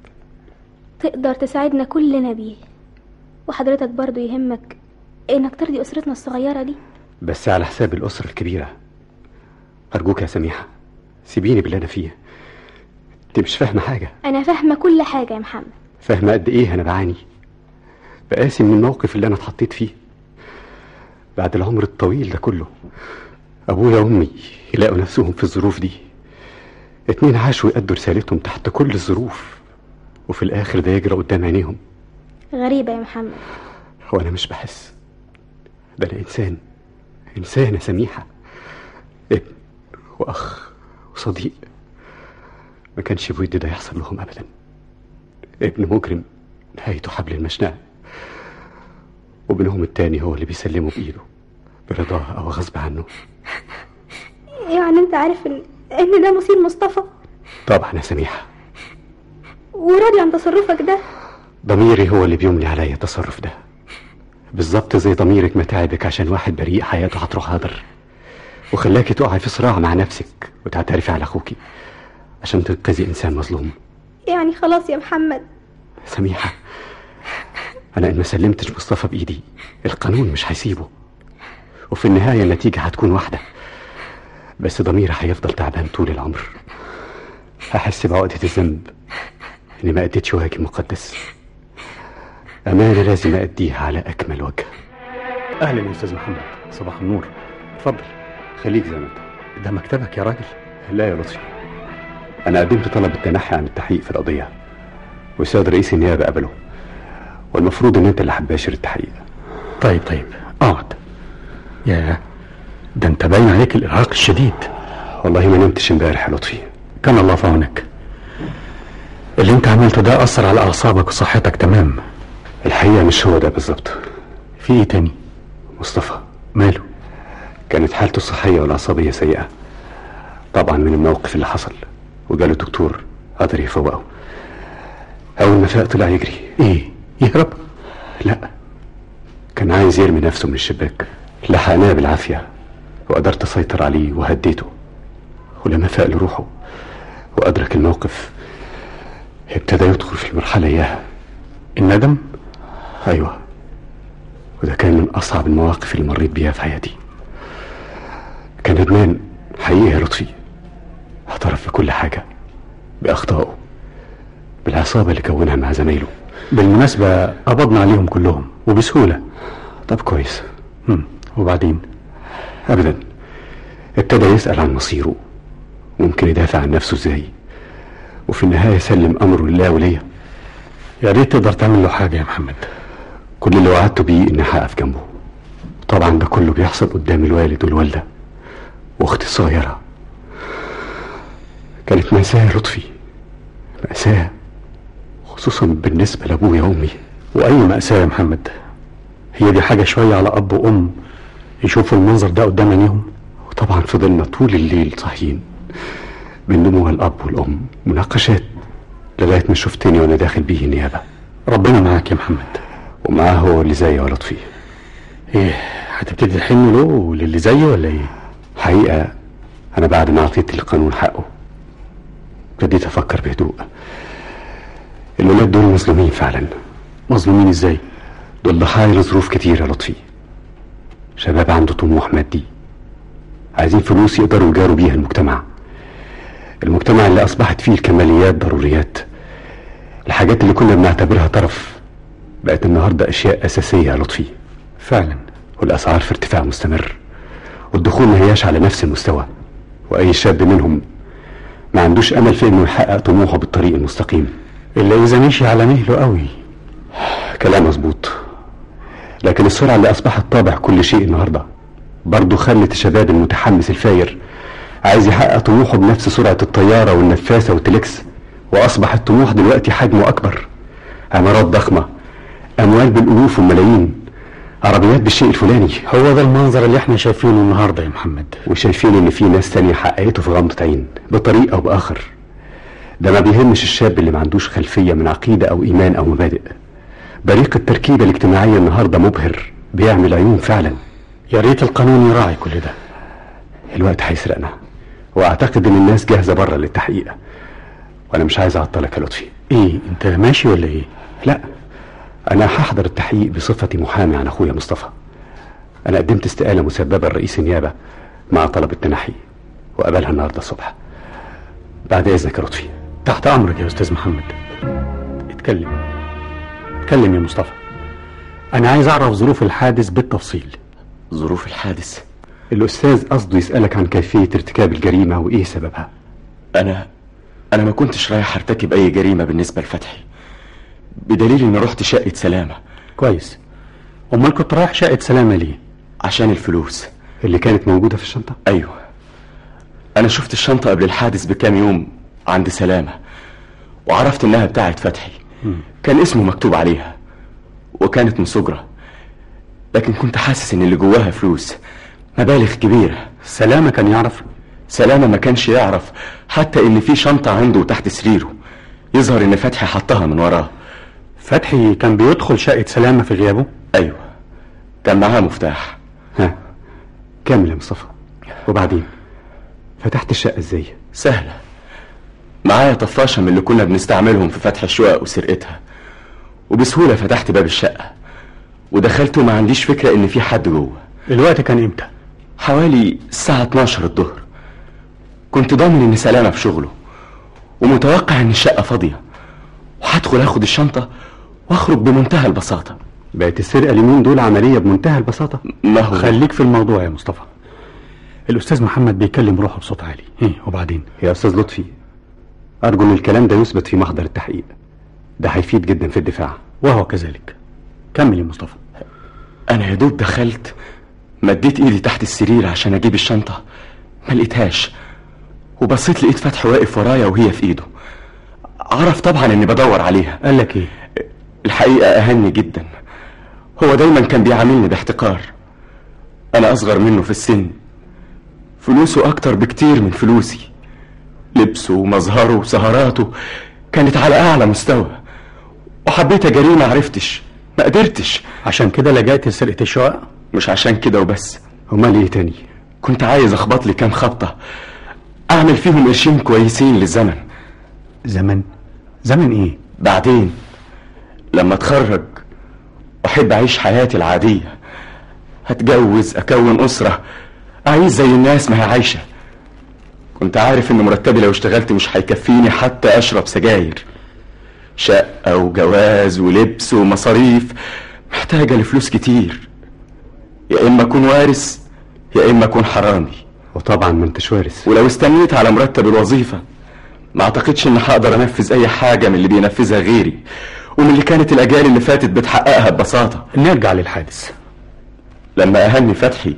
Speaker 9: تقدر تساعدنا كلنا بيه وحضرتك برضو يهمك انك ترضي اسرتنا الصغيرة دي
Speaker 3: بس على حساب الاسره الكبيره ارجوك يا سميحه سيبيني باللي انا فيه انت مش فاهمه حاجه
Speaker 9: انا فاهمه كل حاجه يا محمد
Speaker 3: فاهمه قد ايه انا بعاني بقاسي من الموقف اللي انا اتحطيت فيه بعد العمر الطويل ده كله ابويا وامي يلاقوا نفسهم في الظروف دي اتنين عاشوا يأدوا رسالتهم تحت كل الظروف وفي الاخر ده يجرى قدام عينيهم
Speaker 9: غريبه يا محمد
Speaker 3: هو انا مش بحس ده انا انسان انسانه سميحه ابن واخ وصديق ما كانش بودي ده يحصل لهم ابدا ابن مجرم نهايته حبل المشنقه وابنهم التاني هو اللي بيسلمه بايده برضاه او غصب عنه
Speaker 9: يعني انت عارف ان ان ده مصير مصطفى
Speaker 3: طبعا يا سميحه
Speaker 9: وراضي عن تصرفك ده
Speaker 3: ضميري هو اللي بيملي عليا التصرف ده بالظبط زي ضميرك ما تعبك عشان واحد بريء حياته هتروح هدر وخلاكي تقعي في صراع مع نفسك وتعترفي على اخوكي عشان تنقذي انسان مظلوم
Speaker 9: يعني خلاص يا محمد
Speaker 3: سميحه انا ان ما سلمتش مصطفى بايدي القانون مش هيسيبه وفي النهايه النتيجه هتكون واحده بس ضميري هيفضل تعبان طول العمر هحس بعقده الذنب اني ما اديتش واجب مقدس امانه لازم اديها على اكمل وجه
Speaker 14: اهلا يا استاذ محمد صباح النور اتفضل
Speaker 3: خليك زي ما انت
Speaker 14: ده مكتبك يا راجل
Speaker 3: لا يا لطفي انا قدمت طلب التنحي عن التحقيق في القضيه والسيد رئيس النيابه قبله والمفروض ان انت اللي هتباشر التحقيق
Speaker 14: طيب طيب اقعد يا ده انت باين عليك الارهاق الشديد
Speaker 3: والله ما نمتش امبارح يا لطفي
Speaker 14: كان الله في عونك اللي انت عملته ده اثر على اعصابك وصحتك تمام
Speaker 3: الحقيقه مش هو ده بالظبط
Speaker 14: في ايه تاني
Speaker 3: مصطفى
Speaker 14: ماله
Speaker 3: كانت حالته الصحيه والعصبيه سيئه طبعا من الموقف اللي حصل وجاله دكتور قدر يفوقه اول ما فاق طلع يجري
Speaker 14: ايه يهرب
Speaker 3: لا كان عايز يرمي نفسه من الشباك لحقناه بالعافيه وقدرت اسيطر عليه وهديته ولما فاق لروحه وادرك الموقف ابتدى يدخل في المرحله اياها
Speaker 14: الندم
Speaker 3: ايوه وده كان من اصعب المواقف اللي مريت بيها في حياتي كان ندمان حقيقي يا لطفي اعترف بكل حاجه باخطائه بالعصابه اللي كونها مع زمايله
Speaker 14: بالمناسبه قبضنا عليهم كلهم وبسهوله
Speaker 3: طب كويس
Speaker 14: هم. وبعدين
Speaker 3: ابدا ابتدى يسال عن مصيره ممكن يدافع عن نفسه ازاي وفي النهايه سلم امره لله وليا
Speaker 14: يا ريت تقدر تعمل له حاجه يا محمد
Speaker 3: كل اللي وعدته بيه اني هقف جنبه طبعا ده كله بيحصل قدام الوالد والوالده واختي الصغيره كانت مأساة يا لطفي مأساة خصوصا بالنسبة لأبويا وأمي
Speaker 14: وأي مأساة يا محمد هي دي حاجة شوية على أب وأم يشوفوا المنظر ده قدام عينيهم
Speaker 3: وطبعا فضلنا طول الليل صاحيين من دموع الأب والأم مناقشات لغاية ما شفتني وأنا داخل بيه النيابة
Speaker 14: ربنا معاك يا محمد
Speaker 3: ومعاه هو اللي زيه يا لطفي
Speaker 14: ايه هتبتدي تحن له وللي زيه ولا ايه
Speaker 3: حقيقة أنا بعد ما أعطيت القانون حقه ابتديت أفكر بهدوء الولاد دول مظلومين فعلا
Speaker 14: مظلومين ازاي
Speaker 3: دول ضحايا لظروف كتير يا لطفي شباب عنده طموح مادي عايزين فلوس يقدروا يجاروا بيها المجتمع المجتمع اللي أصبحت فيه الكماليات ضروريات الحاجات اللي كنا بنعتبرها طرف بقت النهاردة أشياء أساسية يا لطفي
Speaker 14: فعلا
Speaker 3: والأسعار في ارتفاع مستمر والدخول ما هياش على نفس المستوى وأي شاب منهم ما عندوش أمل في إنه يحقق طموحه بالطريق المستقيم
Speaker 14: إلا إذا مشي على مهله قوي
Speaker 3: كلام مظبوط لكن السرعة اللي أصبحت طابع كل شيء النهاردة برضه خلت الشباب المتحمس الفاير عايز يحقق طموحه بنفس سرعة الطيارة والنفاسة والتليكس وأصبح الطموح دلوقتي حجمه أكبر عمارات ضخمة أموال بالألوف والملايين عربيات بالشيء الفلاني
Speaker 14: هو ده المنظر اللي احنا شايفينه النهارده يا محمد
Speaker 3: وشايفين ان في ناس تانية حققته في غمضة عين بطريقة او باخر ده ما بيهمش الشاب اللي ما عندوش خلفية من عقيدة او ايمان او مبادئ بريق التركيبة الاجتماعية النهاردة مبهر بيعمل عيون فعلا
Speaker 14: يا ريت القانون يراعي كل ده
Speaker 3: الوقت هيسرقنا واعتقد ان الناس جاهزة بره للتحقيق وانا مش عايز اعطلك يا لطفي
Speaker 14: ايه انت ماشي ولا ايه
Speaker 3: لا انا هحضر التحقيق بصفتي محامي عن اخويا مصطفى انا قدمت استقالة مسببة لرئيس النيابة مع طلب التنحي وقابلها النهارده الصبح بعد اذنك يا لطفي
Speaker 14: تحت امرك يا استاذ محمد اتكلم اتكلم يا مصطفى انا عايز اعرف ظروف الحادث بالتفصيل
Speaker 1: ظروف الحادث
Speaker 3: الاستاذ قصده يسالك عن كيفيه ارتكاب الجريمه وايه سببها
Speaker 1: انا انا ما كنتش رايح ارتكب اي جريمه بالنسبه لفتحي بدليل اني رحت شقه سلامه
Speaker 14: كويس امال كنت رايح شقه سلامه ليه
Speaker 1: عشان الفلوس
Speaker 3: اللي كانت موجوده في الشنطه
Speaker 1: ايوه انا شفت الشنطه قبل الحادث بكام يوم عند سلامه وعرفت انها بتاعت فتحي كان اسمه مكتوب عليها وكانت من سجرة لكن كنت حاسس ان اللي جواها فلوس مبالغ كبيرة
Speaker 14: سلامة كان يعرف
Speaker 1: سلامة ما كانش يعرف حتى ان في شنطة عنده تحت سريره يظهر ان فتحي حطها من وراه
Speaker 14: فتحي كان بيدخل شقة سلامة في غيابه
Speaker 1: ايوه كان معاه مفتاح
Speaker 3: ها كمل يا مصطفى وبعدين فتحت الشقة ازاي
Speaker 1: سهلة معايا طفاشة من اللي كنا بنستعملهم في فتح الشقق وسرقتها وبسهولة فتحت باب الشقة ودخلت وما عنديش فكرة ان في حد جوه
Speaker 14: الوقت كان امتى
Speaker 1: حوالي الساعة 12 الظهر كنت ضامن ان سلامة في شغله ومتوقع ان الشقة فاضية وهدخل اخد الشنطة واخرج بمنتهى البساطة
Speaker 3: بقت السرقة اليومين دول عملية بمنتهى البساطة
Speaker 1: ما هو
Speaker 14: خليك في الموضوع يا مصطفى الاستاذ محمد بيكلم روحه بصوت عالي ايه وبعدين
Speaker 3: يا استاذ لطفي ارجو ان الكلام ده يثبت في محضر التحقيق ده هيفيد جدا في الدفاع
Speaker 14: وهو كذلك كمل يا مصطفى
Speaker 1: انا يا دوب دخلت مديت ايدي تحت السرير عشان اجيب الشنطة ما لقيتهاش وبصيت لقيت فتحي واقف ورايا وهي في ايده عرف طبعا اني بدور عليها
Speaker 14: قال لك ايه
Speaker 1: الحقيقة اهني جدا هو دايما كان بيعاملني باحتقار انا اصغر منه في السن فلوسه اكتر بكتير من فلوسي لبسه ومظهره وسهراته كانت على اعلى مستوى وحبيت اجريه ما عرفتش ما قدرتش
Speaker 14: عشان كده لجأت لسرقة الشقق
Speaker 1: مش عشان كده وبس
Speaker 3: امال ايه تاني
Speaker 1: كنت عايز اخبط لي كام خبطة اعمل فيهم قرشين كويسين للزمن
Speaker 14: زمن زمن ايه
Speaker 1: بعدين لما اتخرج واحب اعيش حياتي العادية هتجوز اكون اسرة اعيش زي الناس ما هي عايشة كنت عارف ان مرتبي لو اشتغلت مش هيكفيني حتى اشرب سجاير شقة وجواز ولبس ومصاريف محتاجة لفلوس كتير يا اما اكون وارث يا اما اكون حرامي
Speaker 3: وطبعا ما انتش وارث
Speaker 1: ولو استنيت على مرتب الوظيفة ما اعتقدش ان هقدر انفذ اي حاجة من اللي بينفذها غيري ومن اللي كانت الاجيال اللي فاتت بتحققها ببساطة
Speaker 14: نرجع للحادث
Speaker 1: لما اهني فتحي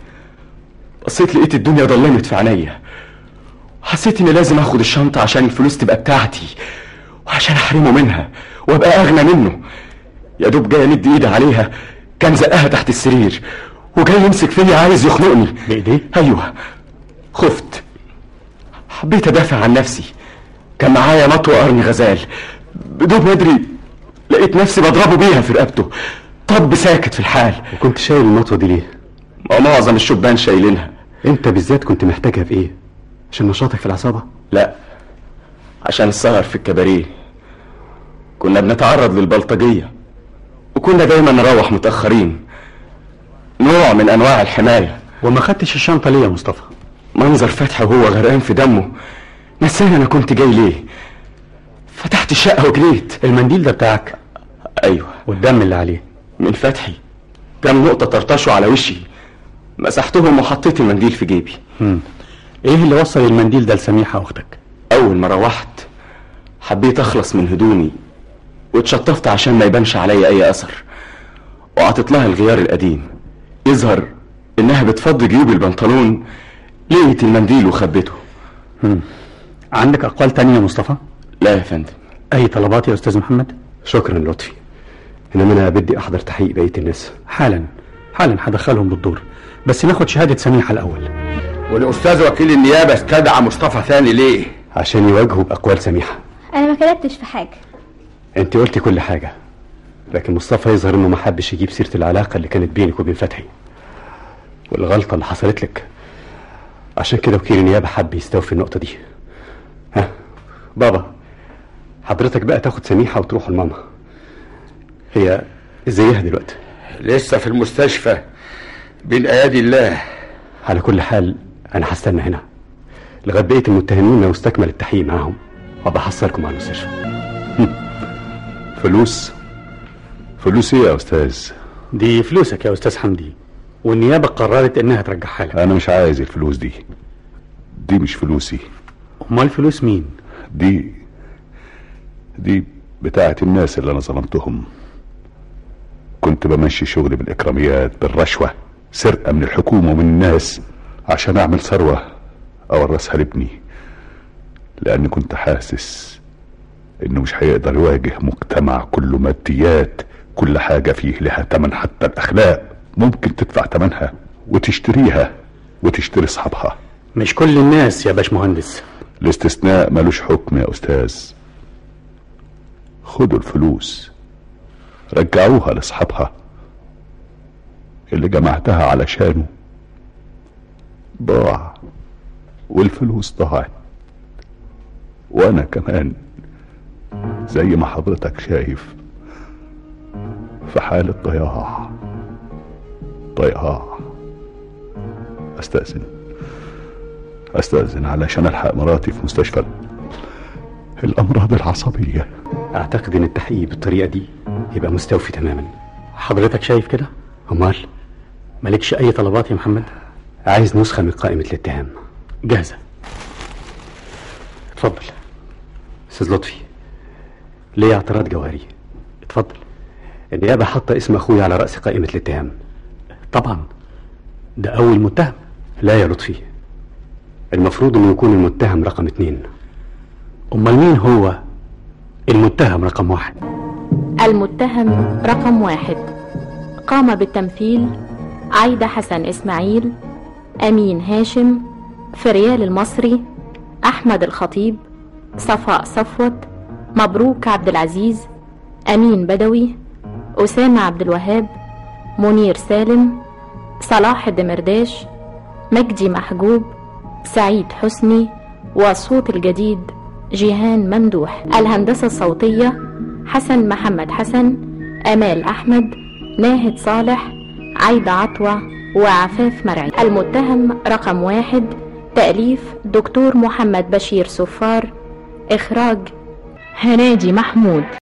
Speaker 1: بصيت لقيت الدنيا ضلمت في عينيا حسيت اني لازم اخد الشنطة عشان الفلوس تبقى بتاعتي وعشان احرمه منها وابقى اغنى منه يا دوب جاي امد ايدي عليها كان زقها تحت السرير وجاي يمسك فيا عايز يخنقني
Speaker 14: بايديه
Speaker 1: ايوه خفت حبيت ادافع عن نفسي كان معايا مطوة قرن غزال بدون ما ادري لقيت نفسي بضربه بيها في رقبته طب ساكت في الحال
Speaker 3: وكنت شايل المطوة دي ليه
Speaker 1: ما معظم الشبان شايلينها
Speaker 3: انت بالذات كنت محتاجها في ايه عشان نشاطك في العصابة
Speaker 1: لا عشان السهر في الكباريه كنا بنتعرض للبلطجية وكنا دايما نروح متأخرين نوع من أنواع الحماية
Speaker 14: وما خدتش الشنطة ليه يا مصطفى
Speaker 1: منظر فتحي وهو غرقان في دمه نساني أنا كنت جاي ليه فتحت الشقة وجريت
Speaker 14: المنديل ده بتاعك
Speaker 1: أيوه
Speaker 14: والدم اللي عليه
Speaker 1: من فتحي كام نقطة طرطشوا على وشي مسحتهم وحطيت المنديل في جيبي
Speaker 14: مم. ايه اللي وصل المنديل ده لسميحة اختك
Speaker 1: أول ما روحت حبيت أخلص من هدومي واتشطفت عشان ما يبانش عليا أي أثر وعطيت لها الغيار القديم يظهر إنها بتفضي جيوب البنطلون لقيت المنديل وخبته
Speaker 14: مم. عندك أقوال تانية يا مصطفى؟
Speaker 1: لا يا فندم
Speaker 14: أي طلبات يا أستاذ محمد؟
Speaker 3: شكرا لطفي إنما أنا بدي أحضر تحقيق بقية الناس
Speaker 14: حالا حالا هدخلهم بالدور بس ناخد شهادة سميحة الأول
Speaker 8: والأستاذ وكيل النيابة استدعى مصطفى ثاني ليه؟
Speaker 3: عشان يواجهوا بأقوال سميحة
Speaker 9: انا ما كتبتش في حاجه
Speaker 3: انت قلتي كل حاجة لكن مصطفى يظهر انه ما حبش يجيب سيرة العلاقة اللي كانت بينك وبين فتحي والغلطة اللي حصلت لك عشان كده وكيل النيابة حب يستوفي النقطة دي ها بابا حضرتك بقى تاخد سميحة وتروحوا لماما هي ازيها دلوقتي
Speaker 8: لسه في المستشفى بين ايادي الله
Speaker 3: على كل حال انا هستنى هنا لغايه بقيه المتهمين لو استكمل التحقيق معاهم وبحصلكم على المستشفى
Speaker 6: فلوس فلوس ايه يا استاذ
Speaker 14: دي فلوسك يا استاذ حمدي والنيابه قررت انها ترجعها لك
Speaker 6: انا مش عايز الفلوس دي دي مش فلوسي
Speaker 14: امال فلوس مين
Speaker 6: دي دي بتاعت الناس اللي انا ظلمتهم كنت بمشي شغلي بالاكراميات بالرشوه سرقه من الحكومه ومن الناس عشان اعمل ثروه اورثها لابني لاني كنت حاسس انه مش هيقدر يواجه مجتمع كله ماديات كل حاجه فيه لها تمن حتى الاخلاق ممكن تدفع تمنها وتشتريها وتشتري اصحابها
Speaker 14: مش كل الناس يا باشمهندس
Speaker 6: الاستثناء ملوش حكم يا استاذ خدوا الفلوس رجعوها لاصحابها اللي جمعتها علشانه ضاع والفلوس ضاعت وانا كمان زي ما حضرتك شايف في حالة ضياع ضياع استأذن استأذن علشان الحق مراتي في مستشفى الامراض العصبية
Speaker 3: اعتقد ان التحقيق بالطريقه دي يبقى مستوفي تماما
Speaker 14: حضرتك شايف كده
Speaker 3: امال
Speaker 14: مالكش اي طلبات يا محمد
Speaker 3: عايز نسخه من قائمه الاتهام
Speaker 14: جاهزه اتفضل
Speaker 3: استاذ لطفي ليه اعتراض جوهري
Speaker 14: اتفضل
Speaker 3: النيابه حاطه اسم اخويا على راس قائمه الاتهام
Speaker 14: طبعا ده اول متهم
Speaker 3: لا يا لطفي المفروض انه يكون المتهم رقم اتنين
Speaker 14: امال مين هو المتهم رقم واحد
Speaker 2: المتهم رقم واحد قام بالتمثيل عايدة حسن إسماعيل أمين هاشم فريال المصري أحمد الخطيب صفاء صفوت مبروك عبد العزيز أمين بدوي أسامة عبد الوهاب منير سالم صلاح الدمرداش مجدي محجوب سعيد حسني والصوت الجديد جيهان ممدوح الهندسة الصوتية حسن محمد حسن أمال أحمد ناهد صالح عايدة عطوة وعفاف مرعي المتهم رقم واحد تأليف دكتور محمد بشير صفار إخراج هنادي محمود